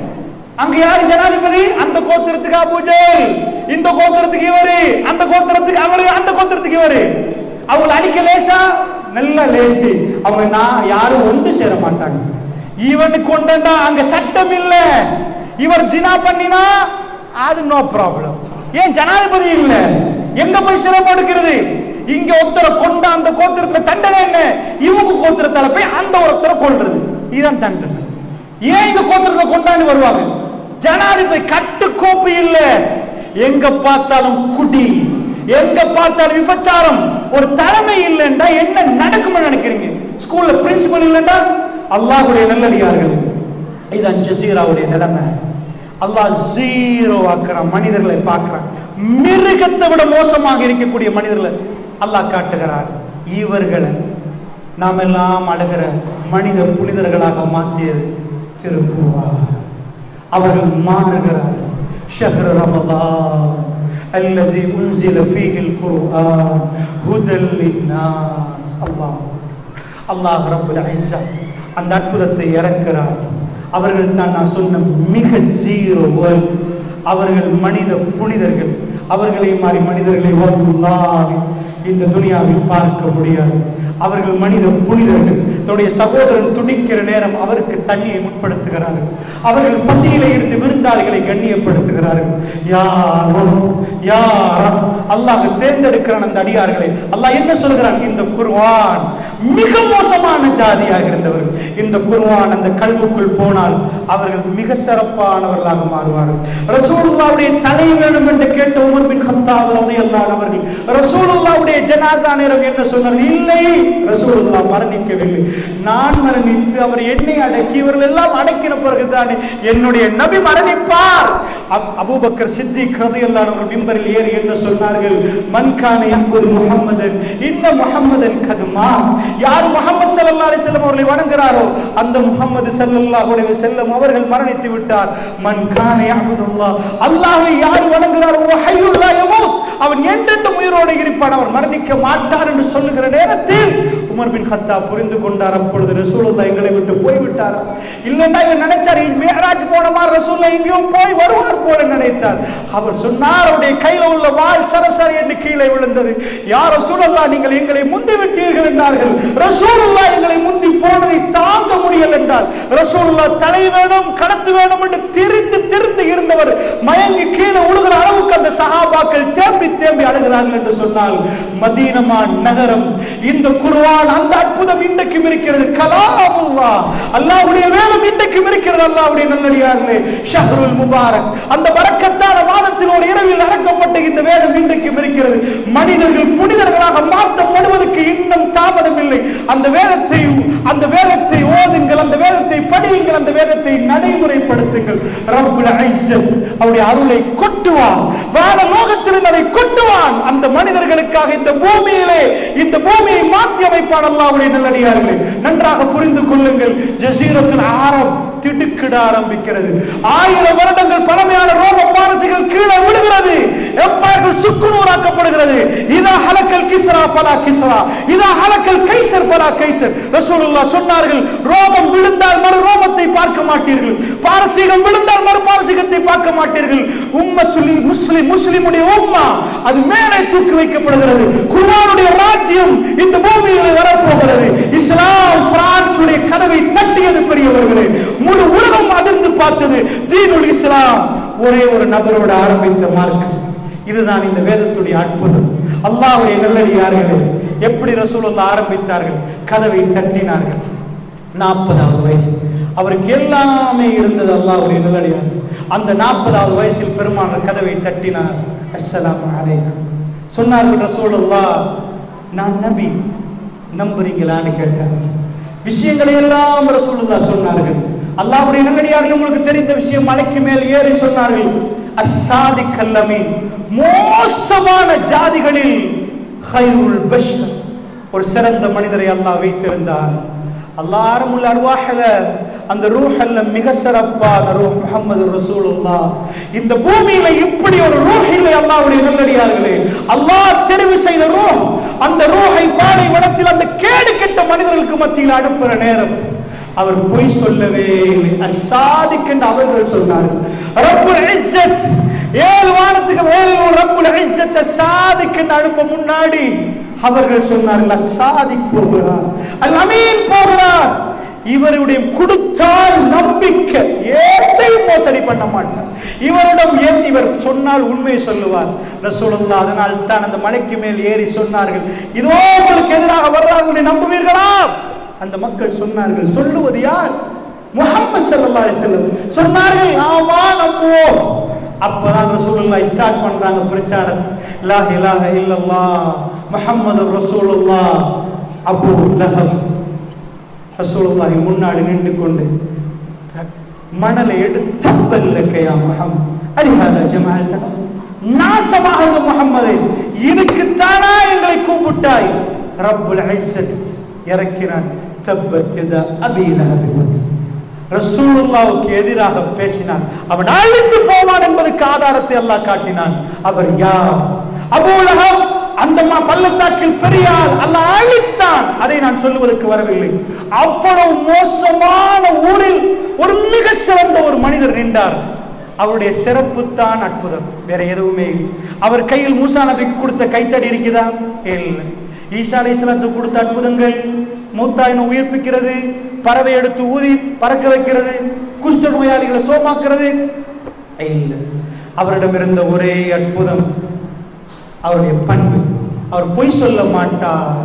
அங்க யாரு ஜனாதிபதி அந்த கோத்திரத்துக்கு அபூஜல் இந்த கோத்திரத்துக்கு இவரு அந்த கோத்திரத்துக்கு அவரு அந்த கோத்திரத்துக்கு இவரு அவங்களை அடிக்க லேசா நல்ல லேசு அவங்க நான் யாரும் ஒன்று சேர மாட்டாங்க இவனுக்கு கொண்டா அங்க சட்டம் இல்ல இவர் ஜினா பண்ணினா அது நோ ப்ராப்ளம் ஏன் ஜனாதிபதி இல்ல எங்க போய் சிரமம் எடுக்கிறது இங்க ஒருத்தரை கொண்ட அந்த கோத்திரத்துல தண்டனை என்ன இவங்க கோத்திரத்தால போய் அந்த ஒருத்தரை கொள்றது இதுதான் தண்டனை ஏன் இந்த கோத்திரத்தை கொண்டாண்டு வருவாங்க ஜனாதிபதி கட்டுக்கோப்பு இல்ல எங்க பார்த்தாலும் குடி எங்க பார்த்தாலும் விபச்சாரம் ஒரு தலைமை இல்லைன்னா என்ன நடக்கும்னு நினைக்கிறீங்க ஸ்கூல்ல பிரின்சிபல் இல்லைன்னா அல்லாஹ்வுடைய நல்லடியார்கள் இதான் ஜசீராவுடைய நிலைமை அல்லாஹ் ஜீரோ ஆக்குறான் மனிதர்களை பார்க்கிறான் மிருகத்தை விட மோசமாக இருக்கக்கூடிய மனிதர்களை அல்லாஹ் காட்டுகிறான் இவர்களை நாம் எல்லாம் அழுகிற மனித புனிதர்களாக மாற்றியது திருக்குறான் அவர்கள் மாறுகிறார் شهر رمضان الذي أنزل فيه القرآن هدى للناس الله அல்லாஹ் ரப்புல் இஸ்ஸா அந்த அற்புதத்தை இறக்கிறார் அவர்கள் தான் நான் சொன்ன மிக ஜீரோ வேர்ல்ட் அவர்கள் மனித புனிதர்கள் அவர்களை மாறி மனிதர்களை வல்லாஹ் இந்த துனியாவில் பார்க்க முடியாது அவர்கள் மனித புனிதர்கள் தன்னுடைய சகோதரன் துடிக்கிற நேரம் அவருக்கு தண்ணியை முற்படுத்துகிறார்கள் அவர்கள் பசியிலே இருந்து விருந்தாளிகளை கண்ணியப்படுத்துகிறார்கள் யாரும் யாரும் அல்லாஹ் தேர்ந்தெடுக்கிறான் அந்த அடியார்களை அல்லாஹ் என்ன சொல்கிறான் இந்த குர்ஆன் மிக மோசமான ஜாதியாக இருந்தவர்கள் இந்த குர்ஆன் அந்த கல்வுக்குள் போனால் அவர்கள் மிக சிறப்பானவர்களாக மாறுவார்கள் ரசூலுல்லாவுடைய தலை வேணும் என்று கேட்ட உமர் பின் கத்தாப் ரலியல்லாஹு அவர்கள் ரசூலுல்லாவுடைய ஜனாசா நேரம் என்ன சொன்னார் இல்லை ரசூலுல்லாஹ் மரணிக்கவில்லை நான் மரணித்து அவர் என்னை அடக்கி இவர்கள் எல்லாம் அடக்கின பிறகுதான் என்னுடைய நபி மரணிப்பார் அப்- அபூபக்கர் சித்திக் ரலியல்லாஹு அவர்கள் மிம்பரில் ஏறி என்ன சொன்னார்கள் மன் கான யஹ்புது முஹம்மதன் இன்ன முஹம்மதன் கதுமா யார் முஹம்மது ஸல்லல்லாஹு அலைஹி வஸல்லம் அவர்களை வணங்குகிறாரோ அந்த முஹம்மது ஸல்லல்லாஹு அலைஹி வஸல்லம் அவர்கள் மரணித்து விட்டார் மன் கான யஹ்புதுல்லாஹ் அல்லாஹ்வை யார் வணங்குகிறாரோ ஓ ஹய்யுல் லா யமூத் அவன் என்றென்றும் உயிரோடு இருப்பான் அவர் மரணிக்க மாட்டார் என்று சொல்லுகிற நேரத்தில் உமர் பின் கத்தாப் புரிந்து கொண்டார் அப்பொழுது ரசூலுல்லாஹ் எங்களை விட்டு போய் விட்டார் இல்லைன்னா இவர் நினைச்சார் மேராஜ் போன மாதிரி ரசூலுல்லாஹ் எங்கேயும் போய் வருவார் போல நினைத்தார் அவர் சொன்னார் அவருடைய கையில உள்ள வாள் சரசர என்று கீழே விழுந்தது யார் ரசூலுல்லாஹ் நீங்கள் எங்களை முந்தி விட்டீர்கள் என்றார்கள் ரசூலுல்லாஹ் எங்களை முந்தி போனதை தாங்க முடியல என்றார் ரசூலுல்லாஹ் தலை வேணும் கடத்து வேணும் என்று திரிந்து திரிந்து இருந்தவர் மயங்கி கீழே உழுகிற அளவுக்கு அந்த சஹாபாக்கள் தேம்பி தேம்பி அழுகிறார்கள் என்று சொன்னால் மதீனமா நகரம் இந்த குர்ஆன் அந்த அற்புதம் இன்றைக்கும் இருக்கிறது கலாமுல்லா அல்லாஹ்வுடைய வேதம் இன்றைக்கும் இருக்கிறது அல்லாஹ்வுடைய நல்லடியார்களே ஷஹ்ருல் முபாரக் அந்த பரக்கத்தான மாதத்தில் ஒரு இரவில் அடக்கப்பட்ட இந்த வேதம் இன்றைக்கும் இருக்கிறது மனிதர்கள் புனிதர்களாக மாற்றப்படுவதற்கு இன்னும் தாமதம் இல்லை அந்த வேதத்தை அந்த வேதத்தை ஓதுங்கள் அந்த வேதத்தை படியுங்கள் அந்த வேதத்தை நடைமுறைப்படுத்துங்கள் ரப்புல் இஸ்ஸத் அவருடைய அருளை கொட்டுவான் வான லோகத்திலிருந்து அதை கொட்டுவான் அந்த மனிதர்களுக்காக இந்த பூமியிலே இந்த பூமியை மாற்றி அமைப்பான் அல்லாஹ்வுடைய நல்லடியார்களே நன்றாக புரிந்து கொள்ளுங்கள் ஜசீரத்துல் ஆரம் திடுக்கிட ஆரம்பிக்கிறது ஆயிரம் வருடங்கள் பழமையான ரோம பாரசிகள் கீழே விழுகிறது எப்பார்கள் சுக்குநூறாக்கப்படுகிறது இதா ஹலக்கல் கிஸ்ரா ஃபலா கிஸ்ரா இதா ஹலக்கல் கைசர் ஃபலா கைசர் ரசூலுல்லாஹ் சொன்னார்கள் ரோமம் விழுந்தால் மறு ரோமத்தை பார்க்க மாட்டீர்கள் பாரசீகம் விழுந்தால் மறு பாரசீகத்தை பார்க்க மாட்டீர்கள் உம்மத்துலி முஸ்லிம் முஸ்லிமுடைய உம்மா அது மேலே தூக்கி வைக்கப்படுகிறது குர்ஆனுடைய ராஜ்யம் இந்த பூமியில் வரப்போகிறது இஸ்லாம் பிரான்சுடைய கதவை தட்டியது பெரியவர்களே முழு உலகம் அதிர்ந்து பார்த்தது தீனுல் இஸ்லாம் ஒரே ஒரு நபரோடு ஆரம்பித்த மார்க்கம் இதுதான் இந்த வேதத்துடைய அற்புதம் அல்லாஹ்வுடைய நல்லடியார்களே எப்படி ரசூலுல்லாஹ் ஆரம்பித்தார்கள் கதவை தட்டினார்கள் நாற்பதாவது வயசு அவருக்கு எல்லாமே இருந்தது அல்லாஹ்வுடைய நல்லடியார் அந்த நாற்பதாவது வயசில் பெருமானார் கதவை தட்டினார் அஸ்ஸலாமு அலைக்கும் சொன்னார்கள் ரசூலுல்லாஹ் நான் நபி நம்புறீங்களான்னு கேட்டார் விஷயங்களை எல்லாம் ரசூலுல்லாஹ் சொன்னார்கள் அல்லாஹ்வுடைய நல்லடியார்கள் உங்களுக்கு தெரிந்த விஷயம் மலைக்கு மேல் ஏறி சொன்னார்கள் அஸ்ஸாதி கல்லமீன் மோசமான ஜாதிகளில் ஹைருல் பஷர் ஒரு சிறந்த மனிதரை அல்லாஹ் வைத்திருந்தார் அல்லாரும் உள்ள அருவாஹல அந்த ரூஹல்ல மிக சிறப்பான ரூஹ் முகமது ரசூலுல்லாஹ் இந்த பூமியில இப்படி ஒரு ரூஹ் இல்லை அல்லாஹ்வுடைய நல்லடியார்களே அல்லாஹ் தெரிவு செய்த ரூஹ் அந்த ரூஹை பாலை வனத்தில் அந்த கேடு கெட்ட மனிதர்களுக்கு மத்தியில் அனுப்புற நேரம் அவர் பொய் சொல்லவே இல்லை அசாதிக் என்று அவர்கள் சொன்னார்கள் ரப்புல் இஸ்ஸத் ஏழு வானத்துக்கு மேல் ஒரு ரப்புல் இஸ்ஸத் அசாதிக் என்று அனுப்ப முன்னாடி அவர்கள் சொன்னார்கள் அசாதிக் போகிறார் அல் அமீன் போகிறார் இவருடைய கொடுத்தால் நம்பிக்கை ஏத்தையும் மோசடி பண்ண மாட்டார் இவரிடம் ஏன் இவர் சொன்னால் உண்மை சொல்லுவார் ரசூலுல்லாஹ் அதனால் தான் அந்த மலைக்கு மேல் ஏறி சொன்னார்கள் இதோ உங்களுக்கு எதிராக வர்றார்கள் நம்புவீர்களா அந்த மக்கள் சொன்னார்கள் சொல்லுவது யார் முகமது ஸல்லல்லாஹு அலைஹி வஸல்லம் சொன்னார்கள் ஆமா நம்புவோம் அப்பதான் ரசூலுல்லாஹ் ஸ்டார்ட் பண்றாங்க பிரச்சாரத்தை லா இலாஹ இல்லல்லாஹ் முஹம்மது ரசூலுல்லாஹ் அபூ லஹப் ரசூலுல்லாஹி முன்னாடி நின்று கொண்டு த- மணலை எடுத்து தப்பல்ல கையா முஹம்மது அலிஹாதா ஜமால் நாசமாக முகம்மது இதுக்கு தானா எங்களை கூப்பிட்டாய் ரப்புல் இஸ்ஸத் இறக்கிறான் தப்பத் யதா அபீ லஹப் வத் ரசூலுல்லாவுக்கு எதிராக பேசினான் அவன் அழிந்து போவான் என்பதற்கு ஆதாரத்தை அல்லாஹ் காட்டினான் அவர் யார் அபூ லஹப் அந்த ம- பள்ளத்தாக்கில் பெரியார் அல்லாஹ் அழித்தான் அதை நான் சொல்லுவதற்கு வரவில்லை அவ்வளவு மோசமான ஊரில் ஒரு மிக சிறந்த ஒரு மனிதர் நின்றார் அவருடைய சிறப்பு தான் அற்புதம் வேற எதுவுமே இல்லை அவர் கையில் மூசா நபிக்கு கொடுத்த கைத்தடி இருக்குதா இல்லை ஈசா அலைஹிஸ்ஸலாத்துக்கு கொடுத்த அற்புதங்கள் மூத்தாயினை உயிர்ப்பிக்கிறது பறவை எடுத்து ஊதி பறக்க வைக்கிறது குஷ்ட நோயாளிகளை சோமாக்குறது இல்லை அவரிடம் இருந்த ஒரே அற்புதம் அவருடைய பண்பு அவர் பொய் சொல்ல மாட்டார்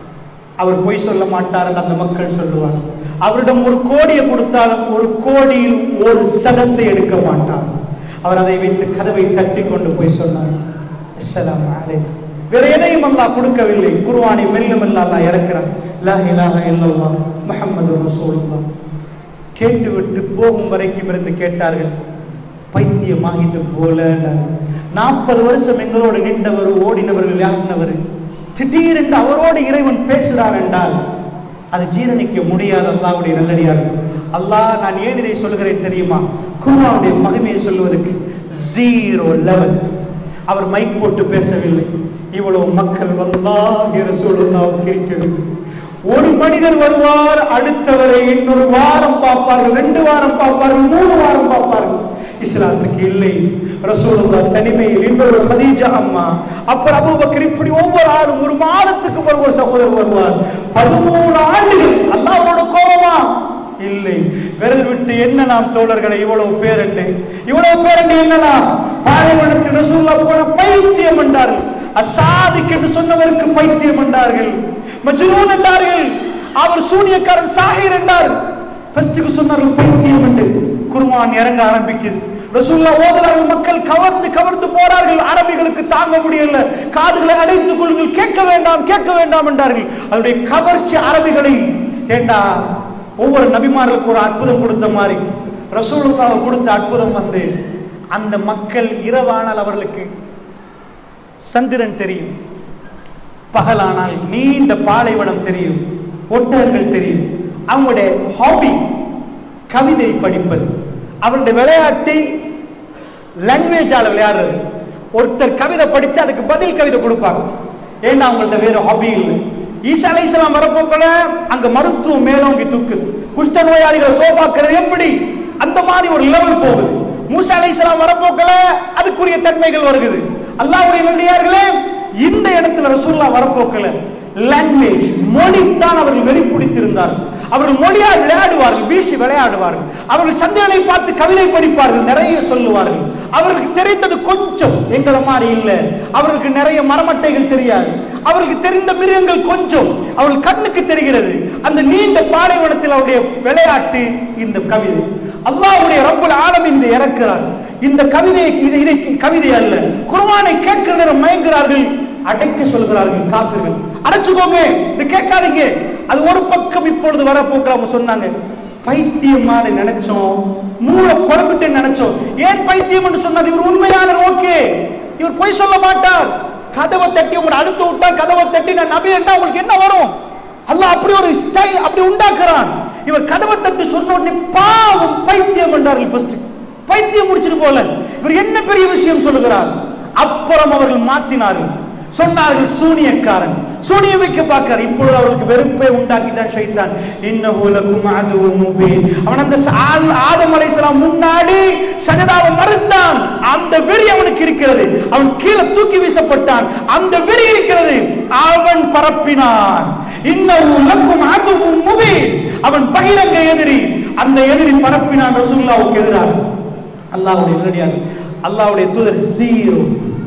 அவர் பொய் சொல்ல மாட்டார் என்று அந்த மக்கள் சொல்லுவார் அவரிடம் ஒரு கோடியை கொடுத்தால் ஒரு கோடியில் ஒரு சதத்தை எடுக்க மாட்டார் அவர் அதை வைத்து கதவை தட்டி கொண்டு போய் சொன்னார் அஸ்ஸலாமு அலைக்கும் வேற எதையும் அல்லாஹ் கொடுக்கவில்லை குர்ஆனை மெல்ல மெல்ல அல்லாஹ் இறக்கிறான் லா இலாஹ இல்லல்லாஹ் முஹம்மது ரசூலுல்லாஹ் கேட்டுவிட்டு போகும் வரைக்கும் இருந்து கேட்டார்கள் பைத்தியமாகிட்டு போல நாற்பது வருஷம் எங்களோடு நின்றவர் ஓடினவர் விளையாடினவர் திடீரென்று அவரோடு இறைவன் பேசுகிறார் என்றால் அது ஜீரணிக்க முடியாத அல்லாவுடைய நல்லடியார் அல்லாஹ் நான் ஏன் இதை சொல்கிறேன் தெரியுமா குர்ஆனுடைய மகிமையை சொல்வதற்கு ஜீரோ லெவல் அவர் மைக் போட்டு பேசவில்லை இவ்வளவு மக்கள் வல்லாஹி ரசூலுல்லாஹ்வுக்கு இருக்கவில்லை ஒரு மனிதர் வருவார் அடுத்தவரை இன்னொரு வாரம் பார்ப்பார்கள் ரெண்டு வாரம் பார்ப்பார்கள் மூணு வாரம் பார்ப்பார்கள் இஸ்லாத்துக்கு இல்லை ரசூலுல்லாஹ் தனிமையில் இன்னொரு ஹதீஜா அம்மா அப்புறம் அபூபக்கர் இப்படி ஒவ்வொரு ஆளும் ஒரு மாதத்துக்கு ஒரு ஒரு சகோதரர் வருவார் பதிமூணு ஆண்டுகள் அல்லாஹ்வோட கோபமா இல்லை விரல் விட்டு என்ன நாம் தோழர்களை இவ்வளவு பேரண்டு இவ்வளவு பேரண்டு என்னலாம் பாலைவனத்தில் ரசூல்லா போன பைத்தியம் என்றார்கள் அசாதிக் என்று சொன்னவருக்கு பைத்தியம் என்றார்கள் மஜ்னூன் என்றார்கள் அவர் சூனியக்காரன் சாஹிர் என்றார் ஃபர்ஸ்ட்டுக்கு சொன்னார்கள் பைத்தியம் என்று குர்ஆன் இறங்க ஆரம்பிக்குது ரசூல்லா ஓதுறார்கள் மக்கள் கவர்ந்து கவர்ந்து போறார்கள் அரபிகளுக்கு தாங்க முடியல காதுகளை அடைத்துக் கொள்ளுங்கள் கேட்க வேண்டாம் கேட்க வேண்டாம் என்றார்கள் அதனுடைய கவர்ச்சி அரபிகளை ஏண்டா ஒவ்வொரு நபிமார்களுக்கு ஒரு அற்புதம் கொடுத்த மாதிரி ரசூலுல்லாஹ் கொடுத்த அற்புதம் வந்து அந்த மக்கள் இரவானால் அவர்களுக்கு சந்திரன் தெரியும் பகலானால் நீண்ட பாலைவனம் தெரியும் ஒட்டகங்கள் தெரியும் அவங்களுடைய ஹாபி கவிதை படிப்பது அவருடைய விளையாட்டு லாங்குவேஜால விளையாடுறது ஒருத்தர் கவிதை படிச்சு அதுக்கு பதில் கவிதை கொடுப்பாங்க ஏன்னா அவங்கள்ட்ட வேற ஹாபி இல்லை ஈசா அலைஹிஸ்ஸலாம் வரப்போக்கல அங்க மருத்துவம் மேலோங்கி தூக்குது குஷ்ட நோயாளிகளை சோபாக்குறது எப்படி அந்த மாதிரி ஒரு லெவல் போகுது மூசா அலைஹிஸ்ஸலாம் வரப்போக்கல அதுக்குரிய தன்மைகள் வருகுது அல்லாஹ்வுடைய நல்லியார்களே இந்த இடத்துல ரசூல்லா வரப்போக்கல லாங்குவேஜ் மொழித்தான் அவர்கள் வெளிப்பிடித்திருந்தார் அவர்கள் மொழியால் விளையாடுவார்கள் வீசி விளையாடுவார்கள் அவர்கள் சந்தைகளை பார்த்து கவிதை படிப்பார்கள் நிறைய சொல்லுவார்கள் அவர்களுக்கு தெரிந்தது கொஞ்சம் எங்களை மாதிரி இல்லை அவர்களுக்கு நிறைய மரமட்டைகள் தெரியாது அவர்களுக்கு தெரிந்த மிருகங்கள் கொஞ்சம் அவர்கள் கண்ணுக்கு தெரிகிறது அந்த நீண்ட பாலைவனத்தில் அவருடைய விளையாட்டு இந்த கவிதை அல்லாஹ்வுடைய ரப்பல் ஆலமீன் இதை இறக்கிறார் இந்த கவிதை இது இதை கவிதை அல்ல குர்ஆனை கேட்கிற நேரம் மயங்குகிறார்கள் அடைக்க சொல்கிறார்கள் காபிர்கள் அடைச்சுக்கோங்க இது கேட்காதீங்க அது ஒரு பக்கம் இப்பொழுது வரப்போக்கு அவங்க சொன்னாங்க பைத்தியமான நினைச்சோம் மூளை குழம்பிட்டு நினைச்சோம் ஏன் பைத்தியம் என்று சொன்னார் இவர் உண்மையாளர் ஓகே இவர் பொய் சொல்ல மாட்டார் கதவை தட்டி உங்களை அடுத்து விட்டா கதவை தட்டி நான் நபி என்றா உங்களுக்கு என்ன வரும் அல்லாஹ் அப்படி ஒரு ஸ்டைல் அப்படி உண்டாக்குறான் இவர் கதவை தட்டி சொன்ன உடனே பாவம் பைத்தியம் என்றார்கள் ஃபர்ஸ்ட் பைத்தியம் முடிச்சிட்டு போல இவர் என்ன பெரிய விஷயம் சொல்லுகிறார் அப்புறம் அவர்கள் மாத்தினார்கள் சொன்னார்கள் சூனியக்காரன் சூனிய வைக்க பார்க்கிறார் இப்பொழுது அவர்களுக்கு வெறுப்பை உண்டாக்கிட்டான் ஷைத்தான் இன்னஹு லகும் அதுவும் முபீன் அவன் அந்த ச- ஆ- ஆதம் அலைஹிஸ்ஸலாம் முன்னாடி சஜதாவை மறுத்தான் அந்த வெறி அவனுக்கு இருக்கிறது அவன் கீழே தூக்கி வீசப்பட்டான் அந்த வெறி இருக்கிறது அவன் பரப்பினான் இன்னஹு லகும் அதுவும் முபீன் அவன் பகிரங்க எதிரி அந்த எதிரி பரப்பினான் ரசூலுல்லாஹ்வுக்கு எதிராக அல்லாஹ்வுடைய நேரடியாக அல்லாஹ்வுடைய தூதர் ஜீரோ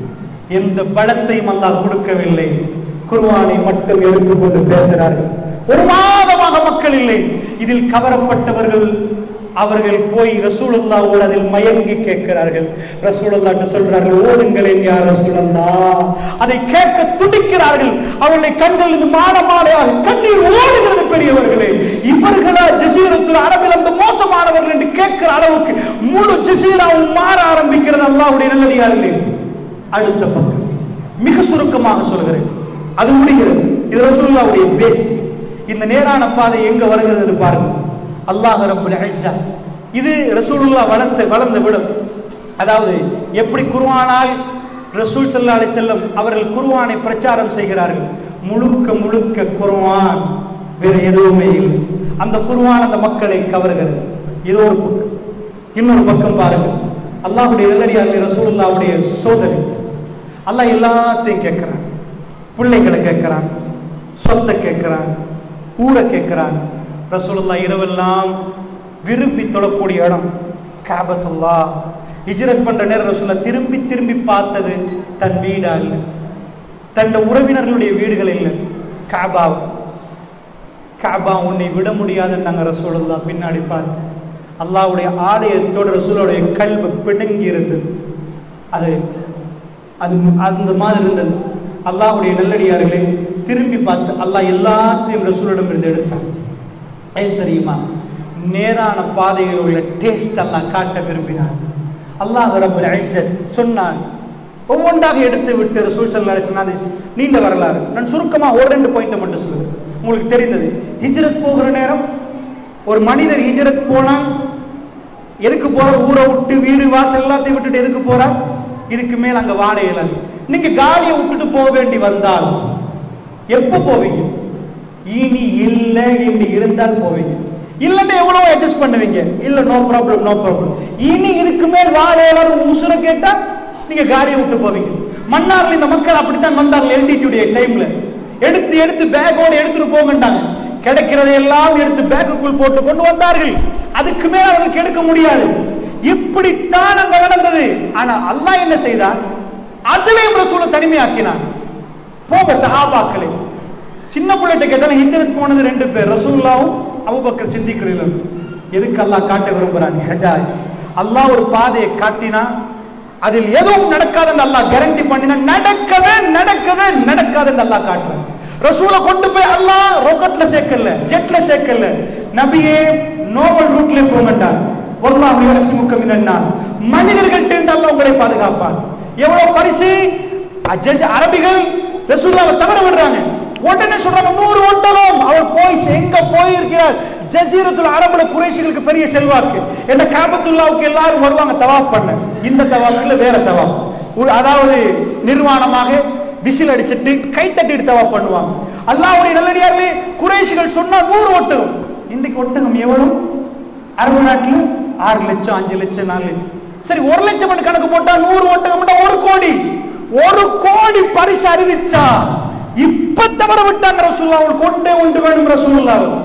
எந்த பலத்தையும் அல்லாஹ் கொடுக்கவில்லை குர்ஆனை மட்டும் எடுத்துக்கொண்டு பேசுகிறார்கள் ஒரு மாதமாக மக்கள் இல்லை இதில் கவரப்பட்டவர்கள் அவர்கள் போய் ரசூலுல்லாவோடு அதில் மயங்கி கேட்கிறார்கள் ரசூலுல்லாஹ்ட்ட சொல்றார்கள் ஓடுங்களேன் யார் ரசூலுல்லா அதை கேட்க துடிக்கிறார்கள் அவருடைய கண்கள் இது மாட மாலையாக கண்ணீர் ஓடுகிறது பெரியவர்களே இவர்களா ஜசீரத்துல் அரபில் அந்த மோசமானவர்கள் என்று கேட்கிற அளவுக்கு முழு ஜசீராவும் மாற ஆரம்பிக்கிறது அல்லாஹ்வுடைய நல்லடியார்களே அடுத்த பக்கம் மிக சுருக்கமாக சொல்கிறேன் அது முடிகிறது இது ரசூலுல்லாவுடைய பேஸ் இந்த நேரான பாதை எங்க வருகிறது பாருங்க அல்லாஹ் ரப்புல் இஸ்ஸா இது ரசூலுல்லா வளர்த்த வளர்ந்த விடம் அதாவது எப்படி குர்ஆனால் ரசூல் ஸல்லல்லாஹு அலைஹி வஸல்லம் அவர்கள் குர்ஆனை பிரச்சாரம் செய்கிறார்கள் முழுக்க முழுக்க குர்ஆன் வேற எதுவுமே இல்லை அந்த குர்ஆன் அந்த மக்களை கவருகிறது இது ஒரு பக்கம் இன்னொரு பக்கம் பாருங்க அல்லாஹ்வுடைய நல்லடியார்கள் ரசூலுல்லாவுடைய சோதனை அல்லாஹ் எல்லாத்தையும் கேட்கிறான் பிள்ளைகளை கேட்கிறான் சொத்தை கேட்கிறான் ஊரை கேட்கிறான் ரசூலுல்லாஹ் இரவெல்லாம் விரும்பி தொழக்கூடிய இடம் காபத்துல்லா ஹிஜ்ரத் பண்ற நேரம் ரசூலுல்லாஹ் திரும்பி திரும்பி பார்த்தது தன் வீடா இல்லை தன் உறவினர்களுடைய வீடுகள் இல்லை காபா காபா உன்னை விட முடியாதுன்னு நாங்க ரசூலுல்லா பின்னாடி பார்த்து அல்லாஹ்வுடைய ஆலயத்தோட ரசூலுடைய கல்வி பிடுங்கி இருந்தது அது அது அந்த மாதிரி இருந்தது அல்லாஹ்வுடைய நல்லடியார்களே திரும்பி பார்த்து அல்லாஹ் எல்லாத்தையும் ரசூலிடம் இருந்து எடுத்தான் ஏன் தெரியுமா நேரான பாதையில் உள்ள டேஸ்ட் அல்லாஹ் காட்ட விரும்பினான் அல்லாஹ் ரப்பல் இஸ்ஸத் சொன்னான் ஒவ்வொன்றாக எடுத்து விட்டு ரசூல் ஸல்லல்லாஹு அலைஹி வஸல்லம் அது நீண்ட வரலாறு நான் சுருக்கமா ஒரு ரெண்டு பாயிண்ட் மட்டும் சொல்லுவேன் உங்களுக்கு தெரிந்தது ஹிஜ்ரத் போகிற நேரம் ஒரு மனிதர் ஹிஜ்ரத் போனா எதுக்கு போற ஊரை விட்டு வீடு வாசல் எல்லாத்தையும் விட்டுட்டு எதுக்கு போறா இதுக்கு மேல அங்க வாழ இயலாது நீங்க காலியை விட்டுட்டு போக வேண்டி வந்தால் எப்ப போவீங்க இனி இல்ல என்று இருந்தால் போவீங்க இல்லன்னா எவ்வளவு அட்ஜஸ்ட் பண்ணுவீங்க இல்ல நோ ப்ராப்ளம் நோ ப்ராப்ளம் இனி இதுக்கு மேல் வாழ இயலாது உசுர கேட்டா நீங்க காலியை விட்டு போவீங்க மன்னார்ல இந்த மக்கள் அப்படித்தான் வந்தார்கள் எல்டிடியுடைய டைம்ல எடுத்து எடுத்து பேக்கோட எடுத்துட்டு போங்கண்டாங்க கிடைக்கிறதை எல்லாம் எடுத்து பேக்குக்குள் போட்டு கொண்டு வந்தார்கள் அதுக்கு மேல அவர்களுக்கு எடுக்க முடியாது இப்படித்தான் அங்க நடந்தது ஆனா அல்லாஹ் என்ன செய்தான் அதுலயும் ரசூலை தனிமையாக்கினான் போக சஹாபாக்களே சின்ன பிள்ளைகிட்ட கேட்டாலும் ஹிஜ்ரத் போனது ரெண்டு பேர் ரசூலுல்லாவும் அபூபக்கர் சித்திக்கிறீர்கள் எதுக்கு அல்லாஹ் காட்ட விரும்புறான் ஹிதாய் அல்லாஹ் ஒரு பாதையை காட்டினா அதில் எதுவும் நடக்காதுன்னு அல்லாஹ் கேரண்டி பண்ணினா நடக்கவே நடக்கவே நடக்காதுன்னு அல்லாஹ் காட்டுறான் ரசூலை கொண்டு போய் அல்லாஹ் ராக்கெட்ல சேர்க்கல ஜெட்ல சேர்க்கல நபியே நோவல் ரூட்ல போங்கட்டான் வல்லாஹ் யரசிமுக மினன் நாஸ் மனிதர்கள்ட்ட இருந்து அல்லாஹ் உங்களை பாதுகாப்பான் எவ்வளவு பரிசு அஜஸ் அரபிகள் ரசூலுல்லாவை தவற விடுறாங்க உடனே சொல்றாங்க நூறு ஒட்டகம் அவர் போய் எங்க போய் இருக்கிறார் ஜசீரத்துல் அரபுல குறைஷிகளுக்கு பெரிய செல்வாக்கு என்ன காபத்துல்லாவுக்கு எல்லாரும் வருவாங்க தவாப் பண்ண இந்த தவாப் இல்ல வேற தவாப் ஒரு- அதாவது நிர்வாணமாக விசில் அடிச்சிட்டு கை தட்டிட்டு தவாப் பண்ணுவாங்க அல்லாஹ்வுடைய நல்லடியார்களே குறைஷிகள் சொன்னா நூறு ஒட்டகம் இன்னைக்கு ஒட்டகம் எவ்வளவு அரபு நாட்டுல ஆறு லட்சம் அஞ்சு லட்சம் நாலு லட்சம் சரி ஒரு லட்சம் மட்டும் கணக்கு போட்டா நூறு ஒட்டகம் ஒரு கோடி ஒரு கோடி பரிசு அறிவிச்சா இப்ப தவற விட்டாங்க ரசூல்லா அவங்களுக்கு கொண்டே ஒன்று வேணும் ரசூல்லா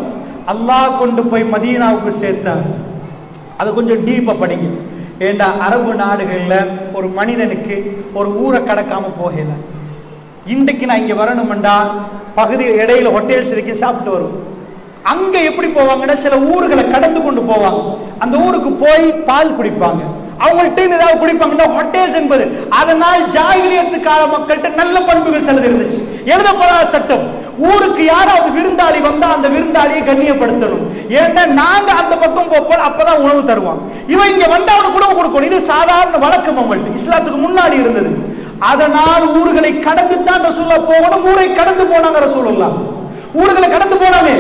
அல்லாஹ் கொண்டு போய் மதீனாவுக்கு சேர்த்தார் அது கொஞ்சம் டீப்பா படிங்க ஏண்டா அரபு நாடுகள்ல ஒரு மனிதனுக்கு ஒரு ஊரை கடக்காம போகல இன்றைக்கு நான் இங்க வரணுமெண்டா பகுதி இடையில ஹோட்டல்ஸ் இருக்கு சாப்பிட்டு வரும் அங்க எப்படி போவாங்கன்னா சில ஊர்களை கடந்து கொண்டு போவாங்க அந்த ஊருக்கு போய் பால் குடிப்பாங்க அவங்கள்ட்ட இருந்து ஏதாவது குடிப்பாங்கன்னா ஹோட்டல்ஸ் என்பது அதனால் ஜாகிலியத்து கால மக்கள்கிட்ட நல்ல பண்புகள் சிலது இருந்துச்சு எழுதப்படாத சட்டம் ஊருக்கு யாராவது விருந்தாளி வந்தா அந்த விருந்தாளியை கண்ணியப்படுத்தணும் ஏன்னா நாங்க அந்த பக்கம் போப்போம் அப்பதான் உணவு தருவாங்க இவன் இங்க வந்தா அவனுக்கு உணவு கொடுக்கணும் இது சாதாரண வழக்கம் அவங்கள்ட்ட இஸ்லாத்துக்கு முன்னாடி இருந்தது அதனால் ஊர்களை கடந்து தான் ரசூல்லா போகணும் ஊரை கடந்து போனாங்க ரசூலுல்லா ஊர்களை கடந்து போனாங்க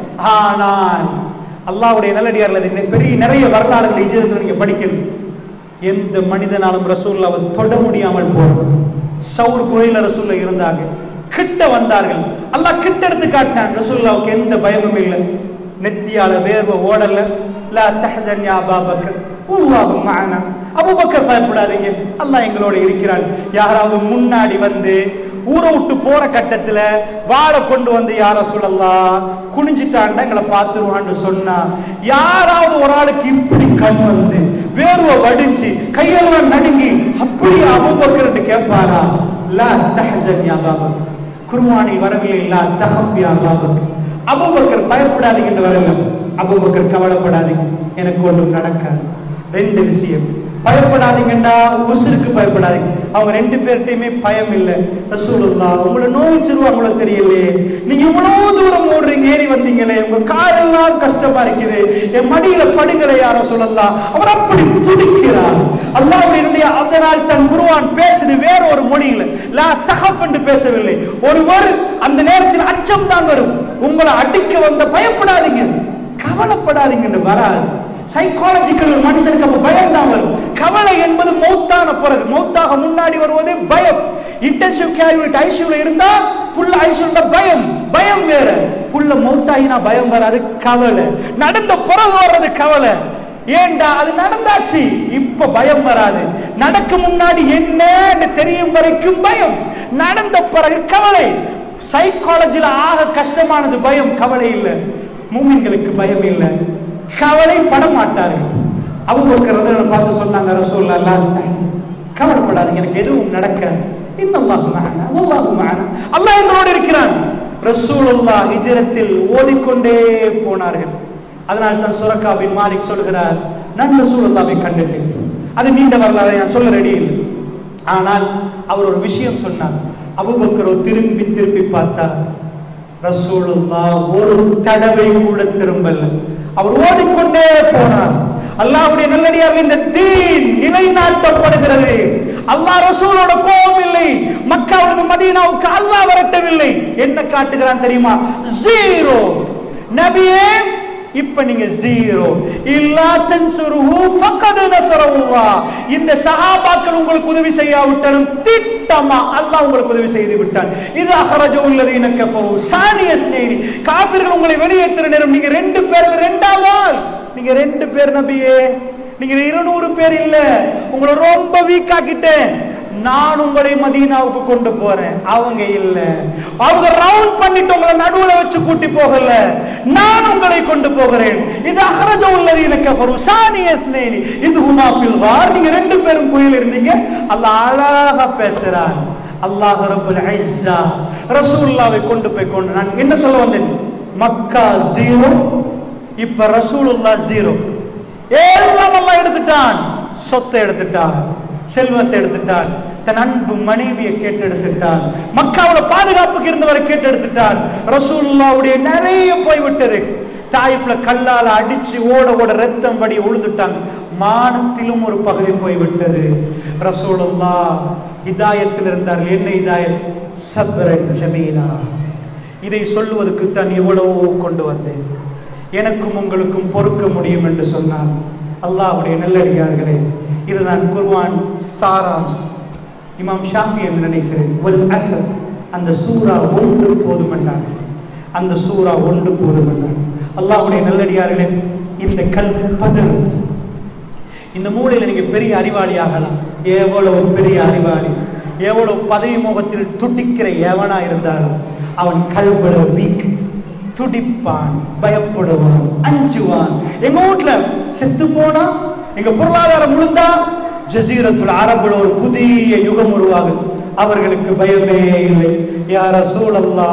ஆனால் அல்லாஹ்வுடைய நல்லடியார்ல இது பெரிய நிறைய வரலாறுகள் இஜரத்தில் நீங்க படிக்கணும் எந்த மனிதனாலும் ரசூல்லாவை தொட முடியாமல் போறோம் சவுர் கோயில ரசூல்ல இருந்தாங்க கிட்ட வந்தார்கள் அல்லாஹ் கிட்ட எடுத்து காட்டினான் ரசூல்லாவுக்கு எந்த பயமும் இல்லை நெத்தியால வேர்வை ஓடல லா தஹசன் யா அபாபக்கர் அல்லாஹு மஅனா அபூபக்கர் பயப்படாதீங்க அல்லாஹ் எங்களோட இருக்கிறான் யாராவது முன்னாடி வந்து ஊரை விட்டு போற கட்டத்துல வாழை கொண்டு வந்து யார சொல்லலாம் குனிஞ்சிட்டாண்டா எங்களை பார்த்துருவான்னு சொன்னா யாராவது ஒரு ஆளுக்கு இப்படி கண் வந்து வேர்வை வடிஞ்சு கையெல்லாம் நடுங்கி அப்படி அபூபக்கர் கேட்பாரா லா தஹசன் யா அபாபக்கர் குர்வானில் வரவில்லை லா தஹப் யா அபாபக்கர் அபூபக்கர் பயப்படாதீங்கன்னு வரல அபூபக்கர் கவலைப்படாதீங்க எனக்கு ஒன்றும் நடக்காது ரெண்டு விஷயம் பயப்படாதீங்கண்டா உசுருக்கு பயப்படாதீங்க அவங்க ரெண்டு பேர்ட்டையுமே பயம் இல்லை ரசூலுல்லா உங்களை நோய்ச்சிருவாங்களோ தெரியலையே நீங்க இவ்வளவு தூரம் ஓடுறீங்க ஏறி வந்தீங்களே உங்க காலெல்லாம் கஷ்டமா இருக்குது என் மடியில படுங்களை யார சொல்லலாம் அவர் அப்படி துடிக்கிறார் அல்லாவுடைய அதனால் தன் குருவான் பேசுது வேற ஒரு மொழியில லா தகப் என்று பேசவில்லை ஒருவர் அந்த நேரத்தில் அச்சம் தான் வரும் உங்களை அடிக்க வந்த பயப்படாதீங்க கவலைப்படாதீங்கன்னு வராது சைக்காலஜிக்கல் ஒரு மனுஷனுக்கு அப்ப பயம் தான் வரும் கவலை என்பது மௌத்தான பிறகு மௌத்தாக முன்னாடி வருவதே பயம் இன்டென்சிவ் கேர் யூனிட் ஐசியூல இருந்தா புள்ள ஐசியூல பயம் பயம் வேற புள்ள மௌத்தாயினா பயம் வராது கவலை நடந்த பிறகு வர்றது கவலை ஏண்டா அது நடந்தாச்சு இப்ப பயம் வராது நடக்க முன்னாடி என்னன்னு தெரியும் வரைக்கும் பயம் நடந்த பிறகு கவலை சைக்காலஜில ஆக கஷ்டமானது பயம் கவலை இல்லை மூமின்களுக்கு பயம் இல்லை கவலைப்பட மாட்டார்கள் அவங்க ஒரு பார்த்து சொன்னாங்க ரசூல்லா அல்லாஹ் கவலைப்படாதீங்க எனக்கு எதுவும் நடக்காது இன்னல்லாஹு மஅனா வல்லாஹு மஅனா அல்லாஹ் என்னோடு இருக்கிறான் ரசூலுல்லாஹ் ஹிஜ்ரத்தில் ஓதிக்கொண்டே போனார்கள் அதனால் தான் சுரக்கா பின் மாலிக் சொல்கிறார் நான் ரசூலுல்லாவை கண்டுட்டேன் அது நீண்ட வரலாறு நான் சொல்ல ரெடி இல்லை ஆனால் அவர் ஒரு விஷயம் சொன்னார் அபுபக்கரோ திரும்பி திரும்பி பார்த்தார் ரசூலுல்லா ஒரு தடவை கூட திரும்பல அவர் ஓடிக்கொண்டே போனார் அல்லாஹ்வுடைய நல்லடியார்கள் இந்த தீன் நிலைநாட்டப்படுகிறது அல்லாஹ் ரசூலோட கோபம் இல்லை மக்காவிலிருந்து மதீனாவுக்கு அல்லாஹ் வரட்டவில்லை என்ன காட்டுகிறான் தெரியுமா ஜீரோ நபியே இப்ப நீங்க ஜீரோ இல்லா தன்சுருஹு ஃபக்கத் நஸரல்லாஹ் இந்த சஹாபாக்கள் உங்களுக்கு உதவி செய்யாவிட்டாலும் திட்டமா அல்லாஹ் உங்களுக்கு உதவி செய்து விட்டான் இது அஹரஜு உள்ளதீன கஃபரு சானியஸ்னேனி காஃபிர்கள் உங்களை வெளியேற்றுற நேரம் நீங்க ரெண்டு பேர் ரெண்டாவது ஆள் நீங்க ரெண்டு பேர் நபியே நீங்க இருநூறு பேர் இல்ல உங்களை ரொம்ப வீக் ஆக்கிட்டேன் நான் உங்களை மதீனாவுக்கு கொண்டு போறேன் அவங்க இல்ல அவங்க ரவுண்ட் பண்ணிட்டு உங்களை நடுவுல வச்சு கூட்டி போகல நான் உங்களை கொண்டு போகிறேன் இது அஹரஜ உள்ளது எனக்கு ஃபருசானியஸ்னேனி இது ஹுமா ஃபில் கார் நீங்க ரெண்டு பேரும் கோயில் இருந்தீங்க அல்லாஹ் அழகா பேசுறான் அல்லாஹ் ரப்பல் இஸ்ஸா ரசூலுல்லாவை கொண்டு போய் கொண்டு நான் என்ன சொல்ல வந்தேன் மக்கா ஜீரோ இப்ப ரசூலுல்லா ஜீரோ எல்லாம் அல்லாஹ் எடுத்துட்டான் சொத்தை எடுத்துட்டான் செல்வத்தை எடுத்துட்டான் தன் அன்பு மனைவியை கேட்டு எடுத்துட்டான் மக்காவோட பாதுகாப்புக்கு இருந்தவரை கேட்டு எடுத்துட்டான் ரசூல்லாவுடைய நிறைய போய்விட்டது தாய்ப்புல கல்லால அடிச்சு ஓட ஓட ரத்தம் வடி உழுதுட்டாங்க மானத்திலும் ஒரு பகுதி போய்விட்டது ரசூலுல்லா இதாயத்தில் இருந்தார்கள் என்ன இதாயத் சப்ரன் ஜமீலா இதை சொல்லுவதற்கு தான் எவ்வளவோ கொண்டு வந்தேன் எனக்கும் உங்களுக்கும் பொறுக்க முடியும் என்று சொன்னார் அல்லாஹ்வுடைய நல்லடியார்களே இதுதான் குர்வான் சாராம்சம் இமாம் ஷாஃபி என்று நினைக்கிறேன் ஒல் அசர் அந்த சூரா ஒன்று போதுமென்றார் அந்த சூரா ஒன்று போதுமென்றார் அல்லாஹ்வுடைய நல்லடியார்களே இந்த கல் பதில் இந்த மூலையில நீங்க பெரிய அறிவாளி ஆகலாம் எவ்வளவு பெரிய அறிவாளி எவ்வளவு பதவி முகத்தில் துடிக்கிற எவனா இருந்தாலும் அவன் கல்வட வீக் துடிப்பான் பயப்படுவான் அஞ்சுவான் எங்க வீட்டுல செத்து போனா எங்க பொருளாதாரம் முழுந்தா ஜசீரத்துல் அரபுல ஒரு புதிய யுகம் உருவாகுது அவர்களுக்கு பயமே இல்லை யார சூழல்லா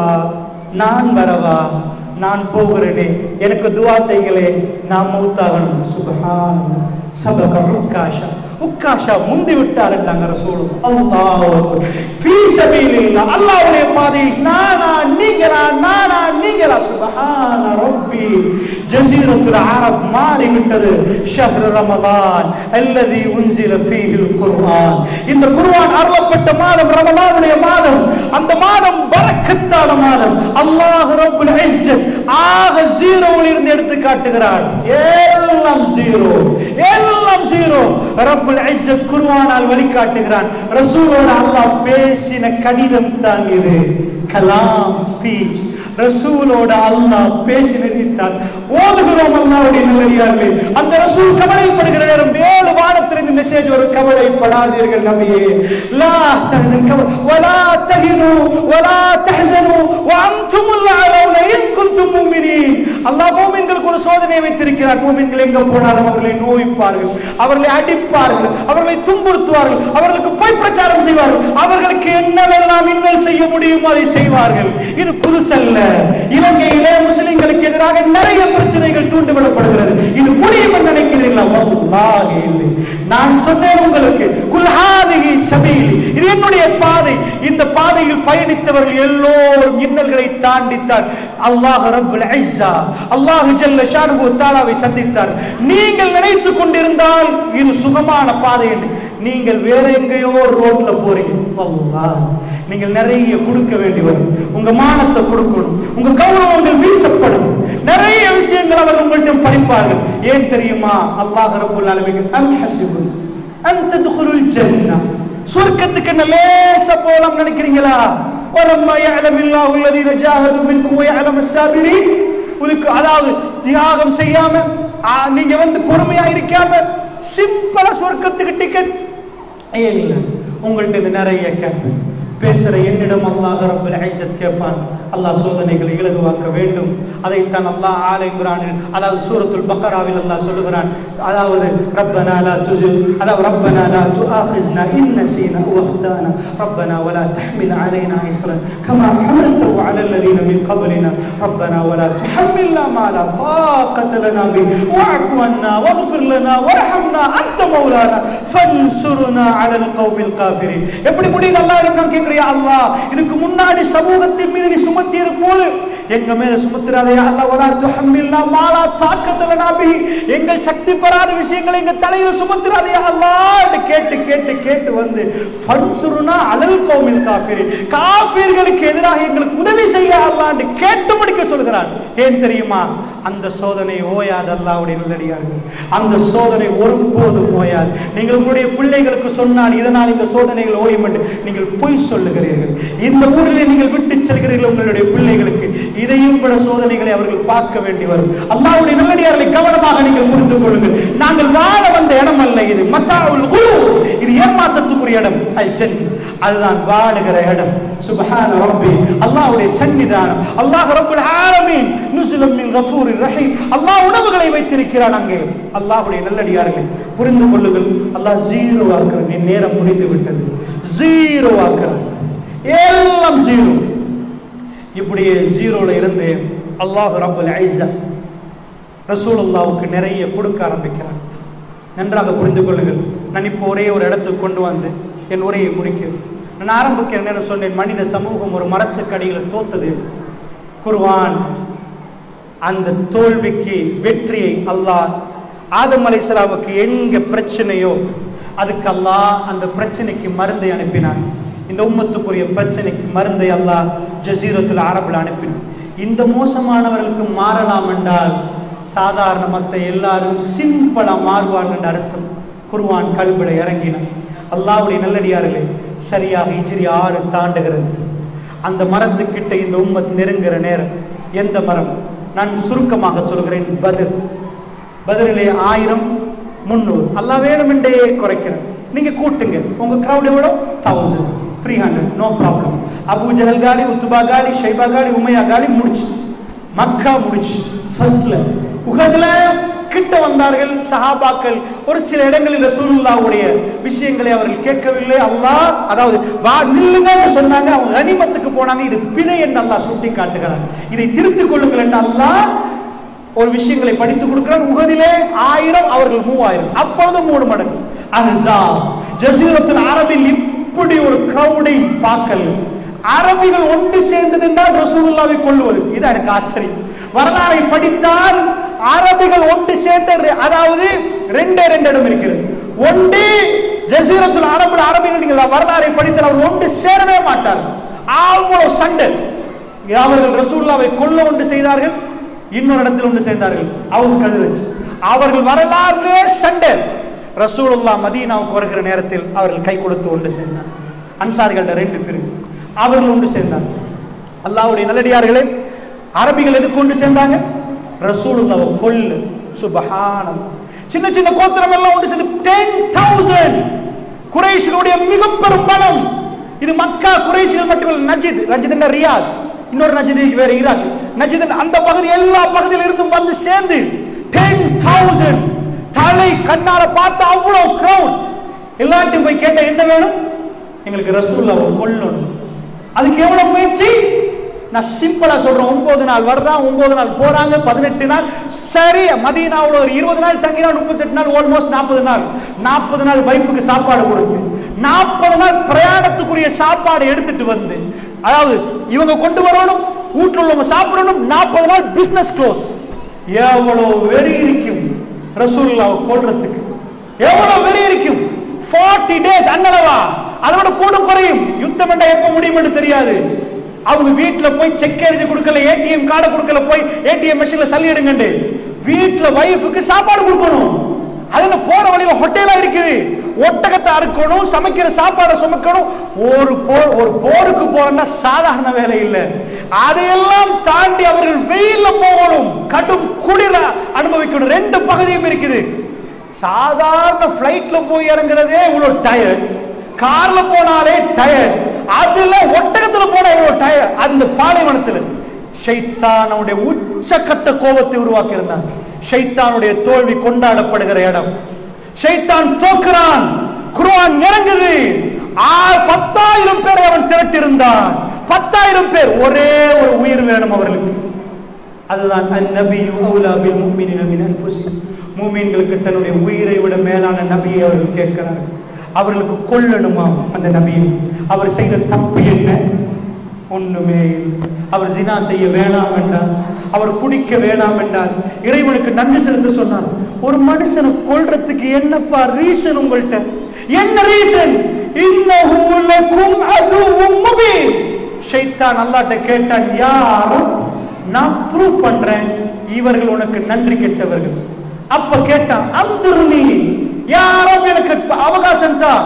நான் வரவா நான் போகிறேனே எனக்கு துவா செய்களே நான் மௌத்தாகணும் சுபஹான் சபக உட்காஷா உட்காஷா முந்தி விட்டார் என்றாங்க ரசூலும் அல்லாஹ் ஃபீ சபீலில்லாஹ் அல்லாஹ்வுடைய பாதையில் நானா நீங்களா நானா நீங்களா சுபஹான ரப்பி ஜஸீரத்துல் அரப் மாறி விட்டது ஷஹ்ர் ரமலான் அல்லதி உன்சில ஃபீஹில் குர்ஆன் இந்த குர்ஆன் அருளப்பட்ட மாதம் ரமலானுடைய மாதம் அந்த மாதம் பரக்கத்தான மாதம் அல்லாஹ் ரப்புல் இஸ்ஸத் ஆக ஜீரோவில் இருந்து எடுத்து காட்டுகிறான் எல்லாம் ஜீரோ எல்லாம் ஜீரோ ரப்புல் இஸ்ஸத் குர்ஆனால் வழிகாட்டுகிறான் ரசூலோட அல்லாஹ் பேசின கடிதம் தான் இது கலாம் ஸ்பீச் ரசூலோட அல்லாஹ் பேசினதான் ஓதுகிறோம் அல்லாஹ்வுடைய நல்லடியார்களே அந்த ரசூல் கவலைப்படுகிற நேரம் ஏழு வானத்திலிருந்து மெசேஜ் ஒரு கவலைப்படாதீர்கள் நபியே லா தஹசன் கவ வலா தஹினு வலா தஹசனு வஅன்துமுல் அலௌன இன் குன்தும் முஃமினீன் அல்லாஹ் மூமின்களுக்கு ஒரு சோதனை வைத்திருக்கிறார் மூமின்கள் எங்க போனாலும் அவர்களை நோய்ப்பார்கள் அவர்களை அடிப்பார்கள் அவர்களை துன்புறுத்துவார்கள் அவர்களுக்கு பொய் பிரச்சாரம் செய்வார்கள் அவர்களுக்கு என்னவெல்லாம் இன்னல் செய்ய முடியுமோ அதை செய்வார்கள் இது புதுசல்ல இலங்கையிலே முஸ்லிம்களுக்கு எதிராக நிறைய பிரச்சனைகள் தூண்டிவிடப்படுகிறது இது முடியும் என்று நினைக்கிறீர்களா வல்லாஹி இல்லை நான் சொன்னேன் உங்களுக்கு குல்ஹாதிஹி சபீல் இது என்னுடைய பாதை இந்த பாதையில் பயணித்தவர்கள் எல்லோரும் இன்னல்களை தாண்டித்தார் அல்லாஹ் ரப்புல் இஸ்ஸா அல்லாஹ் ஜல்ல ஷானுஹு தஆலாவை சந்தித்தார் நீங்கள் நினைத்துக் கொண்டிருந்தால் இது சுகமான பாதை என்று நீங்கள் வேற எங்கேயோ ஒரு ரோட்ல போறீங்க வல்லாஹ் நீங்கள் நிறைய கொடுக்க வேண்டி வரும் உங்க மானத்தை கொடுக்கணும் உங்க கௌரவங்கள் வீசப்படும் நிறைய விஷயங்கள் அவர் உங்கள்ட்ட படிப்பார்கள் ஏன் தெரியுமா அல்லாஹ் ரப்புல் ஆலமீன் அம் ஹஸிபு அன் தத்குலுல் ஜன்னah சொர்க்கத்துக்கு என்ன லேச போலாம் நினைக்கிறீங்களா ولما يعلم الله الذين جاهدوا منكم ويعلم الصابرين இதுக்கு அதாவது தியாகம் செய்யாம ஆ, நீங்க வந்து பொறுமையா இருக்காம சிம்பிளா சொர்க்கத்துக்கு டிக்கெட் இல்ல உங்கள்ட்ட இது நிறைய கேட்பேன் பேசுற என்னிடம் அல்லாஹ் ரப்பல் ஐஸத் கேட்பான் அல்லாஹ் சோதனைகளை இலகுவாக்க வேண்டும் அதைத்தான் அல்லாஹ் ஆல இம்ரானில் அதாவது சூரத்துல் பக்கராவில் அல்லாஹ் சொல்லுகிறான் அதாவது ரப்பனா லா துஸில் அதாவது ரப்பனா லா துஆஹிஸ்னா இன் நஸீனா வ அக்தானா ரப்பனா ولا تحمل علينا إصرا كما حملته على الذين من قبلنا ربنا ولا تحملنا ما لا طاقة لنا به واعف عنا واغفر لنا وارحمنا أنت مولانا فانصرنا على القوم الكافرين எப்படி முடியுது அல்லாஹ் நாம் கேட்கிறியா அல்லாஹ் இதுக்கு முன்னாடி சமூகத்தின் மீது நீ சுமத்தி போது எங்க மேல சுமத்திராதே அல்லாஹ் வலா துஹம்மில்னா மாலா தாக்கத்துல நாபி எங்கள் சக்தி பெறாத விஷயங்களை எங்க தலையில சுமத்திராதே அல்லாஹ் என்று கேட்டு கேட்டு கேட்டு வந்து ஃபன்சுருனா அலல் கௌமில் காஃபிரி காஃபிர்களுக்கு எதிராக எங்களுக்கு உதவி செய்ய அல்லாஹ் என்று கேட்டு முடிக்க சொல்கிறான் ஏன் தெரியுமா அந்த சோதனை ஓயாது அல்லாஹ்வுடைய நல்லடியார்கள் அந்த சோதனை ஒருபோதும் ஓயாது நீங்கள் உங்களுடைய பிள்ளைகளுக்கு சொன்னால் இதனால் இந்த சோதனைகள் ஓயும் என்று நீங்கள் பொய் சொல்லுகிறீர்கள் இந்த ஊரிலே நீங்கள் விட்டு செல்கிறீர்கள் உங்களுடைய பிள்ளைகளுக்கு இதையும் கூட சோதனைகளை அவர்கள் பார்க்க வேண்டி வரும் அல்லாஹ்வுடைய நல்லடியார்களை கவனமாக நீங்கள் புரிந்து கொள்ளுங்கள் நாங்கள் வாழ வந்த இடம் அல்ல இது மத்தாவுல் குரு இது ஏமாற்றத்துக்குரிய இடம் அல் ஜன் அதுதான் வாழுகிற இடம் சுபஹான ரப்பி அல்லாஹ்வுடைய சன்னிதானம் அல்லாஹ் ரப்புல் ஆலமீன் நுசுலம் மின் கஃபூரிர் ரஹீம் அல்லாஹ் உணவுகளை வைத்திருக்கிறான் அங்கே அல்லாஹ்வுடைய நல்லடியார்கள் புரிந்து கொள்ளுங்கள் அல்லாஹ் ஜீரோ ஆக்குறான் என் நேரம் முடிந்து விட்டது ஜீரோ ஆக்குறான் எல்லாம் ஜீரோ இப்படியே ஜீரோல இருந்து அல்லாஹ் ரப்புல் ஐஸா ரசூலுல்லாவுக்கு நிறைய கொடுக்க ஆரம்பிக்கிறான் நன்றாக புரிந்து கொள்ளுங்கள் நான் இப்போ ஒரே ஒரு இடத்துக்கு கொண்டு வந்து என் உரையை முடிக்கிறேன் நான் ஆரம்பிக்கிறேன் என்ன சொன்னேன் மனித சமூகம் ஒரு மரத்துக்கு அடியில் தோத்தது குர்வான் அந்த தோல்விக்கு வெற்றியை அல்லாஹ் ஆதம் அலைஹிஸ்ஸலாமுக்கு எங்க பிரச்சனையோ அதுக்கு அல்லாஹ் அந்த பிரச்சனைக்கு மருந்தை அனுப்பினான் இந்த உம்மத்துக்குரிய பிரச்சனைக்கு மருந்தை அல்லாஹ் ஜசீரத்தில் அரபில் அனுப்பினான் இந்த மோசமானவர்களுக்கு மாறலாம் என்றால் சாதாரண மத்த எல்லாரும் சிம்பிளா மாறுவார்கள் என்ற அர்த்தம் குர்வான் கல்வில இறங்கினான் அல்லாஹ்வுடைய நல்லடியார்களே சரியாக இஜ்ரி ஆறு தாண்டுகிறது அந்த மரத்துக்கிட்ட இந்த உம்மத் நெருங்குற நேரம் எந்த மரம் நான் சுருக்கமாக சொல்கிறேன் பதில் பதிலே ஆயிரம் முந்நூறு அல்லாஹ் வேணுமென்றே குறைக்கிறேன் நீங்க கூட்டுங்க உங்க கிரௌட் எவ்வளோ thousand three hundred no problem அபு ஜஹல் காலி உத்துபா காலி ஷைபா காலி உமையா காலி முடிச்சு மக்கா முடிச்சு ஃபர்ஸ்ட்ல உகதுல கிட்ட வந்தார்கள் சஹாபாக்கள் ஒரு சில இடங்களில் ரசூலுல்லாவுடைய விஷயங்களை அவர்கள் கேட்கவில்லை அல்லாஹ் அதாவது வா நில்லுங்கன்னு சொன்னாங்க அவங்க கனிமத்துக்கு போனாங்க இது பிழை என்று அல்லாஹ் சுட்டி காட்டுகிறார் இதை திருத்திக் கொள்ளுங்கள் என்று அல்லாஹ் ஒரு விஷயங்களை படித்து கொடுக்கிறான் உகதிலே ஆயிரம் அவர்கள் மூவாயிரம் அப்பொழுது மூணு மடங்கு அதுதான் ஜசீரத்தின் அரபில் இப்படி ஒரு கிரௌடை பார்க்கல் அரபிகள் ஒன்று சேர்ந்தது என்றால் ரசூலுல்லாவை கொள்வது இது எனக்கு ஆச்சரியம் வரலாறை படித்தால் அரபிகள் ஒன்று சேர்ந்த ரெ- அதாவது ரெண்டே ரெண்டு இடம் இருக்கிறது ஒன்று ஜசீரத்துல் அரபுல் அரபிகள் நீங்கள் வரலாறை படித்தால் அவர் ஒன்று சேரவே மாட்டார் அவ்வளவு சண்டை அவர்கள் ரசூல்லாவை கொல்ல ஒன்று செய்தார்கள் இன்னொரு இடத்தில் ஒன்று சேர்ந்தார்கள் அவர் கதிரச்சு அவர்கள் வரலாறுலே சண்டை ரசூலுல்லா மதீனாவுக்கு வருகிற நேரத்தில் அவர்கள் கை கொடுத்து ஒன்று சேர்ந்தார் அன்சாரிகள்ட்ட ரெண்டு பிரிவு அவர்கள் ஒன்று சேர்ந்தார் அல்லாஹ்வுடைய நல்லடியார்களே அரபிகள் எதுக்கு ஒன்று சேர்ந்தாங்க ரசூலுல்லாவை கொல்லு சுபஹானல்லாஹ் சின்ன சின்ன கோத்திரம் எல்லாம் ஒன்று சேர்ந்து டென் தௌசண்ட் குறைஷிகளுடைய மிக பெரும் பலம் இது மக்கா குறைஷிகள் மட்டுமல்ல நஜித் நஜித் என்ன ரியாத் இன்னொரு நஜித் வேற ஈராக் நஜித் அந்த பகுதி எல்லா பகுதியில இருந்தும் வந்து சேர்ந்து டென் தௌசண்ட் தலை கண்ணால பார்த்து அவ்வளவு கிரௌட் எல்லாத்தையும் போய் கேட்ட என்ன வேணும் எங்களுக்கு ரசூல்லாவை கொல்லணும் அதுக்கு எவ்வளவு முயற்சி நான் சிம்பிளா சொல்றேன் ஒன்பது நாள் வருதா ஒன்பது நாள் போறாங்க பதினெட்டு நாள் சரி மதீனாவுல ஒரு இருபது நாள் தங்கினா முப்பத்தெட்டு நாள் ஆல்மோஸ்ட் நாற்பது நாள் நாற்பது நாள் வைஃபுக்கு சாப்பாடு கொடுத்து நாற்பது நாள் பிரயாணத்துக்குரிய சாப்பாடு எடுத்துட்டு வந்து அதாவது இவங்க கொண்டு வரணும் வீட்டுல உள்ளவங்க சாப்பிடணும் நாற்பது நாள் பிசினஸ் க்ளோஸ் எவ்வளவு வெறி இருக்கும் ரசூல்லாவை கொல்றதுக்கு எவ்வளவு வெறி இருக்கும் 40 டேஸ் அண்ணளவா அதோட கூடும் குறையும் யுத்தம் என்றா எப்ப முடியும்னு தெரியாது அவங்க வீட்டுல போய் செக் எழுதி கொடுக்கல ஏடிஎம் கார்டை கொடுக்கல போய் ஏடிஎம் மெஷின்ல சல்லி எடுங்கண்டு வீட்டுல வைஃபுக்கு சாப்பாடு கொடுக்கணும் அதுல போற வழியில ஹோட்டலா இருக்குது ஒட்டகத்தை அறுக்கணும் சமைக்கிற சாப்பாடை சுமக்கணும் ஒரு போர் ஒரு போருக்கு போறேன்னா சாதாரண வேலை இல்லை அதையெல்லாம் தாண்டி அவர்கள் வெயில்ல போகணும் கடும் குளிர அனுபவிக்கணும் ரெண்டு பகுதியும் இருக்குது சாதாரண பிளைட்ல போய் இறங்குறதே இவ்வளவு டயர்ட் கார்ல போனாலே டயர்ட் அதுல ஒட்டகத்துல போனா இவ்வளவு டயர்ட் அந்த பாலைவனத்துல ஷைத்தானுடைய உச்சக்கட்ட கோபத்தை உருவாக்கி இருந்தான் ஷைத்தானுடைய தோல்வி கொண்டாடப்படுகிற இடம் ஷைத்தான் தோக்குறான் குர்ஆன் இறங்குது ஆ, பத்தாயிரம் பேரை அவன் திரட்டிருந்தான் பத்தாயிரம் பேர் ஒரே ஒரு உயிர் வேணும் அவர்களுக்கு அதுதான் அந்நபியு அவுலா பில் முஃமினின மின் அன்ஃபுசிஹிம் மூமின்களுக்கு தன்னுடைய உயிரை விட மேலான நபியை அவர்கள் கேட்கிறார்கள் அவர்களுக்கு கொல்லணுமா அந்த நபியை அவர் செய்த தப்பு என்ன ஒண்ணுமே இல்லை. அவர் ஜினா செய்ய வேணாம் என்றார் அவர் குடிக்க வேணாம் என்றார் இறைவனுக்கு நன்றி செலுத்த சொன்னார் ஒரு மனுஷனை கொல்றதுக்கு என்னப்பா ரீசன் உங்கள்கிட்ட என்ன ரீசன் இன்னஹு லக்கும் அதுவும் முபீன் ஷைத்தான் அல்லாஹ்ட்ட கேட்டான் யாரும் நான் ப்ரூவ் பண்றேன் இவர்கள் உனக்கு நன்றி கெட்டவர்கள் அப்ப கேட்டான் அந்திருநீ யாரும் எனக்கு அவகாசம் தான்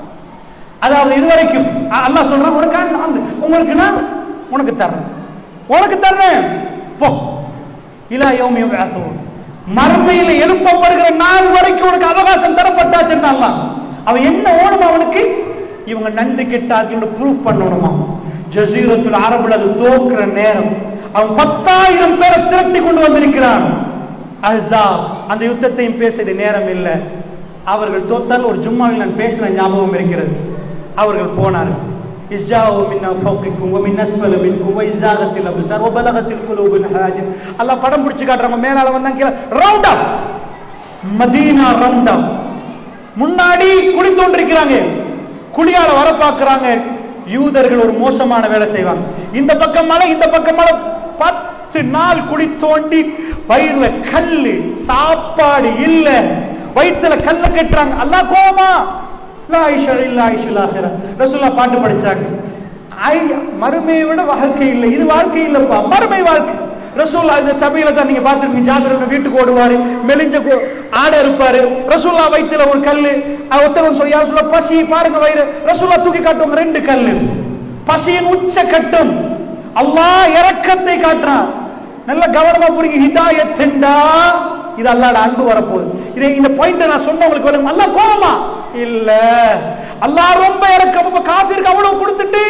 அதாவது இதுவரைக்கும் அ- அல்லாஹ் சொல்றான் உனக்கு அந்த- அந்த- உங்களுக்கு நான் உனக்கு தர்றேன் உனக்கு தர்றேன் போ இலா யௌமி யுபஅஸூன் மறுமையில எழுப்பப்படுகிற நாள் வரைக்கும் உனக்கு அவகாசம் தரப்பட்டாச்சுன்னா அல்லாஹ் அவன் என்ன ஓடும் அவனுக்கு இவங்க நன்றி கெட்டார்கள் ப்ரூஃப் பண்ணணுமா ஜசீரத்துல் அரபுல அது தோக்குற நேரம் அவன் பத்தாயிரம் பேரை திரட்டி கொண்டு வந்திருக்கிறான் அஹ்ஸாப் அந்த யுத்தத்தையும் பேசிய நேரம் இல்லை அவர்கள் தோத்தால் ஒரு ஜும்மாவில் நான் பேசின ஞாபகம் இருக்கிறது அவர்கள் போனார்கள் இஸ்ஜாவு மின்னா ஃபௌகிக்கும் வ மின் அஸ்ஃபல மின்கும் வ இஸாகத்தில் அப்சார் வ பலகத்தில் குலூபுல் ஹாஜிர் அல்லாஹ் படம் பிடிச்சு காட்டுறாங்க மேலால வந்தாங்க கீழே round up Medina round up முன்னாடி குழி தோண்டிருக்கிறாங்க குழியால வர பார்க்கறாங்க யூதர்கள் ஒரு மோசமான வேலை செய்வாங்க இந்த பக்கம் மலை இந்த பக்கம் மலை பத்து நாள் குழி தோண்டி வயிறுல கல்லு சாப்பாடு இல்ல வயித்துல கல்ல கட்டுறாங்க அல்லாஹ் கோமா லா ஐஷா இல்ல ஐஷுல் ஆஹிரா ரசூலுல்லாஹ் பாட்டு படிச்சாங்க ஐ மறுமையை விட வாழ்க்கை இல்லை இது வாழ்க்கை இல்லப்பா மறுமை வாழ்க்கை ரசூல்லா இந்த சபையில தான் நீங்க பார்த்திருக்கீங்க ஜாபிர் இப்னு வீட்டுக்கு ஓடுவாரு மெலிஞ்ச கு- ஆடை இருப்பாரு ரசூல்லா வயித்துல ஒரு கல்லு அஹ் ஒருத்தவன் சொல்லி யார் சொல்ல பசி பாருங்க வயிறு ரசூல்லா தூக்கி காட்டுவாங்க ரெண்டு கல்லு பசியின் உச்ச கட்டம் அல்லாஹ் இரக்கத்தை காட்டுறான் நல்ல கவனமா புரியுங்க ஹிதாயத்துண்டா இது அல்லாட அன்பு வரப்போகுது இதை இந்த பாயிண்ட் நான் சொன்னவங்களுக்கு வரும் அல்லாஹ் கோபமா இல்ல அல்லாஹ் ரொம்ப இறக்கம் அப்ப காஃபிருக்கு அவ்வளவு கொடுத்துட்டு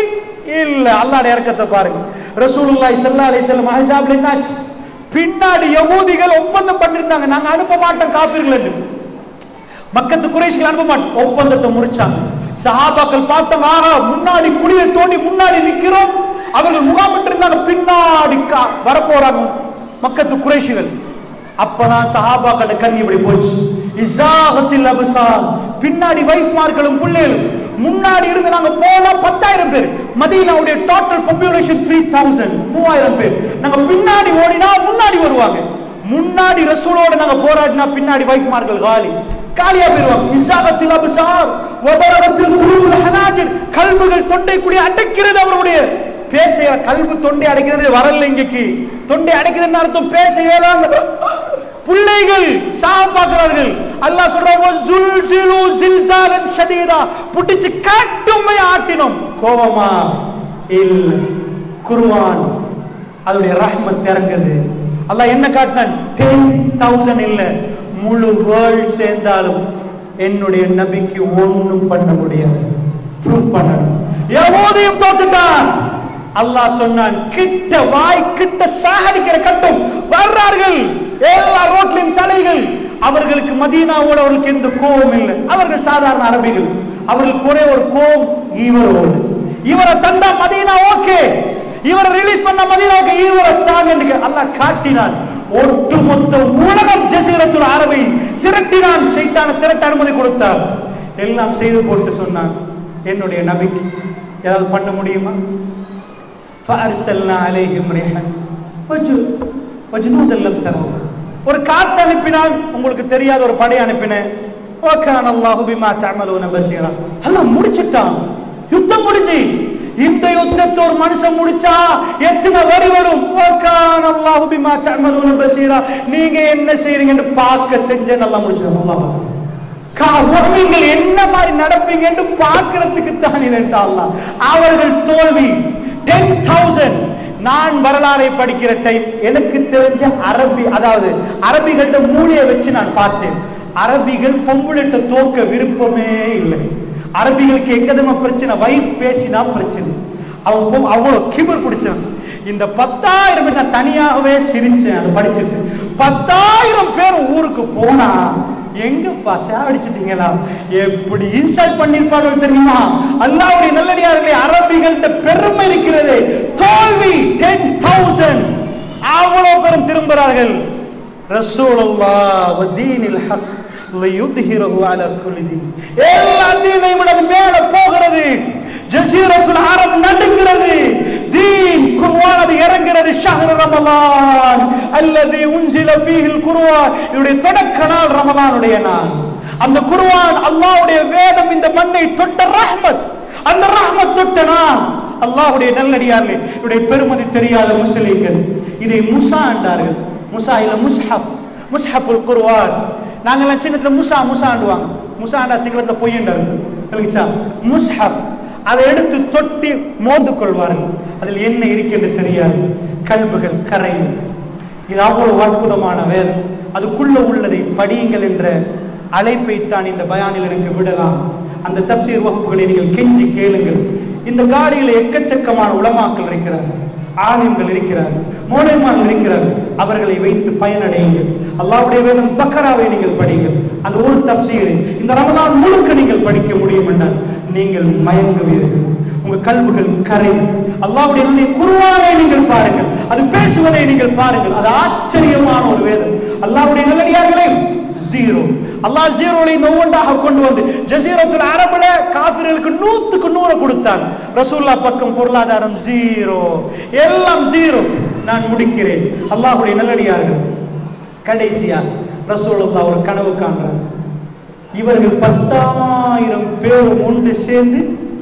இல்ல அல்லாஹ் இறக்கத்தை பாருங்க ரசூலுல்லாஹி ஸல்லல்லாஹு அலைஹி வஸல்லம் அஹ்ஸாப்ல என்னாச்சு பின்னாடி யகூதிகள் ஒப்பந்தம் பண்ணிருந்தாங்க நாங்க அனுப்ப மாட்டோம் காப்பீர்கள் என்று மக்கத்து குறைசிகள் அனுப்ப மாட்டோம் ஒப்பந்தத்தை முடிச்சாங்க சஹாபாக்கள் பார்த்தாங்க ஆஹா முன்னாடி குழியை தோண்டி முன்னாடி நிக்கிறோம் அவர்கள் முகாமிட்டு இருந்தாங்க பின்னாடி கா- வரப்போறாங்க மக்கத்து குறைசிகள் அப்பதான் சஹாபாக்கள கண் இப்படி போச்சு இசாகத்தில் அபுசார் பின்னாடி வைஃப்மார்களும் பிள்ளைகளும் முன்னாடி இருந்து நாங்க போனா பத்தாயிரம் பேர் மதீனாவுடைய டோட்டல் பாப்புலேஷன் த்ரீ தௌசண்ட் மூவாயிரம் பேர் நாங்க பின்னாடி ஓடினா முன்னாடி வருவாங்க முன்னாடி ரசூலோட நாங்க போராடினா பின்னாடி வைஃப்மார்கள் காலி காலியா போயிருவாங்க இசாகத்தில் அபுசார் ஒபரகத்தில் குருவுல் ஹனாஜிர் கல்புகள் தொண்டை குடி அடைக்கிறது அவருடைய பேச கல்பு தொண்டை அடைக்கிறது வரல இங்கக்கு தொண்டை அடைக்கிறதுன்னு அர்த்தம் பேச இயலாம பிள்ளைகள் சாபம் பார்க்கிறார்கள் அல்லாஹ் சொல்றான் "வஸுல்சிலு சில்சாலன் ஷதீதா புடிச்சு காட்டுமை ஆட்டினோம் கோவமா இல்ல குர்ஆன் அதோடைய ரஹ்மத் இறங்குது அல்லாஹ் என்ன காட்டினான் டென் தௌசண்ட் இல்ல முழு வேர்ல்ட் சேர்ந்தாலும் என்னுடைய நபிக்கு ஒண்ணும் பண்ண முடியாது ப்ரூவ் பண்ணணும் யகூதியும் தோத்துட்டான் அல்லாஹ் சொன்னான் கிட்ட வாய் கிட்ட சாகடிக்கிற கட்டும் வர்றார்கள் எல்லா ரோட்லயும் தலைகள் அவர்களுக்கு மதீனாவோட அவர்களுக்கு எந்த கோபம் இல்லை அவர்கள் சாதாரண அரபிகள் அவர்களுக்கு ஒரே ஒரு கோபம் இவரோடு இவரை தந்தா மதீனா ஓகே இவரை ரிலீஸ் பண்ண மதீனா ஓகே இவரை தான் என்று அல்லாஹ் காட்டினான் ஒட்டுமொத்த உலகம் ஜசீரத்துல் அரபை திரட்டினான் சைத்தான திரட்ட அனுமதி கொடுத்தார் எல்லாம் செய்து போட்டு சொன்னான் என்னுடைய நபிக்கு ஏதாவது பண்ண முடியுமா فأرسلنا عليهم ريحا وجو- وجنودا لم تروا ஒரு காத்து அனுப்பினான் உங்களுக்கு தெரியாத ஒரு படை அனுப்பினேன் وكان الله بما تعملون بصيرا அல்லாஹ் முடிச்சிட்டான் யுத்தம் முடிஞ்சு இந்த யுத்தத்தை ஒரு மனுஷன் முடிச்சா எத்தனை வரி வரும் وكان الله بما تعملون بصيرا நீங்க என்ன செய்றீங்கன்னு பார்க்க செஞ்சேன் நல்லா முடிச்சிட்டான் அல்லாஹ் கா- நீங்கள் என்ன மாதிரி நடப்பீங்க என்று பார்க்கிறதுக்கு தான் இருந்தால் அவர்கள் தோல்வி டென் தௌசண்ட் நான் வரலாறை படிக்கிற டைம் எனக்கு தெரிஞ்ச அரபி அதாவது அரபிகள்ட்ட மூளையை வச்சு நான் பார்த்தேன் அரபிகள் பொம்புளிட்ட தோக்க விருப்பமே இல்லை அரபிகளுக்கு எங்கதமா பிரச்சனை வைஃப் பேசினா பிரச்சனை அவன் பொ- அவ்வளவு கிபர் பிடிச்சவன் இந்த பத்தாயிரம் பேர் நான் தனியாகவே சிரிச்சேன் அதை படிச்சுட்டு பத்தாயிரம் பேர் ஊருக்கு போனா எங்கப்பா சாவடிச்சிட்டீங்களா எப்படி இன்சல்ட் பண்ணிருப்பார்கள் தெரியுமா அல்லாவுடைய நல்லடியார்களே அரபிகள்ட்ட பெருமை இருக்கிறது தோல்வி டென் தௌசண்ட் அவ்வளவு பேரும் திரும்புகிறார்கள் ரசூலுல்லாஹ் வதீனில் ஹக் லியுத்ஹிரஹு அலா குல்லி தீன் எல்லா தீனையும் விட அது மேல போகிறது ஜசீரத்துல் அரப் நடுங்கிறது தீன் குர்ஆன் அது இறங்குகிறது ஷஹ்ர் ரமலான் அல்லது உன்சில ஃபீஹில் குர்ஆன் இதனுடைய தொடக்க நாள் ரமலானுடைய நாள் அந்த குர்ஆன் அல்லாஹ்வுடைய வேதம் இந்த மண்ணை தொட்ட ரஹ்மத் அந்த ரஹ்மத் தொட்ட நாள் அல்லாஹ்வுடைய நல்லடியார்களே இவருடைய பெருமதி தெரியாத முஸ்லிம்கள் இதை முசா என்றார்கள் முசா இல்ல முஸ்ஹப் முஸ்ஹபுல் குர்ஆன் நாங்கெல்லாம் சின்னத்துல முசா முசாண்டுவாங்க முசாண்டா சிங்களத்துல பொய்யண்டாரு விளங்குச்சா முஸ்ஹப் அதை எடுத்து தொட்டி மோந்து கொள்வார்கள் அதில் என்ன இருக்கின்ற தெரியாது கல்புகள் கரையும் இது அவ்வளவு அற்புதமான வேதம் அதுக்குள்ள உள்ளதை படியுங்கள் என்ற அழைப்பை தான் இந்த பயானில் எனக்கு விடலாம் அந்த தப்சீர் வகுப்புகளை நீங்கள் கெஞ்சி கேளுங்கள் இந்த காடியில் எக்கச்சக்கமான உலமாக்கள் இருக்கிறார்கள் ஆலயங்கள் இருக்கிறார்கள் மோனைமார்கள் இருக்கிறார்கள் அவர்களை வைத்து பயனடையுங்கள் அல்லாஹ்வுடைய வேதம் பக்கராவை நீங்கள் படியுங்கள் அந்த ஒரு தப்சீரை இந்த ரமலான் முழுக்க நீங்கள் படிக்க முடியும் என்றால் நீங்கள் மயங்குவீர்கள் உங்க கல்விகள் கரை அல்லாஹ்வுடைய நல்ல குருவானை நீங்கள் பாருங்கள் அது பேசுவதை நீங்கள் பாருங்கள் அது ஆச்சரியமான ஒரு வேதம் அல்லாஹ்வுடைய நல்லடியார்களே ஜீரோ அல்லாஹ் ஜீரோலை இந்த ஒவ்வொன்றாக கொண்டு வந்து ஜசீரத்துல் அரபுல காபிர்களுக்கு நூத்துக்கு நூறு கொடுத்தான் ரசூல்லா பக்கம் பொருளாதாரம் ஜீரோ எல்லாம் ஜீரோ நான் முடிக்கிறேன் அல்லாஹ்வுடைய நல்லடியார்கள் கடைசியா ரசூலுல்லாஹ் ஒரு கனவு காண்றார் இவர்கள் பத்தாயிரம் பேர் ஒன்று சேர்ந்து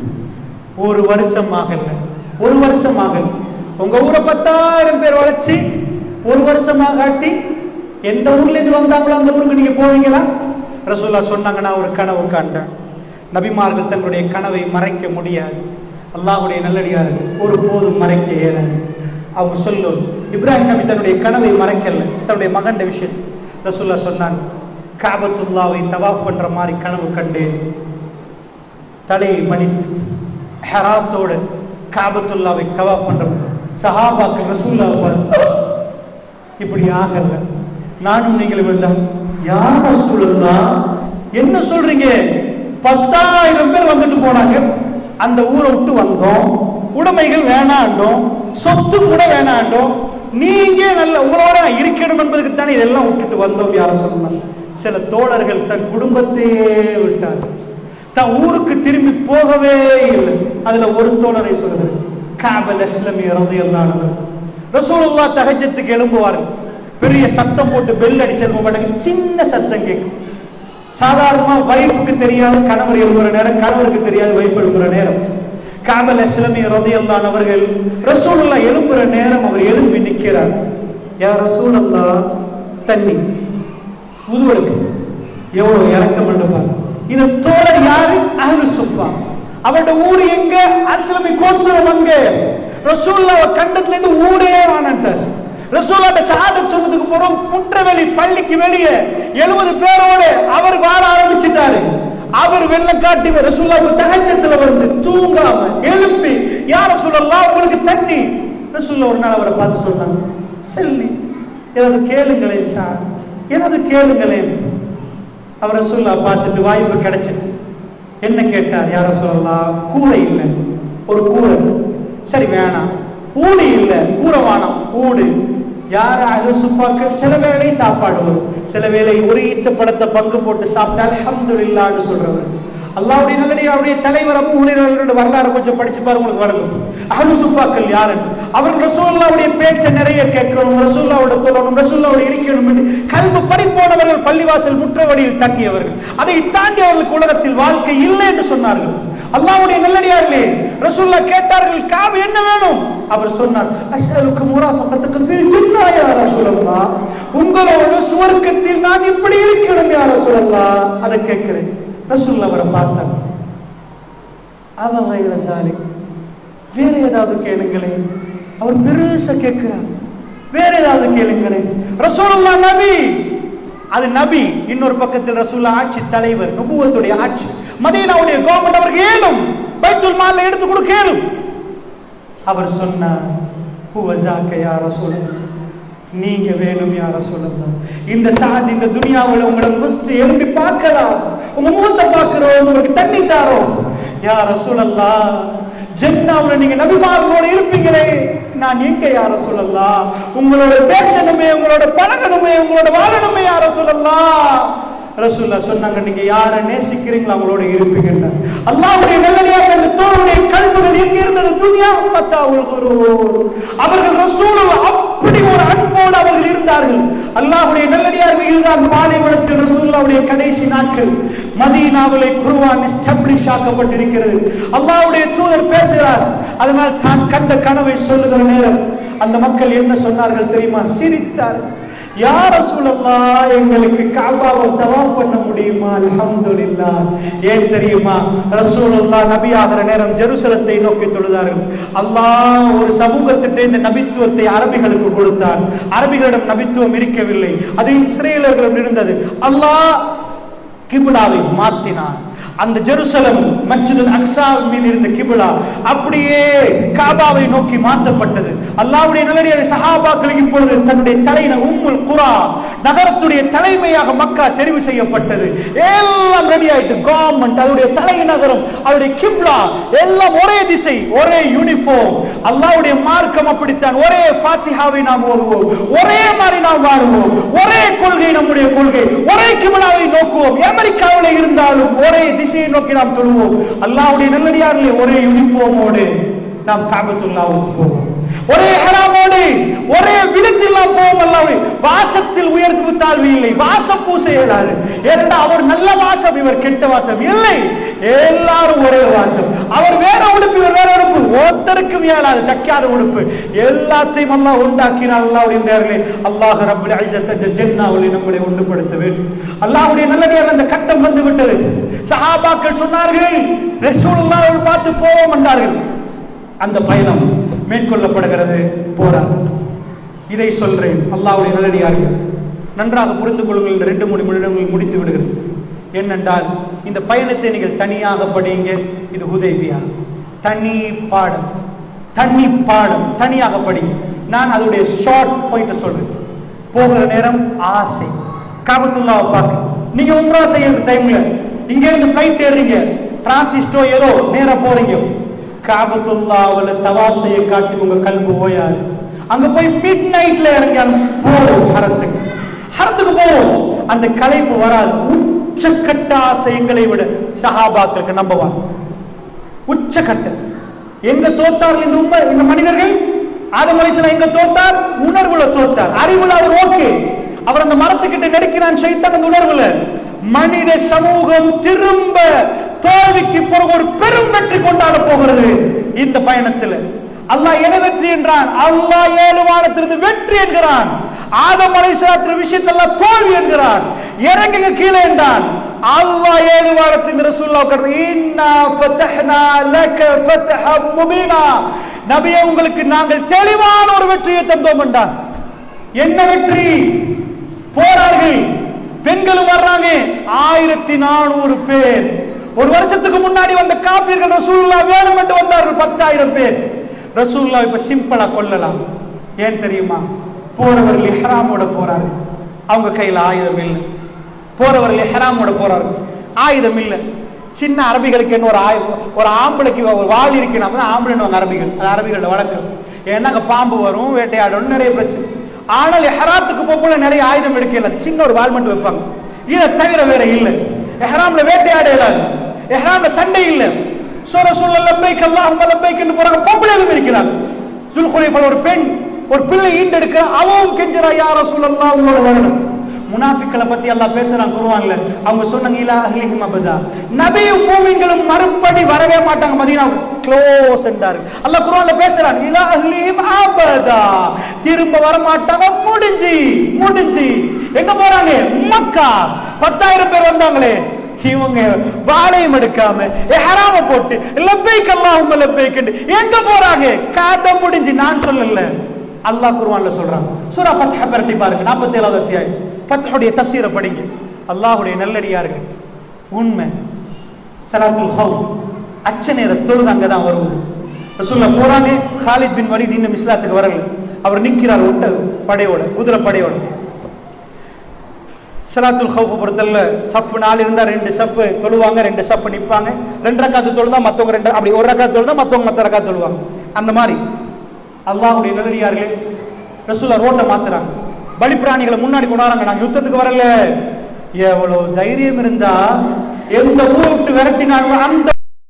ஒரு வருஷம் ஆகல ஒரு வருஷம் ஆகல உங்க ஊரை பத்தாயிரம் பேர் வளைச்சு ஒரு வருஷமாக காட்டி எந்த ஊர்ல இருந்து வந்தாங்களோ அந்த ஊருக்கு நீங்க போவீங்களா ரசூல்லா சொன்னாங்க நான் ஒரு கனவு காண்டேன் நபிமார்கள் தங்களுடைய கனவை மறைக்க முடியாது அல்லாஹ்வுடைய நல்லடியார்கள் ஒரு போதும் மறைக்க இயலாது அவங்க சொல்லும் இப்ராஹிம் நபி தன்னுடைய கனவை மறைக்கல தன்னுடைய மகண்ட விஷயத்தை ரசூல்லா சொன்னாங்க காபத்துல்லாவை தவாப் பண்ற மாதிரி கனவு கண்டேன் தலையை மடித்து ஹெராத்தோடு காபத்துல்லாவை கவா பண்றோம் சஹாபாக்கள் ரசூல்லாவை பார்த்து இப்படி ஆகல நானும் நீங்களும் இருந்தா யார் ரசூலுல்லா என்ன சொல்றீங்க பத்தாயிரம் பேர் வந்துட்டு போனாங்க அந்த ஊரை விட்டு வந்தோம் உடைமைகள் வேணாண்டோம் சொத்து கூட வேணாண்டோம் நீங்க நல்ல உங்களோட நான் இருக்கணும் என்பதுக்கு தானே இதெல்லாம் விட்டுட்டு வந்தோம் யார சொல்லலாம் சில தோழர்கள் தன் குடும்பத்தையே விட்டார் தன் ஊருக்கு திரும்பி போகவே இல்லை அதுல ஒரு தோழரை சொல்லுது காபல் அஸ்லமி ரதியல்லானவர் ரசூலுல்லா தஹஜத்துக்கு எழும்புவார்கள் பெரிய சத்தம் போட்டு பெல் அடிச்சிருக்க மாட்டாங்க சின்ன சத்தம் கேட்கும் சாதாரணமா வைஃபுக்கு தெரியாது கணவர் எழும்புற நேரம் கணவருக்கு தெரியாது வைஃப் எழும்புற நேரம் காபல் அஸ்லமி ரதியல்லான் அவர்கள் ரசூலுல்லா எழும்புற நேரம் அவர் எழும்பி நிற்கிறார் யார் ரசூலுல்லா தண்ணி உதுவலுக்கு எவ்வளவு இறக்கம் பண்ணுவார் இந்த தோழர் யாரு அஹ்லு சுஃபா அவருடைய ஊர் எங்க அஸ்லமி கோத்திரம் அங்க ரசூல்லா கண்டத்துல இருந்து ஊரே வானட்டார் ரசூல்லாட்ட ஷஹாதத் சொன்னதுக்கு போறோம் முற்றவெளி பள்ளிக்கு வெளியே எழுபது பேரோட அவர் வாழ ஆரம்பிச்சிட்டாரு அவர் வெள்ளம் காட்டி ரசூல்லா தகச்சத்துல வந்து தூங்காம எழுப்பி யார சொல்லலாம் உங்களுக்கு தண்ணி ரசூல்லா ஒரு நாள் அவரை பார்த்து சொன்னாங்க செல்லி ஏதாவது கேளுங்களேன் சார் ஏதாவது கேளுங்களேன் அவர் ரசூல்லா பார்த்துட்டு வாய்ப்பு கிடைச்சிட்டு என்ன கேட்டார் யார சொல்லலாம் கூரை இல்லை ஒரு கூரை சரி வேணாம் ஊடு இல்லை கூரை வானம் ஊடு யார் அழு சுப்பாக்கள் சில வேளை சாப்பாடு வரும் சில வேளை ஒரு ஈச்ச படத்தை பங்கு போட்டு சாப்பிட்டா அல்ஹம்துலில்லாஹ்னு சொல்றவர் அல்லாவுடைய நல்லடி அவருடைய தலைவர் அபு ஹுரைரா வரலாறு கொஞ்சம் படிச்சு பாருங்க உங்களுக்கு வழங்கும் அஹ்லு சுஃபாக்கள் யாரு அவர்கள் ரசூலுல்லாவுடைய பேச்சை நிறைய கேட்கணும் ரசூலுல்லாவோட சொல்லணும் ரசூலுல்லாவோட இருக்கணும் என்று கல்வி படிப்போனவர்கள் பள்ளிவாசல் முற்றவடியில் தங்கியவர்கள் அதை தாண்டி அவர்களுக்கு உலகத்தில் வாழ்க்கை இல்லை என்று சொன்னார்கள் அல்லாஹ்வுடைய நல்லடியார்களே ரசூல்லா கேட்டார்கள் காபு என்ன வேணும் அவர் சொன்னார் அஸ்அலுக்கு முராஃபகத்துக்கு ஃபில் ஜின்னா யா ரசூலல்லாஹ் உங்களோட சுவர்க்கத்தில் நான் இப்படி இருக்கணும் யா ரசூலல்லாஹ் அதை கேட்கிறேன் ரசூல்லா அவரை பார்த்தாங்க அவங்க சாலி வேற ஏதாவது கேளுங்களேன் அவர் பெருசா கேட்கிறார் வேற ஏதாவது கேளுங்களேன் ரசூலுல்லா நபி அது நபி இன்னொரு பக்கத்தில் ரசூல்லா ஆட்சி தலைவர் நுபுவத்துடைய ஆட்சி மதீனாவுடைய கவர்மெண்ட் அவருக்கு ஏலும் பைத்துல் மால்ல எடுத்து கொடு கேளும் அவர் சொன்னார் ஹுவஜாக்க யா ரசூலுல்லாஹ் நீங்க வேணும் யார சொல்லலாம் இந்த சாதி இந்த துனியாவில் உங்களை ஃபர்ஸ்ட் எழுப்பி பார்க்கலாம் உங்க முகத்தை பார்க்கிறோம் உங்களுக்கு தண்ணி தாரோம் யார சொல்லலாம் ஜென்னாவுல நீங்க நபிமார்களோட இருப்பீங்களே நான் எங்க யார சொல்லலாம் உங்களோட பேசணுமே உங்களோட பழகணுமே உங்களோட வாழணுமே யார சொல்லலாம் ரசூல்லா சொன்னாங்க நீங்க யாரை நேசிக்கிறீங்களோ அவங்களோட இருப்பீங்க அல்லாஹ்வுடைய நல்லடியாக அந்த தோளுடைய கல்விகள் எங்க இருந்தது துனியா பத்தாவுல் குரூர் அவர்கள் ரசூல் அப்படி ஒரு அன்போடு அவர்கள் இருந்தார்கள் அல்லாஹ்வுடைய நல்லடியார்கள் இதுதான் பாலைவனத்தில் ரசூலுல்லாவுடைய கடைசி நாட்கள் மதீனாவிலே குர்ஆன் எஸ்டாப்ளிஷ் ஆக்கப்பட்டிருக்கிறது அல்லாஹ்வுடைய தூதர் பேசுகிறார் அதனால் தான் கண்ட கனவை சொல்லுகிற நேரம் அந்த மக்கள் என்ன சொன்னார்கள் தெரியுமா சிரித்தார் யார் ரசூலல்லா எங்களுக்கு காபாவை தவாப் பண்ண முடியுமா அல்ஹம்துலில்லாஹ் ஏன் தெரியுமா ரசூலுல்லாஹ் நபி ஆகிற நேரம் ஜெருசலத்தை நோக்கி தொழுதார்கள் அல்லாஹ் ஒரு சமூகத்திட்ட இந்த நபித்துவத்தை அரபிகளுக்கு கொடுத்தான் அரபிகளிடம் நபித்துவம் இருக்கவில்லை அது இஸ்ரேலர்களிடம் இருந்தது அல்லாஹ் கிபிலாவை மாத்தினான் அந்த ஜெருசலம் மஸ்ஜிதுல் அக்ஸா மீது இருந்த கிபிலா அப்படியே காபாவை நோக்கி மாற்றப்பட்டது அல்லாஹ்வுடைய நல்லடியார் சஹாபாக்கள் இப்பொழுது தன்னுடைய தலையின உம்முல் குரா நகரத்துடைய தலைமையாக மக்கா தெரிவு செய்யப்பட்டது எல்லாம் ரெடி ஆயிட்டு கவர்மெண்ட் அதனுடைய தலைநகரம் அவருடைய கிப்லா எல்லாம் ஒரே திசை ஒரே யூனிஃபார்ம் அல்லாஹ்வுடைய மார்க்கம் அப்படித்தான் ஒரே ஃபாத்திஹாவை நாம் ஓதுவோம் ஒரே மாதிரி நாம் வாழுவோம் ஒரே கொள்கை நம்முடைய கொள்கை ஒரே கிபிலாவை நோக்குவோம் அமெரிக்காவில் இருந்தாலும் ஒரே திசையை நோக்கி நாம் தொழுவோம் அல்லாஹ்வுடைய நல்லடியார்களே ஒரே யூனிஃபார்மோடு நாம் காபத்துல்லாவுக்கு போவோம் ஒரே ஹராமோடு ஒரே விதத்தில் நாம் போவோம் அல்லாஹ்வை வாசத்தில் உயர்வு தாழ்வு இல்லை வாசம் பூச இயலாது ஏன்னா அவர் நல்ல வாசம் இவர் கெட்ட வாசம் இல்லை எல்லாரும் ஒரே வாசம் அவர் வேற உடுப்பு இவர் வேற உடுப்பு ஒருத்தருக்கும் இயலாது தைக்காத உடுப்பு எல்லாத்தையும் அல்லாஹ் உண்டாக்கினார் அல்லாஹ்வுடைய நேர்களே அல்லாஹ் ரப்பல் இஸ்ஸத் அந்த ஜன்னாவில் நம்மளை ஒன்றுபடுத்த வேண்டும் அல்லாஹ்வுடைய நல்லடியாக அந்த கட்டம் வந்து விட்டது சஹாபாக்கள் சொன்னார்கள் ரசூலுல்லாஹ் பார்த்து போவோம் என்றார்கள் அந்த பயணம் மேற்கொள்ளப்படுகிறது போராட்டம் இதை சொல்றேன் அல்லாஹ்வுடைய நல்லடியார்கள் நன்றாக புரிந்து கொள்ளுங்கள் இந்த ரெண்டு மூணு நிமிடங்கள் முடித்து விடுகிறேன் என்னென்றால் இந்த பயணத்தை நீங்கள் தனியாக படியுங்க இது உதவியா தனி பாடம் தனி பாடம் தனியாக படி நான் அதோடைய ஷார்ட் பாயிண்ட் சொல்றேன் போகிற நேரம் ஆசை காபத்துல்லாவை பார்க்க நீங்க உம்ரா செய்யற டைம்ல இங்க இருந்து ஃபிளைட் ஏறுறீங்க டிரான்சிஸ்டோ ஏதோ நேரா போறீங்க காபத்துல்லாவுல தவாப் செய்ய காட்டி உங்க கல்வி ஓயாது அங்க போய் மிட் நைட்ல இறங்கியாலும் போறோம் ஹரத்துக்கு ஹரத்துக்கு போவோம் அந்த கலைப்பு வராது உச்சக்கட்ட ஆசை எங்களை விட சஹாபாக்களுக்கு நம்பவான் உச்சக்கட்ட எங்க தோத்தார்கள் இந்த உண்மை இந்த மனிதர்கள் ஆதம் அலிஸ்லாம் எங்க தோத்தார் உணர்வுல தோத்தார் அறிவுல அவர் ஓகே அவர் அந்த மரத்துக்கிட்ட நெருக்கிறான் சைத்தான் அந்த உணர்வுல மனித சமூகம் திரும்ப தோல்விக்கு பிறகு ஒரு பெரும் வெற்றி கொண்டாட போகிறது இந்த பயணத்துல அல்லாஹ் என வெற்றி என்றான் அல்லாஹ் ஏழு வானத்திலிருந்து வெற்றி என்கிறான் ஆதம் அலைஹிஸ்ஸலாத்தின் விஷயத்தெல்லாம் தோல்வி என்கிறான் இறங்குங்க கீழே என்றான் அல்லாஹ் ஏழு வாரத்தின் ரசூலுல்லாஹ் கடந்து இன்னா ஃபதஹ்னா லக ஃபத்ஹம் முபீனா நபியே உங்களுக்கு நாங்கள் தெளிவான ஒரு வெற்றியை தந்தோம் என்றான் என்ன வெற்றி போறார்கள் பெண்களும் வர்றாங்க ஆயிரத்தி நானூறு பேர் ஒரு வருஷத்துக்கு முன்னாடி வந்த காப்பீர்கள் ரசூல்லா வேணும் என்று வந்தார்கள் பத்தாயிரம் பேர் ரசூல்லா இப்ப சிம்பிளா கொல்லலாம் ஏன் தெரியுமா போறவர்கள் இஹ்ராமோட போறாரு அவங்க கையில ஆயுதம் இல்லை போறவர்கள் இஹ்ராமோட போறாரு ஆயுதம் இல்லை சின்ன அரபிகளுக்கு என்ன ஒரு ஆயு ஒரு ஆம்பளைக்கு ஒரு வாள் இருக்கணும் அப்பதான் ஆம்பளைன்னு அரபிகள் அது அரபிகளோட வழக்கம் ஏன்னா அங்க பாம்பு வரும் வேட்டையாடணும் நிறைய பிரச்சனை ஆனால் எஹராத்துக்கு போகும்போது நிறைய ஆயுதம் எடுக்கல சின்ன ஒரு வால் மட்டும் வைப்பாங்க இதை தவிர வேற இல்லை எஹராம்ல வேட்டையாட இயலாது எஹராம்ல சண்டை இல்லை சோர சொல்ல லப்பைக் அல்லாஹ் லப்பைக் போறாங்க பொம்பளையும் இருக்கிறாங்க சுல்குலைஃபல் ஒரு பெண் ஒரு பிள்ளை ஈண்டெடுக்கிற அவவும் கெஞ்சரா யார சொல்லலாம் உங்களோட வரணும் முனாஃபிக்களை பத்தி எல்லாம் பேசுறான் குருவான்ல அவங்க சொன்னாங்க இலா அஹ்லிஹிம் அபதா நபியும் மூமின்களும் மறுபடி வரவே மாட்டாங்க மதீனா க்ளோஸ் என்றாரு அல்லாஹ் குர்ஆன்ல பேசுறான் இலா அஹ்லிஹிம் அபதா திரும்ப வர மாட்டாங்க முடிஞ்சு முடிஞ்சு எங்க போறாங்க மக்கா பத்தாயிரம் பேர் வந்தாங்களே இவங்க வாழையும் எடுக்காம ஹராம போட்டு லப்பைக் அல்லாஹும் லப்பைக் எங்க போறாங்க கதை முடிஞ்சு நான் சொல்லல அல்லாஹ் குர்ஆன்ல சொல்றான் சூரா ஃபத்ஹ பரட்டி பாருங்க 47வது அத்தியாயம் ஃபத்ஹுடைய தஃப்சீரை படிங்க அல்லாஹ்வுடைய நல்லடியார்கள் உண்மை சலாத்துல் ஹவுஃப் அச்ச நேர தொழுது அங்க தான் வருவது ரசூல்லா போறாங்க ஹாலித் பின் வலித் இன்னும் இஸ்லாத்துக்கு வரல அவர் நிக்கிறார் ஒட்ட படையோட குதிரை படையோட சலாத்துல் ஹவுஃப் பொறுத்தல்ல சஃப் நாலு இருந்தா ரெண்டு சஃப் தொழுவாங்க ரெண்டு சஃப் நிப்பாங்க ரெண்டு ரக்காத்து தொழுதா மத்தவங்க ரெண்டு அப்படி ஒரு ரக்காத்து தொழுதா மத்தவங்க மத்த ரக்காத்து தொழுவாங்க அந்த மாதிரி அல்லாஹ்வுடைய நல்லடியார்களே ரசூலா ரோட்டை மாத்துறாங்க பலிப்பிராணிகளை முன்னாடி கொண்டாடுறாங்க நாங்க யுத்தத்துக்கு வரல எவ்வளவு தைரியம் இருந்தா எந்த ஊரை விட்டு விரட்டினாலும் அந்த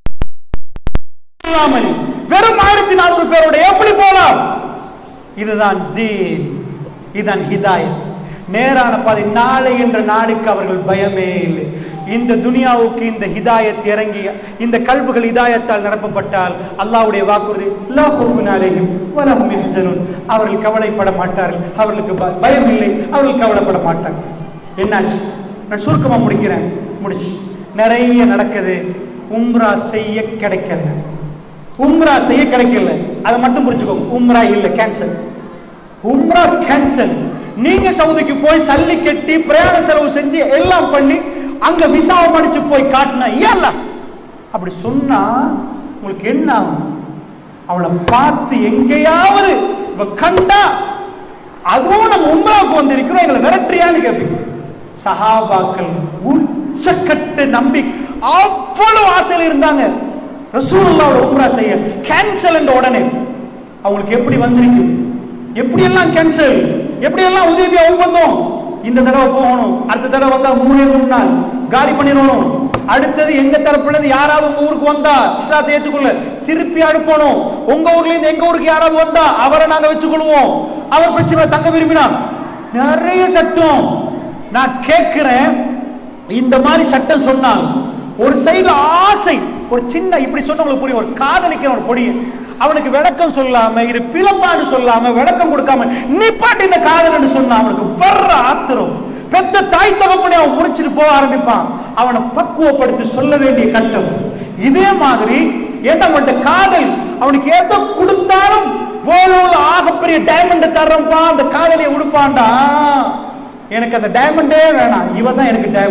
இல்லாமல் வெறும் ஆயிரத்தி நானூறு பேரோட எப்படி போலாம் இதுதான் தீன் இதுதான் ஹிதாயத் நேரான பாதை நாளை என்ற நாளுக்கு அவர்கள் பயமே இல்லை இந்த துனியாவுக்கு இந்த ஹிதாயத் இறங்கி இந்த கல்புகள் ஹிதாயத்தால் நிரப்பப்பட்டால் அல்லாஹ்வுடைய வாக்குறுதி லா ஹவுஃபுன் அலைஹிம் வலா ஹும் யஹ்சனூன் அவர்கள் கவலைப்பட மாட்டார்கள் அவர்களுக்கு ப- பயம் இல்லை அவர்கள் கவலைப்பட மாட்டாங்க என்னாச்சு நான் சுருக்கமா முடிக்கிறேன் முடிச்சு நிறைய நடக்குது உம்ரா செய்ய கிடைக்கல உம்ரா செய்ய கிடைக்கல அதை மட்டும் புரிச்சுக்கோங்க உம்ரா இல்ல கேன்சல் உம்ரா கேன்சல் நீங்க சவுதிக்கு போய் சல்லி கட்டி பிரயாண செலவு செஞ்சு எல்லாம் பண்ணி அங்க விசாவை அடிச்சு போய் காட்டினா ஏன்ல அப்படி சொன்னா உங்களுக்கு என்ன ஆகும் அவளை பார்த்து எங்கேயாவது இவ கண்டா அதுவும் நம்ம உம்ராவுக்கு வந்திருக்கிறோம் எங்களை விரட்டுறியான்னு கேட்பீங்க சஹாபாக்கள் உச்சக்கட்டு நம்பி அவ்வளவு ஆசையில் இருந்தாங்க ரசூலுல்லாவோட உம்ரா செய்ய கேன்சல் என்ற உடனே அவங்களுக்கு எப்படி வந்திருக்கு எப்படி எல்லாம் கேன்சல் எப்படி எல்லாம் உதவியா ஒப்பந்தம் இந்த தடவை போகணும் அடுத்த தடவை வந்தா மூணே மூணு நாள் காலி பண்ணிடணும் அடுத்தது எங்க தரப்புல இருந்து யாராவது உங்க ஊருக்கு வந்தா இஸ்லாத்தை ஏற்றுக்கொள்ள திருப்பி அனுப்பணும் உங்க ஊர்ல இருந்து எங்க ஊருக்கு யாராவது வந்தா அவரை நாங்க வச்சுக்கொள்வோம் அவர் பிரச்சனை தங்க விரும்பினா நிறைய சட்டம் நான் கேட்கிறேன் இந்த மாதிரி சட்டம் சொன்னால் ஒரு சைடுல ஆசை ஒரு சின்ன இப்படி சொன்ன உங்களுக்கு புரியும் ஒரு காதலிக்கிற ஒரு பொடிய அவனுக்கு விளக்கம் சொல்லாம இது பிளப்பான்னு சொல்லாம விளக்கம் கொடுக்காம நிப்பாட்டு இந்த காதல்னு சொன்னா அவனுக்கு வர்ற ஆத்திரம் பெத்த தாய் தகப்பனை அவன் முடிச்சிட்டு போக ஆரம்பிப்பான் அவனை பக்குவப்படுத்தி சொல்ல வேண்டிய கட்டம் இதே மாதிரி என்ன பண்ண காதல் அவனுக்கு எதை கொடுத்தாலும் வேலூர்ல ஆகப்பெரிய டைமண்ட் தர்றப்பா அந்த காதலியை உடுப்பான்டா எனக்கு அந்த டைமண்டே வேணாம் இவ தான் எனக்கு டைமண்ட்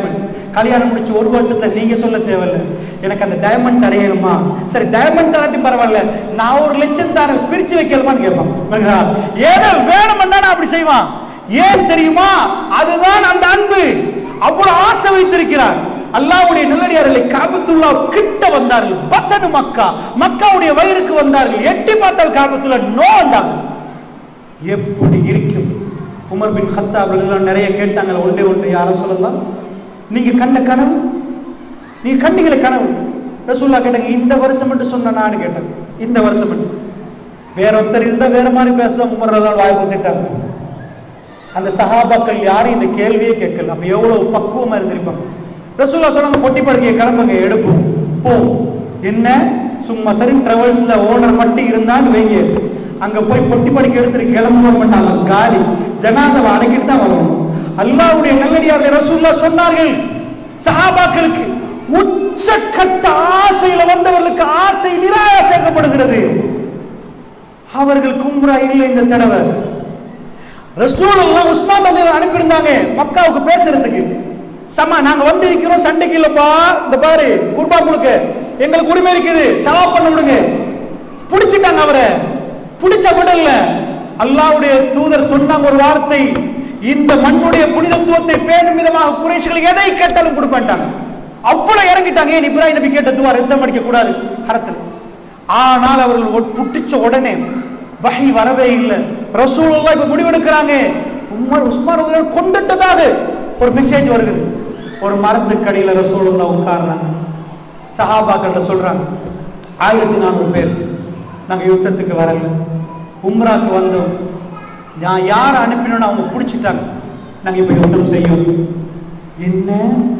கல்யாணம் முடிச்சு ஒரு வருஷத்துல நீங்க சொல்ல தேவையில்ல எனக்கு அந்த டைமண்ட் தரையணுமா சரி டைமண்ட் தராட்டி பரவாயில்ல நான் ஒரு லட்சம் தரேன் பிரிச்சு வைக்கலாமான்னு கேட்பான் விளங்குதா? ஏதோ வேணும்னா நான் அப்படி செய்வான் ஏன் தெரியுமா அதுதான் அந்த அன்பு அவ்வளவு ஆசை வைத்திருக்கிறார் அல்லாஹ்வுடைய நல்லடியார்களை காபத்துல்லா கிட்ட வந்தார்கள் பத்தனு மக்கா மக்காவுடைய வயிறுக்கு வந்தார்கள் எட்டி பார்த்தால் காபத்துல்லா நோ வந்தாங்க எப்படி இருக்கும் உமர் பின் கத்தாப் எல்லாம் நிறைய கேட்டாங்க ஒன்றே ஒன்று யாரும் சொல்லலாம் நீங்க கண்ட கனவு நீ கண்டீங்களே கனவு ரசூல்லா கேட்டாங்க இந்த வருஷம் மட்டும் சொன்ன நான் கேட்டேன் இந்த வருஷம் மட்டும் வேற ஒருத்தர் இருந்தா வேற மாதிரி பேசுவாங்க உமர் ரதான் வாய் குத்திட்டாங்க அந்த சஹாபாக்கள் யாரும் இந்த கேள்வியே கேட்கல அப்ப எவ்வளவு பக்குவமா இருந்திருப்பாங்க ரசூல்லா சொன்னாங்க பொட்டி படுக்கையை கிளம்புங்க எடுப்போம் போ என்ன சும்மா சரி டிராவல்ஸ்ல ஓனர் மட்டும் இருந்தான்னு வைங்க அங்க போய் பொட்டி படுக்கை எடுத்துட்டு கிளம்ப மாட்டாங்க காலி ஜனாசாவை அடக்கிட்டு தான் வரணும் அல்லாஹ்வுடைய நல்லடியாக ரசூல்லா சொன்னார்கள் சஹாபாக்களுக்கு உச்சக்கட்ட ஆசையில வந்தவர்களுக்கு ஆசை நிராசைக்கப்படுகிறது அவர்கள் கும்ரா இல்லை இந்த தடவை ரசூல் எல்லாம் உஸ்மான் ரலி அனுப்பியிருந்தாங்க மக்காவுக்கு பேசுறதுக்கு சமா நாங்க வந்து இருக்கிறோம் சண்டைக்கு இல்லப்பா இந்த பாரு குர்பான் கொடுக்க எங்களுக்கு உரிமை இருக்குது தவா பண்ண விடுங்க பிடிச்சிட்டாங்க அவரை பிடிச்ச விடல அல்லாஹ்வுடைய தூதர் சொன்னாங்க ஒரு வார்த்தை இந்த மண்ணுடைய புனிதத்துவத்தை பேணும் விதமாக குறைஷிகள் எதை கேட்டாலும் கொடுப்பேன்ட்டாங்க அவ்வளவு இறங்கிட்டாங்க ஏன் இப்ராஹிம் நபி கேட்ட துவா ரத்தம் அடிக்க கூடாது ஹரத்தில் ஆனால் அவர்கள் ஒட்- புட்டிச்ச உடனே வஹி வரவே இல்லை ரசூலுல்லாஹ் இப்ப முடிவெடுக்கிறாங்க உமர் உஸ்மான் ரலியல்லாஹு கொண்டுட்டதாக ஒரு மெசேஜ் வருகிறது ஒரு மரத்துக்கடியில ரசூலுல்லாஹ் உட்கார்றாங்க சஹாபாக்கள்ட்ட சொல்றாங்க ஆயிரத்தி நானூறு பேர் நாங்க யுத்தத்துக்கு வரல உம்ராக்கு வந்தோம் நான் யார் அனுப்பினோன்னு அவங்க பிடிச்சிட்டாங்க நாங்க இப்ப யுத்தம் செய்யும் என்ன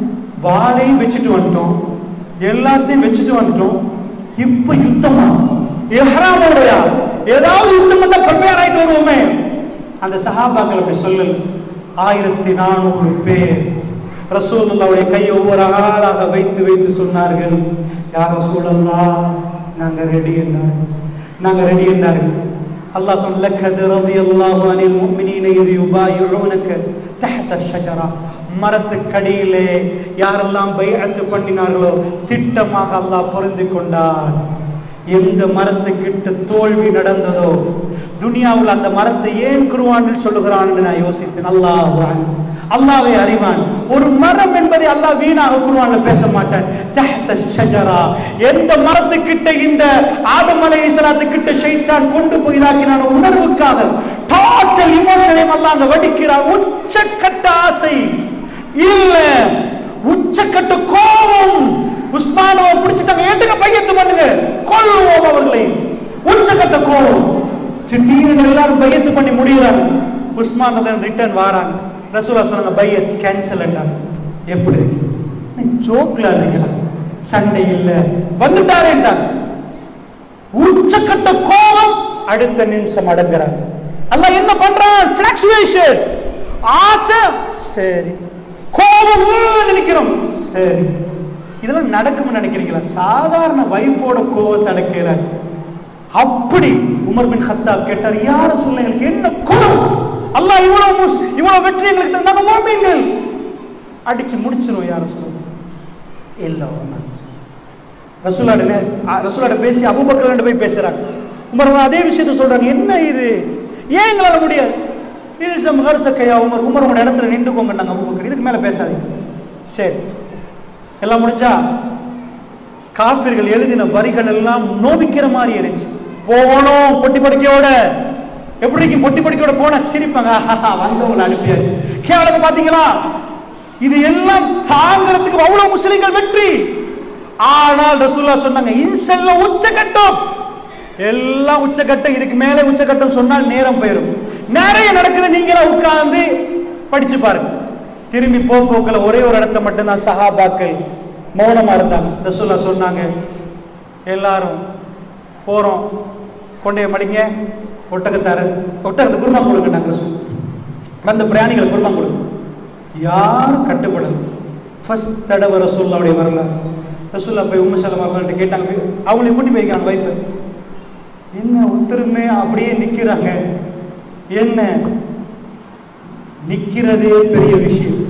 வாளையும் வச்சுட்டு வந்துட்டோம் எல்லாத்தையும் வச்சுட்டு வந்துட்டோம் இப்ப யுத்தமா எஹ்ராமோடயா ஏதாவது யுத்தம் பண்ணா ப்ரிப்பேர் ஆயிட்டு வருவோமே அந்த சஹாபாக்கள் அப்படி சொல்லல ஆயிரத்தி நானூறு பேர் ரசூலுல்லாவுடைய கையை ஒவ்வொரு ஆளாக வைத்து வைத்து சொன்னார்கள் யார் ரசூலல்லா நாங்க ரெடி என்றார் நாங்க ரெடி என்றார்கள் அல்லாஹ் சொன்ன லக்கது ரலியல்லாஹு அனில் முஃமினீன இது யுபாயிஊனக தஹத ஷஜரா மரத்துக்கடியிலே யாரெல்லாம் பைஅத்து பண்ணினார்களோ திட்டமாக அல்லாஹ் பொருந்தி கொண்டான் எந்த மரத்துக்கிட்ட தோல்வி நடந்ததோ துனியாவில் அந்த மரத்தை ஏன் குருவானில் சொல்லுகிறான் நான் யோசித்தேன் அல்லாஹ் அல்லாவே அறிவான் ஒரு மரம் என்பதை அல்லாஹ் வீணாக குருவான்ல பேச மாட்டான் தஹ்த ஷஜரா எந்த மரத்துக்கிட்ட இந்த ஆதம் அலைஹிஸ்ஸலாத்து கிட்ட ஷைத்தான் கொண்டு போய் இதாக்கினான உணர்வுக்காக டோட்டல் இமோஷனையும் அல்லாஹ் அங்க வடிக்கிறான் உச்சக்கட்ட ஆசை இல்ல உச்சக்கட்ட கோபம் உஸ்மானவை பிடிச்சிட்டாங்க ஏட்டுங்க பையத்து பண்ணுங்க கொல்லுவோம் அவர்களை உச்சக்கட்ட கோபம் திடீர்னு எல்லாரும் பையத்து பண்ணி முடியறாங்க உஸ்மான் ரதன் ரிட்டர்ன் வாராங்க ரசூலா சொன்னாங்க பையத் கேன்சல் எப்படி இருக்கு ஜோக்ல இல்லைங்களா சண்டை இல்ல வந்துட்டாரேன்ட்டாங்க உச்சக்கட்ட கோபம் அடுத்த நிமிஷம் அடங்குறாங்க அல்லாஹ் என்ன பண்றான் பிளக்சுவேஷன் ஆசை சரி கோபம் உம் நினைக்கிறோம் சரி இதெல்லாம் நடக்கும்னு நினைக்கிறீங்களா சாதாரண வைஃபோட கோபத்தை அடக்கிறார் அப்படி உமர் பின் ஹத்தாப் கேட்டார் யார சொல்ல எங்களுக்கு என்ன குணம் அல்லாஹ் இவ்வளவு முஸ்- இவ்வளவு வெற்றி எங்களுக்கு தந்தாங்க மோமீன்கள் அடிச்சு முடிச்சிரும் யார சொல்லுங்க இல்ல ஒண்ணு ரசூலாட நே- அ- ரசூலாட பேசி அபூபக்கர் போய் பேசுறாங்க உமர் அவங்க அதே விஷயத்த சொல்றாங்க என்ன இது ஏன் எங்களால முடியாது இல்சம் ஹர்சக்கையா உமர் உமர் உங்களோட இடத்துல நின்றுக்கோங்க நாங்க அபூபக்கர் இதுக்கு மேல பேசாதீங்க சரி எல்லாம் முடிஞ்சா காஃபிர்கள் எழுதின வரிகள் எல்லாம் நோவிக்கிற மாதிரி இருந்துச்சு போகணும் பொட்டி படுக்கையோட எப்படி இருக்கு பொட்டி படுக்கையோட போனா சிரிப்பாங்க ஆஹா, வந்தவங்களை அனுப்பியாச்சு கேவலத்தை பாத்தீங்களா இது எல்லாம் தாங்கிறதுக்கு அவ்வளவு முஸ்லிம்கள் வெற்றி ஆனால் ரசூல்லா சொன்னாங்க இன்சல்ல உச்சகட்டம் எல்லாம் உச்சகட்டம் இதுக்கு மேலே உச்சகட்டம் சொன்னால் நேரம் போயிடும் நிறைய நடக்குது நீங்களா உட்கார்ந்து படிச்சு பாருங்க திரும்பி போ போக்கில் ஒரே ஒரு இடத்த மட்டும்தான் சஹாபாக்கள் மௌனமா இருந்தாங்க ரசூல்லா சொன்னாங்க எல்லாரும் போறோம் கொண்டே மடிங்க ஒட்டகத்தாரு ஒட்டகத்தை குருமா கொடுங்கன்னாங்க ரசூல் வந்த பிரயாணிகள் குருமா கொடுங்க யாரும் கட்டுப்படல ஃபர்ஸ்ட் தடவை ரசூல்லாவுடைய வரலாறு ரசூல்லா போய் உம்மு சலமா கேட்டாங்க அவங்களை கூட்டி போய்க்கிறாங்க வைஃபை என்ன ஒருத்தருமே அப்படியே நிக்கிறாங்க என்ன நிக்கிறதே பெரிய விஷயம்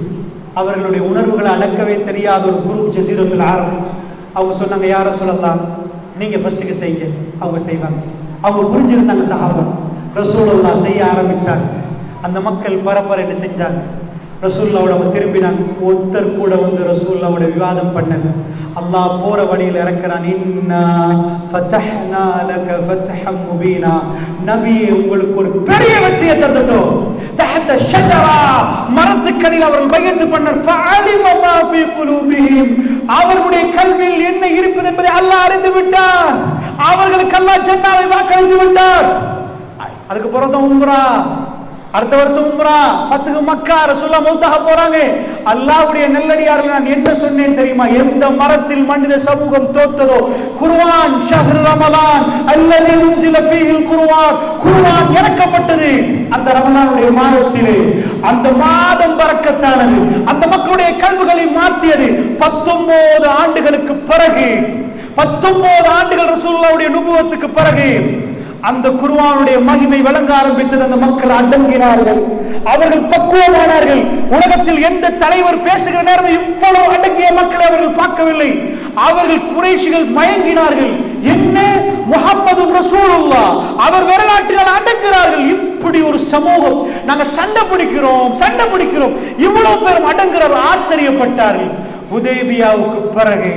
அவர்களுடைய உணர்வுகளை அடக்கவே தெரியாத ஒரு குரூப் ஜசீரத்தில் ஆரம்பம் அவங்க சொன்னாங்க யார சொல்லலாம் நீங்க ஃபர்ஸ்ட்டுக்கு செய்யுங்க அவங்க செய்வாங்க அவங்க புரிஞ்சிருந்தாங்க சஹாபா ரசூலுல்லா செய்ய ஆரம்பிச்சாங்க அந்த மக்கள் பரபரன்னு செஞ்சாங்க ரசூல்லாவோட அவங்க திரும்பினாங்க ஒருத்தர் கூட வந்து ரசூல்லாவோட விவாதம் பண்ணல அல்லாஹ் போற வழியில் இறக்குறான் இன்னா ஃபதஹ்னா லக ஃபத்ஹம் முபீனா நபியே உங்களுக்கு ஒரு பெரிய வெற்றியை தந்துட்டோம் தஹத்த ஷஜரா மரத்துக்கடியில் அவர்கள் பயந்து பண்ணார் ஃபஅலிம மா ஃபீ குலூபிஹிம் அவர்களுடைய கல்வியில் என்ன இருப்பது என்பதை அல்லாஹ் அறிந்து விட்டார் அவர்களுக்கு அல்லாஹ் ஜன்னாவை வாக்களித்து விட்டார் அதுக்கு பிறகு உம்ரா அடுத்த வருஷம் உம்ரா பத்துக்கு மக்கா ரசூல்லா மௌத்தாக போறாங்க அல்லாஹ்வுடைய நல்லடியார்கள் நான் என்ன சொன்னேன் தெரியுமா எந்த மரத்தில் மனித சமூகம் தோத்ததோ குர்ஆன் ஷஹ்ர் ரமலான் அல்லதி உன்சில ஃபீஹில் குர்ஆன் குர்ஆன் இறக்கப்பட்டது அந்த ரமலானுடைய மாதத்திலே அந்த மாதம் பறக்கத்தானது அந்த மக்களுடைய கல்விகளை மாற்றியது பத்தொன்பது ஆண்டுகளுக்கு பிறகு பத்தொன்பது ஆண்டுகள் ரசூலுல்லாவுடைய நுபுவத்துக்கு பிறகு அந்த குருவானுடைய மகிமை வழங்க ஆரம்பித்தது அந்த மக்கள் அடங்கினார்கள் அவர்கள் பக்குவமானார்கள் உலகத்தில் எந்த தலைவர் பேசுகிற நேரம் இவ்வளவு அடங்கிய மக்களை அவர்கள் பார்க்கவில்லை அவர்கள் குறைஷிகள் மயங்கினார்கள் என்ன முகமது ரசூலுல்லா அவர் வரலாற்றினால் அடங்குகிறார்கள் இப்படி ஒரு சமூகம் நாங்க சண்டை பிடிக்கிறோம் சண்டை பிடிக்கிறோம் இவ்வளவு பேரும் அடங்குகிறார்கள் ஆச்சரியப்பட்டார்கள் உதேபியாவுக்கு பிறகு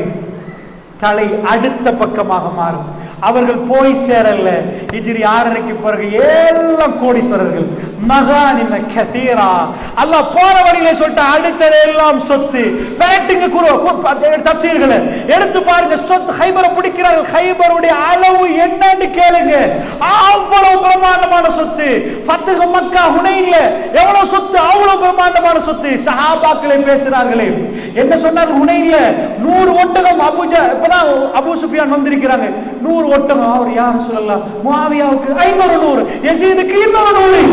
தலை அடுத்த பக்கமாக மாறும் அவர்கள் போய் சேரல இஜிரி ஆறரைக்கு பிறகு எல்லாம் கோடீஸ்வரர்கள் மகானிம கதீரா அல்லாஹ் போற வழியில சொல்லிட்டு அடுத்தது எல்லாம் சொத்து பேட்டிங்க தப்சீர்களை எடுத்து பாருங்க சொத்து ஹைபரை பிடிக்கிறார்கள் ஹைபருடைய அளவு என்னன்னு கேளுங்க அவ்வளவு பிரம்மாண்டமான சொத்து பத்துக மக்கா ஹுனைன்ல எவ்வளவு சொத்து அவ்வளவு பிரம்மாண்டமான சொத்து சஹாபாக்களை பேசுறார்களே என்ன சொன்னார் ஹுனைன்ல நூறு ஒட்டகம் அபுஜா இப்பதான் அபு சுஃபியான் வந்திருக்கிறாங்க நூறு ஒட்டகம் அவர் யார் சொல்லலாம் முஆவியாவுக்கு ஐநூறு நூறு யசீதுக்கு இன்னொரு நூறு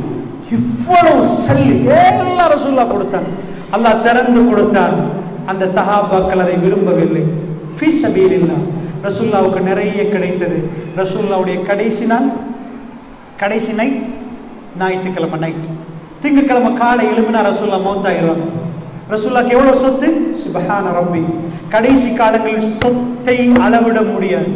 இவ்வளவு சல்லி எல்லாம் ரசூல்லா கொடுத்தான் அல்லாஹ் திறந்து கொடுத்தான் அந்த சஹாபாக்கள் அதை விரும்பவில்லை ஃபீ சபீலில்லா ரசூல்லாவுக்கு நிறைய கிடைத்தது ரசூல்லாவுடைய கடைசி நாள் கடைசி நைட் ஞாயிற்றுக்கிழமை நைட் திங்கக்கிழமை காலை எழுப்பினா ரசூல்லா மௌத்தாயிடுவாங்க ரசூல்லாக்கு எவ்வளவு சொத்து சுபஹான ரப்பி கடைசி காலங்களில் சொத்தை அளவிட முடியாது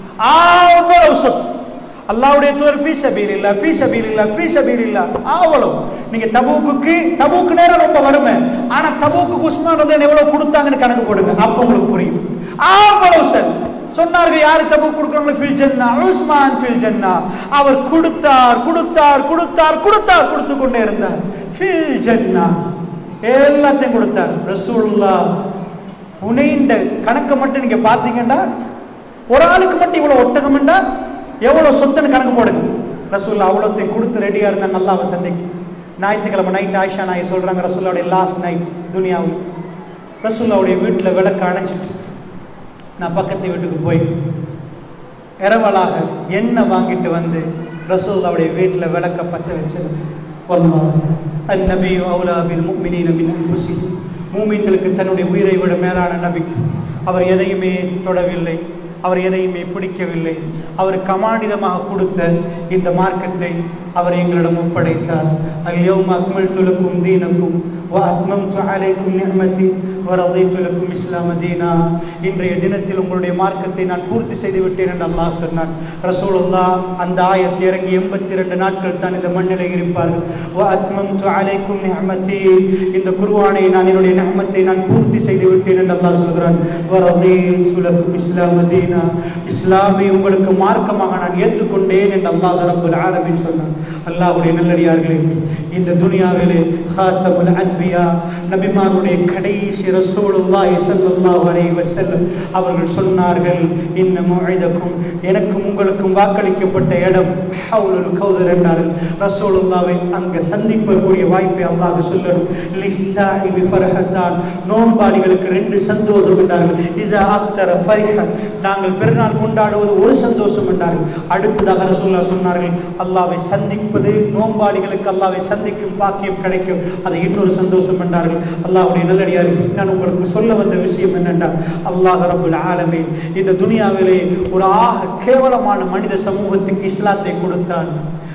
அவ்வளவு சொத்து அல்லாவுடைய தூர் ஃபீ சபீல் இல்ல ஃபீ சபீல் இல்ல ஃபீ சபீல் இல்ல அவ்வளவு நீங்க தபூக்குக்கு தபூக்கு நேரம் ரொம்ப வறுமை ஆனா தபூக்கு உஸ்மான் ரலியல்லாஹு எவ்வளவு கொடுத்தாங்கன்னு கணக்கு போடுங்க அப்ப உங்களுக்கு புரியும் அவ்வளவு சார் சொன்னார்கள் யாரு தபு கொடுக்கறாங்களோ ஃபில் ஜன்னா உஸ்மான் ஃபில் ஜன்னா அவர் கொடுத்தார் கொடுத்தார் கொடுத்தார் கொடுத்தார் கொடுத்து கொண்டே இருந்தார் ஃபில் ஜன்னா எல்லாத்தையும் கொடுத்தார் ரசூலுல்லா உனைண்ட கணக்கை மட்டும் நீங்க பாத்தீங்கன்னா ஒரு ஆளுக்கு மட்டும் இவ்வளவு ஒட்டகம்ண்டா எவ்வளவு சொத்துன்னு கணக்கு போடுங்க ரசூல்லா அவ்வளோத்தையும் கொடுத்து ரெடியா இருந்தாங்க அல்லாவை சந்திக்க ஞாயிற்றுக்கிழமை நைட் ஆயிஷா நாய் சொல்றாங்க ரசூல்லாவுடைய லாஸ்ட் நைட் துனியாவில் ரசூல்லாவுடைய வீட்டில் விளக்கு அணைஞ்சிட்டு நான் பக்கத்து வீட்டுக்கு போய் இரவலாக எண்ணெய் வாங்கிட்டு வந்து ரசூல்லாவுடைய வீட்டில் விளக்க பற்ற வச்சது அந்நபியோ அவுலாபில் முக்மினி நபின் அன்புசி மூமின்களுக்கு தன்னுடைய உயிரை விட மேலான நபி அவர் எதையுமே தொடவில்லை அவர் எதையுமே பிடிக்கவில்லை அவர் கமானிதமாக கொடுத்த இந்த மார்க்கத்தை அவர் எங்களிடம் ஒப்படைத்தார் அல்யோம் அக்மல் துலுக்கும் தீனக்கும் وأتممت عليكم نعمتي ورضيت لكم إسلام دينا இன்றைய தினத்தில் உங்களுடைய மார்க்கத்தை நான் பூர்த்தி செய்து விட்டேன் என்று அல்லாஹ் சொன்னான் ரசூலுல்லா அந்த ஆயத்தை இறங்கி எண்பத்தி ரெண்டு நாட்கள் தான் இந்த மண்ணிலே இருப்பார்கள் وأتممت عليكم نعمتي இந்த குர்ஆனை நான் என்னுடைய நியமத்தை நான் பூர்த்தி செய்து விட்டேன் என்று அல்லாஹ் சொல்கிறான் ورضيت لكم إسلام دينا இஸ்லாமை உங்களுக்கு மார்க்கமாக நான் ஏற்றுக்கொண்டேன் என்று அல்லாஹ் ரப்பல் ஆலமீன் சொன்னான் அல்லாஹ்வுடைய நல்லடியார்களே இந்த துனியாவிலே ஹாத்தமுல் அன்பியா நபிமாருடைய கடைசி ரசூலுல்லாஹி ஸல்லல்லாஹு அலைஹி வஸல்லம் அவர்கள் சொன்னார்கள் இன்ன முஇதக்கும் எனக்கும் உங்களுக்கும் வாக்களிக்கப்பட்ட இடம் ஹவுலுல் கௌதர் என்றார்கள் ரசூலுல்லாவை அங்க சந்திப்பதற்குரிய வாய்ப்பை அல்லாஹ் சொல்லணும் லிஸ்ஸாஹிபி ஃபர்ஹத்தான் நோன்பாளிகளுக்கு ரெண்டு சந்தோஷம் என்றார்கள் இஸா அஃப்தர ஃபரிஹ நாங்கள் பெருநாள் கொண்டாடுவது ஒரு சந்தோஷம் என்றார்கள் அடுத்ததாக ரசூலுல்லாஹ் சொன்னார்கள் அல்லாஹ்வை சந்திப்பது நோன்பாளிகளுக்கு அல்லாஹ்வை சந்திக்கும் பாக்கியம் கிடைக்கும் அது இன்னொரு சந்தோஷம் என்றார்கள் அல்லாஹ்வுடைய நல்லடியார்கள் நான் உங்களுக்கு சொல்ல வந்த விஷயம் என்னென்றால் அல்லாஹ் ரபுல் ஆலமீன் இந்த துனியாவிலே ஒரு ஆக கேவலமான மனித சமூகத்துக்கு இஸ்லாத்தை கொடுத்தான்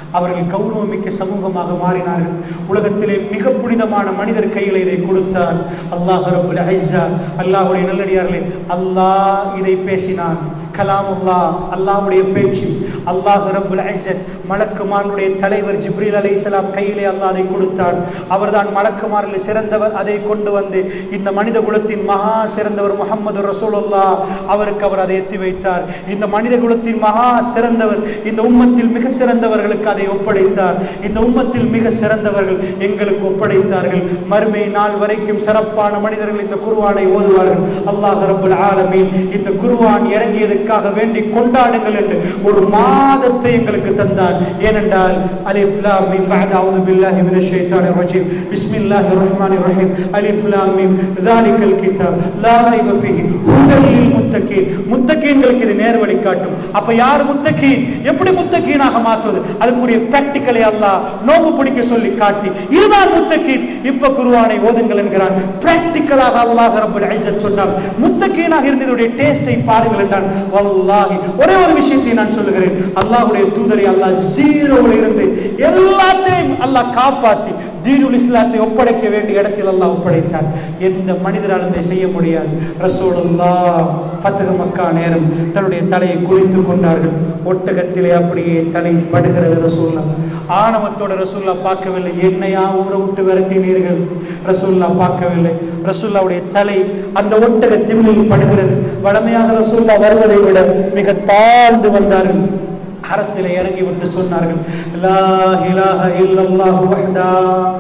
அவர்கள் கௌரவமிக்க சமூகமாக மாறினார்கள் உலகத்திலே மிக புனிதமான மனிதர் கையில் இதை கொடுத்தார் அல்லாஹ் ரபுல் ஐஸா அல்லாஹுடைய நல்லடியார்களே அல்லாஹ் இதை பேசினான் கலாமுல்லா அல்லாஹ்வுடைய பேச்சு அல்லாஹ் ரபுல் ஐஸத் மலக்குமார்களுடைய தலைவர் ஜிப்ரீல் அலைஹிஸ்ஸலாம் கையிலே அல்லாஹ் அதை கொடுத்தான் அவர்தான் மலக்குமாரில் சிறந்தவர் அதை கொண்டு வந்து இந்த மனித குலத்தின் மகா சிறந்தவர் முகமது ரசூலுல்லா அவருக்கு அவர் அதை எத்தி வைத்தார் இந்த மனித குலத்தின் மகா சிறந்தவர் இந்த உம்மத்தில் மிக சிறந்தவர்களுக்கு அதை ஒப்படைத்தார் இந்த உம்மத்தில் மிக சிறந்தவர்கள் எங்களுக்கு ஒப்படைத்தார்கள் மறுமை நாள் வரைக்கும் சிறப்பான மனிதர்கள் இந்த குருவானை ஓதுவார்கள் அல்லாஹ் ரபுல் ஆலமீன் இந்த குருவான் இறங்கியதற்காக வேண்டி கொண்டாடுங்கள் என்று ஒரு மாதத்தை எங்களுக்கு தந்தான் ஏனென்றால் அலிஃப் லாம் மீம் பஅத அஊது பில்லாஹி மினஷ் ஷைத்தானிர் ரஜீம் பிஸ்மில்லாஹிர் ரஹ்மானிர் ரஹீம் அலிஃப் லாம் மீம் ذلك الكتاب لا ريب فيه هدى للمتقين முத்தகீன்களுக்கு இது நேர் வழி காட்டும் அப்ப யார் முத்தகீன் எப்படி முத்தகீனாக மாற்றுவது அதுக்குரிய பிராக்டிக்கலை அல்லாஹ் நோம்பு பிடிக்க சொல்லி காட்டி இதுதான் முத்தகீன் இப்ப குருவானை ஓதுங்கள் என்கிறான் பிராக்டிக்கலாக அல்லாஹ் ரப்பல் இஸ்ஸத் சொன்னான் முத்தகீனாக இருந்ததுடைய டேஸ்டை பாருங்கள் என்றான் வல்லாஹி ஒரே ஒரு விஷயத்தை நான் சொல்லுகிறேன் அல்லாஹ்வுடைய தூதரை அல்லாஹ் ஜீரோவில் இருந்து எல்லாத்தையும் அல்லாஹ் காப்பாத்தி தீனுல் இஸ்லாத்தை ஒப்படைக்க வேண்டிய இடத்தில் அல்லாஹ் ஒப்படைத்தான் எந்த மனிதரால் இதை செய்ய முடியாது ரசூலுல்லாஹ் ஃபத்ஹ் மக்கா நேரம் தன்னுடைய தலையை குளித்து கொண்டார்கள் ஒட்டகத்திலே அப்படியே தலை படுகிறது ரசூல்லா ஆணவத்தோட ரசூல்லா பார்க்கவில்லை என்னையா ஊரை விட்டு விரட்டினீர்கள் ரசூல்லா பார்க்கவில்லை ரசூல்லாவுடைய தலை அந்த ஒட்டக திமிழில் படுகிறது வடமையாக ரசூல்லா வருவதை விட மிக தாழ்ந்து வந்தார்கள் அறத்திலே இறங்கி விட்டு சொன்னார்கள் லா இலாஹ இல்லல்லாஹு வஹ்தா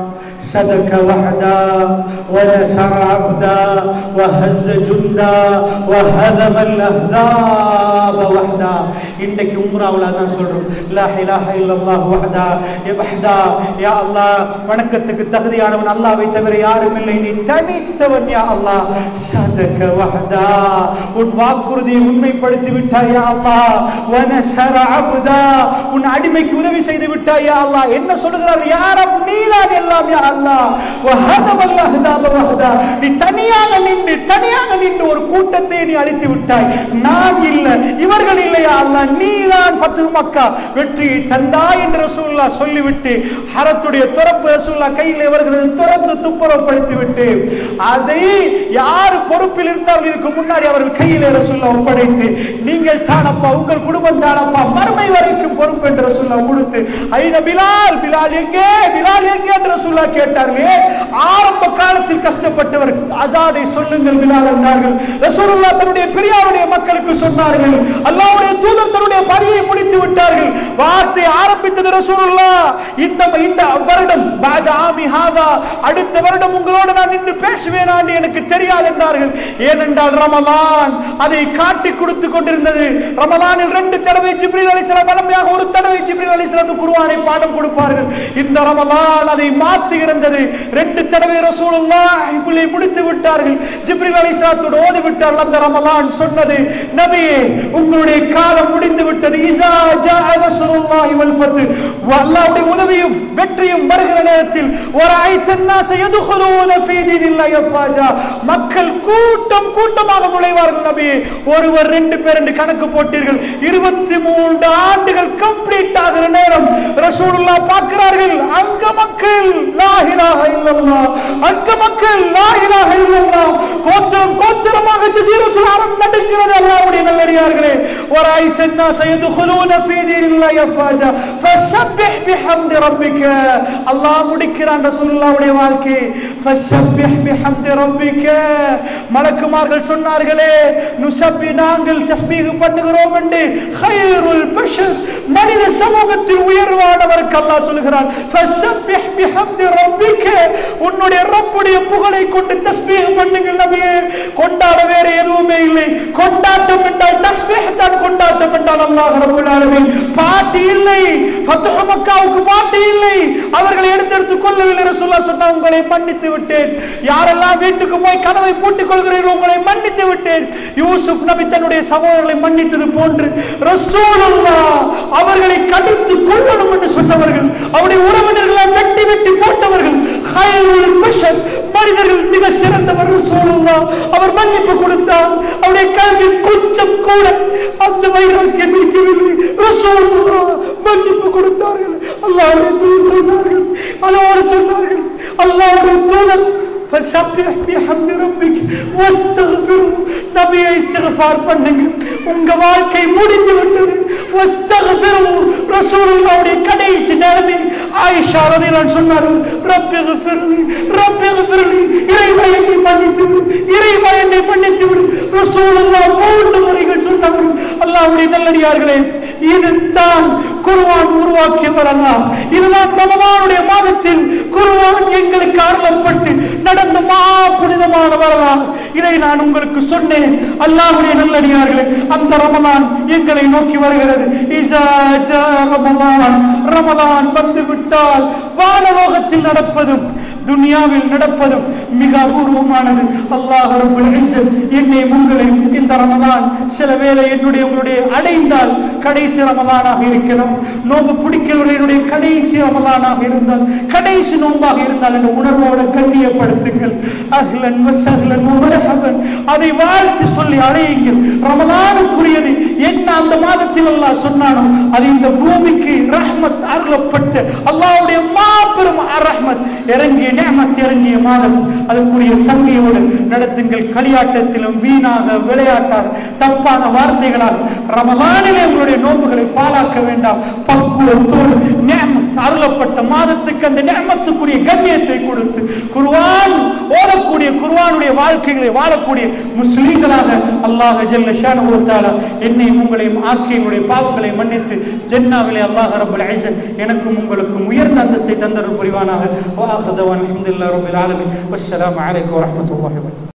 صدق وحدا ونصر عبدا وهز جندا وهزم الاحزاب وحدا இன்னைக்கு உம்ராவுல தான் சொல்றோம் லா இலாஹ இல்லல்லாஹு வஹ்தா யா வஹ்தா யா அல்லாஹ் வணக்கத்துக்கு தகுதியானவன் அல்லாஹ்வை தவிர யாரும் இல்லை நீ தனித்தவன் யா அல்லாஹ் சதக வஹ்தா உன் வாக்குறுதியை உண்மைப்படுத்தி விட்டாய் யா அல்லாஹ் வனசர அப்தா உன் அடிமைக்கு உதவி செய்து விட்டாய் யா அல்லாஹ் என்ன சொல்லுகிறார் யா ரப் நீதான் எல்லாம் யா அல்லாஹ் வஹதம் அல்லாஹ் வஹதா நீ தனியாக நின்று தனியாக நின்று ஒரு கூட்டத்தை நீ அழித்து விட்டாய் நான் இல்ல இவர்கள் இல்லையா அல்லாஹ் நீதான் ஃபத்ஹு மக்கா வெற்றியை தந்தாய் என்று ரசூலுல்லாஹ் சொல்லிவிட்டு ஹரத்துடைய துறப்பு ரசூலுல்லாஹ் கையில் இவர்களது துறந்து துப்புரப்படுத்தி விட்டு அதை யார் பொறுப்பில் இருந்தால் இதுக்கு முன்னாடி அவர்கள் கையில் ரசூலுல்லாஹ் ஒப்படைத்து நீங்கள் தானப்பா உங்கள் குடும்பம் தானப்பா மறுமை வரைக்கும் பொறுப்பு என்று ரசூலுல்லாஹ் கொடுத்து ஐன பிலால் பிலால் எங்கே பிலால் எங்கே என்று ரசூலுல்லாஹ் கேட்டார்களே ஆரம்ப காலத்தில் கஷ்டப்பட்டவர் அசாதை சொல்லுங்கள் பிலால் என்றார்கள் ரசூலுல்லாஹ் தன்னுடைய பெரியாருடைய மக்களுக்கு சொன்னார்கள் அல்லாஹ்வுடைய தூதர் தன்னுடைய பணியை முடித்து விட்டார்கள் வார்த்தை ஆரம்பித்தது ரசூலுல்லாஹ் இந்த இந்த வருடம் பாத ஆமி ஹாதா அடுத்த வருடம் உங்களோடு நான் நின்று பேசுவேன் ஆண்டு எனக்கு தெரியாது என்றார்கள் ஏனென்றால் ரமலான் அதை காட்டி கொடுத்து கொண்டிருந்தது ரமலானில் ரெண்டு தடவை ஜிப்ரீல் அலிஸ்லாம் வளமையாக ஒரு தடவை ஜிப்ரீல் அலிஸ்லாம் குர்ஆனை பாடம் கொடுப்பார்கள் இந்த ரமலான் அதை மாற்றி இருந்தது ரெண்டு தடவை ரசூலுல்லாஹ் இவளை முடித்து விட்டார்கள் ஜிப்ரீல் அலிஸ்லாத்தோடு ஓதி விட்டார்கள் அந்த ரமலான் சொன்னது நபியே உங்களுடைய காலம் முடிந்து விட்டது இஸா ஜாஅ நஸ்ருல்லாஹி வல் ஃபத் அல்லாஹ்வுடைய உதவியும் வெற்றியும் வருகிற நேரத்தில் வரைத்த الناس يدخلون في دين الله افواجا மக்கள் கூட்டம் கூட்டமாக நுழைவார்கள் நபி ஒருவர் ரெண்டு பேர் என்று கணக்கு போட்டீர்கள் இருபத்தி மூன்று ஆண்டுகள் கம்ப்ளீட் ஆகிற நேரம் ரசூலுல்லாஹ் பார்க்கிறார்கள் அங்க மக்கள் லா இலாஹ இல்லல்லாஹ் அங்க மக்கள் லா இலாஹ இல்லல்லாஹ் கோத்திரம் கோத்திரமாக ஜஸீரத்துல் அரப் நடுங்கிறது அல்லாஹ்வுடைய நல்லடியார்களே வரைத்த الناس يدخلون في دين الله افواجا فسبح بحمد ربك அல்லாஹ் முடிக்கிறான் ரசூலுல்லாஹ்வுடைய வாழ்க்கை فسبح بحمد ربك மலக்குமார்கள் சொன்னார்களே நுசப்பி நாங்கள் தஸ்பீஹ் பண்ணுகிறோம் என்று خيرுல் பஷர் மனித சமூகத்தில் உயர்வானவருக்கு அல்லாஹ் சொல்கிறான் فسبح بحمد ربك உன்னுடைய ரப்புடைய புகழை கொண்டு தஸ்பீஹ் பண்ணுங்கள் நபியே கொண்டாட வேற எதுவுமே இல்லை கொண்டாட்டம் என்றால் தஸ்பீஹ் தான் கொண்டாட்டம் என்றால் அல்லாஹ் ரப்பல் ஆலமீன் பாட்டு இல்லை ஃபத்ஹ் மக்காவுக்கு பாட்டு இல்லை அவர்களை எடுத்தெடுத்து கொள்ளவில்லை ரசூலுல்லாஹ் சொன்னா உங்களை மன்னித்து விட்டேன் யாரெல்லாம் வீட்டுக்கு போய் கதவை பூட்டிக் கொள்கிறீர்களோ உங்களை மன்னித்து விட்டேன் யூசுப் நபி தன்னுடைய சகோதரர்களை மன்னித்தது போன்று ரசூலுல்லாஹ் அவர்களை கடித்து கொள்ளணும் என்று சொன்னவர்கள் அவருடைய உறவினர்களை வெட்டி வெட்டி போட்டவர்கள் ஹைருல் பஷர் மனிதர்கள் மிக சிறந்தவர் ரசூலுல்லாஹ் அவர் மன்னிப்பு கொடுத்தார் அவருடைய கல்வி கொஞ்சம் கூட அந்த வைராக்கியம் இருக்கவில்லை ரசூலுல்லாஹ் மன்னிப்பு கொடுத்தார்கள் அல்லாஹ்வுடைய தூதர் சொன்னார்கள் அதோடு சொன்னார்கள் அல்லாஹ்வுடைய தூதர் فسبح بحمد ربك واستغفره நபியை இஸ்திக்ஃபார் பண்ணுங்க உங்க வாழ்க்கை முடிந்து விட்டது واستغفره ரசூலுல்லாஹ்வுடைய கடைசி நிலைமை ஆயிஷா ரலியல்லாஹு சொன்னார்கள் ரப்பி ஃபிர்லி ரப்பி ஃபிர்லி இறைவா என்னை மன்னித்து விடு இறைவா என்னை மன்னித்து விடு ரசூலுல்லாஹ் மூன்று முறைகள் சொன்னார்கள் அல்லாஹ்வுடைய நல்லடியார்களே இதுதான் குர்ஆன் உருவாக்கியவர் அல்லாஹ் இதுதான் ரமதானுடைய மாதத்தில் குர்ஆன் எங்களுக்கு அருளப்பட்டு நடந்த மா புனிதமான வரலாறு இதை நான் உங்களுக்கு சொன்னேன் அல்லாஹ்வுடைய நல்லடியார்களே அந்த ரமலான் எங்களை நோக்கி வருகிறது இஸா ஜா ரமலான் ரமலான் வந்து விட்டால் வானலோகத்தில் நடப்பதும் துனியாவில் நடப்பதும் மிக அபூர்வமானது அல்லாஹ் ரப்பல் இஸ்ஸத் என்னை உங்களை இந்த ரமலான் சில வேளை என்னுடைய உங்களுடைய அடைந்தால் கடைசி ரமலானாக இருக்கிறோம் நோம்பு பிடிக்கிறவர்களுடைய கடைசி ரமலானாக இருந்தால் கடைசி நோம்பாக இருந்தால் என்ற உணர்வோடு கண்ணியப்படுத்துங்கள் அஹ்லன் வசஹ்லன் வமரஹபன் அதை வாழ்த்து சொல்லி அழையுங்கள் ரமலானுக்குரியது என்ன அந்த மாதத்தில் அல்லாஹ் சொன்னானோ அது இந்த பூமிக்கு ரஹ்மத் அருளப்பட்ட அல்லாஹ்வுடைய மாபெரும் ரஹ்மத் இறங்கிய நேமத் இறங்கிய மாதம் அதுக்குரிய சங்கையோடு நடத்துங்கள் களியாட்டத்திலும் வீணாக விளையாட்டாக தப்பான வார்த்தைகளால் ரமலானிலே உங்களுடைய நோன்புகளை பாழாக்க வேண்டாம் பக்குவத்தோடு நேமத் அருளப்பட்ட மாதத்துக்கு அந்த நேமத்துக்குரிய கண்ணியத்தை கொடுத்து குர்ஆன் ஓதக்கூடிய குர்ஆனுடைய வாழ்க்கைகளை வாழக்கூடிய முஸ்லீம்களாக அல்லாஹ் ஜல்ல ஷானஹு தஆலா என்னை உங்களையும் ஆக்கி என்னுடைய பாவங்களை மன்னித்து ஜன்னாவிலே அல்லாஹ் ரப்பல் இஸ்ஸத் எனக்கும் உங்களுக்கும் உயர்ந்த அந்தஸ்தை தந்தருள் புரிவானாக வாஹதவான் அல்ஹம்துலில்லாஹி ரப்பில் ஆலமீன் வஸ்ஸலாமு அலைக்கும் வரஹ்மத்துல்லாஹி வபரகாத்துஹு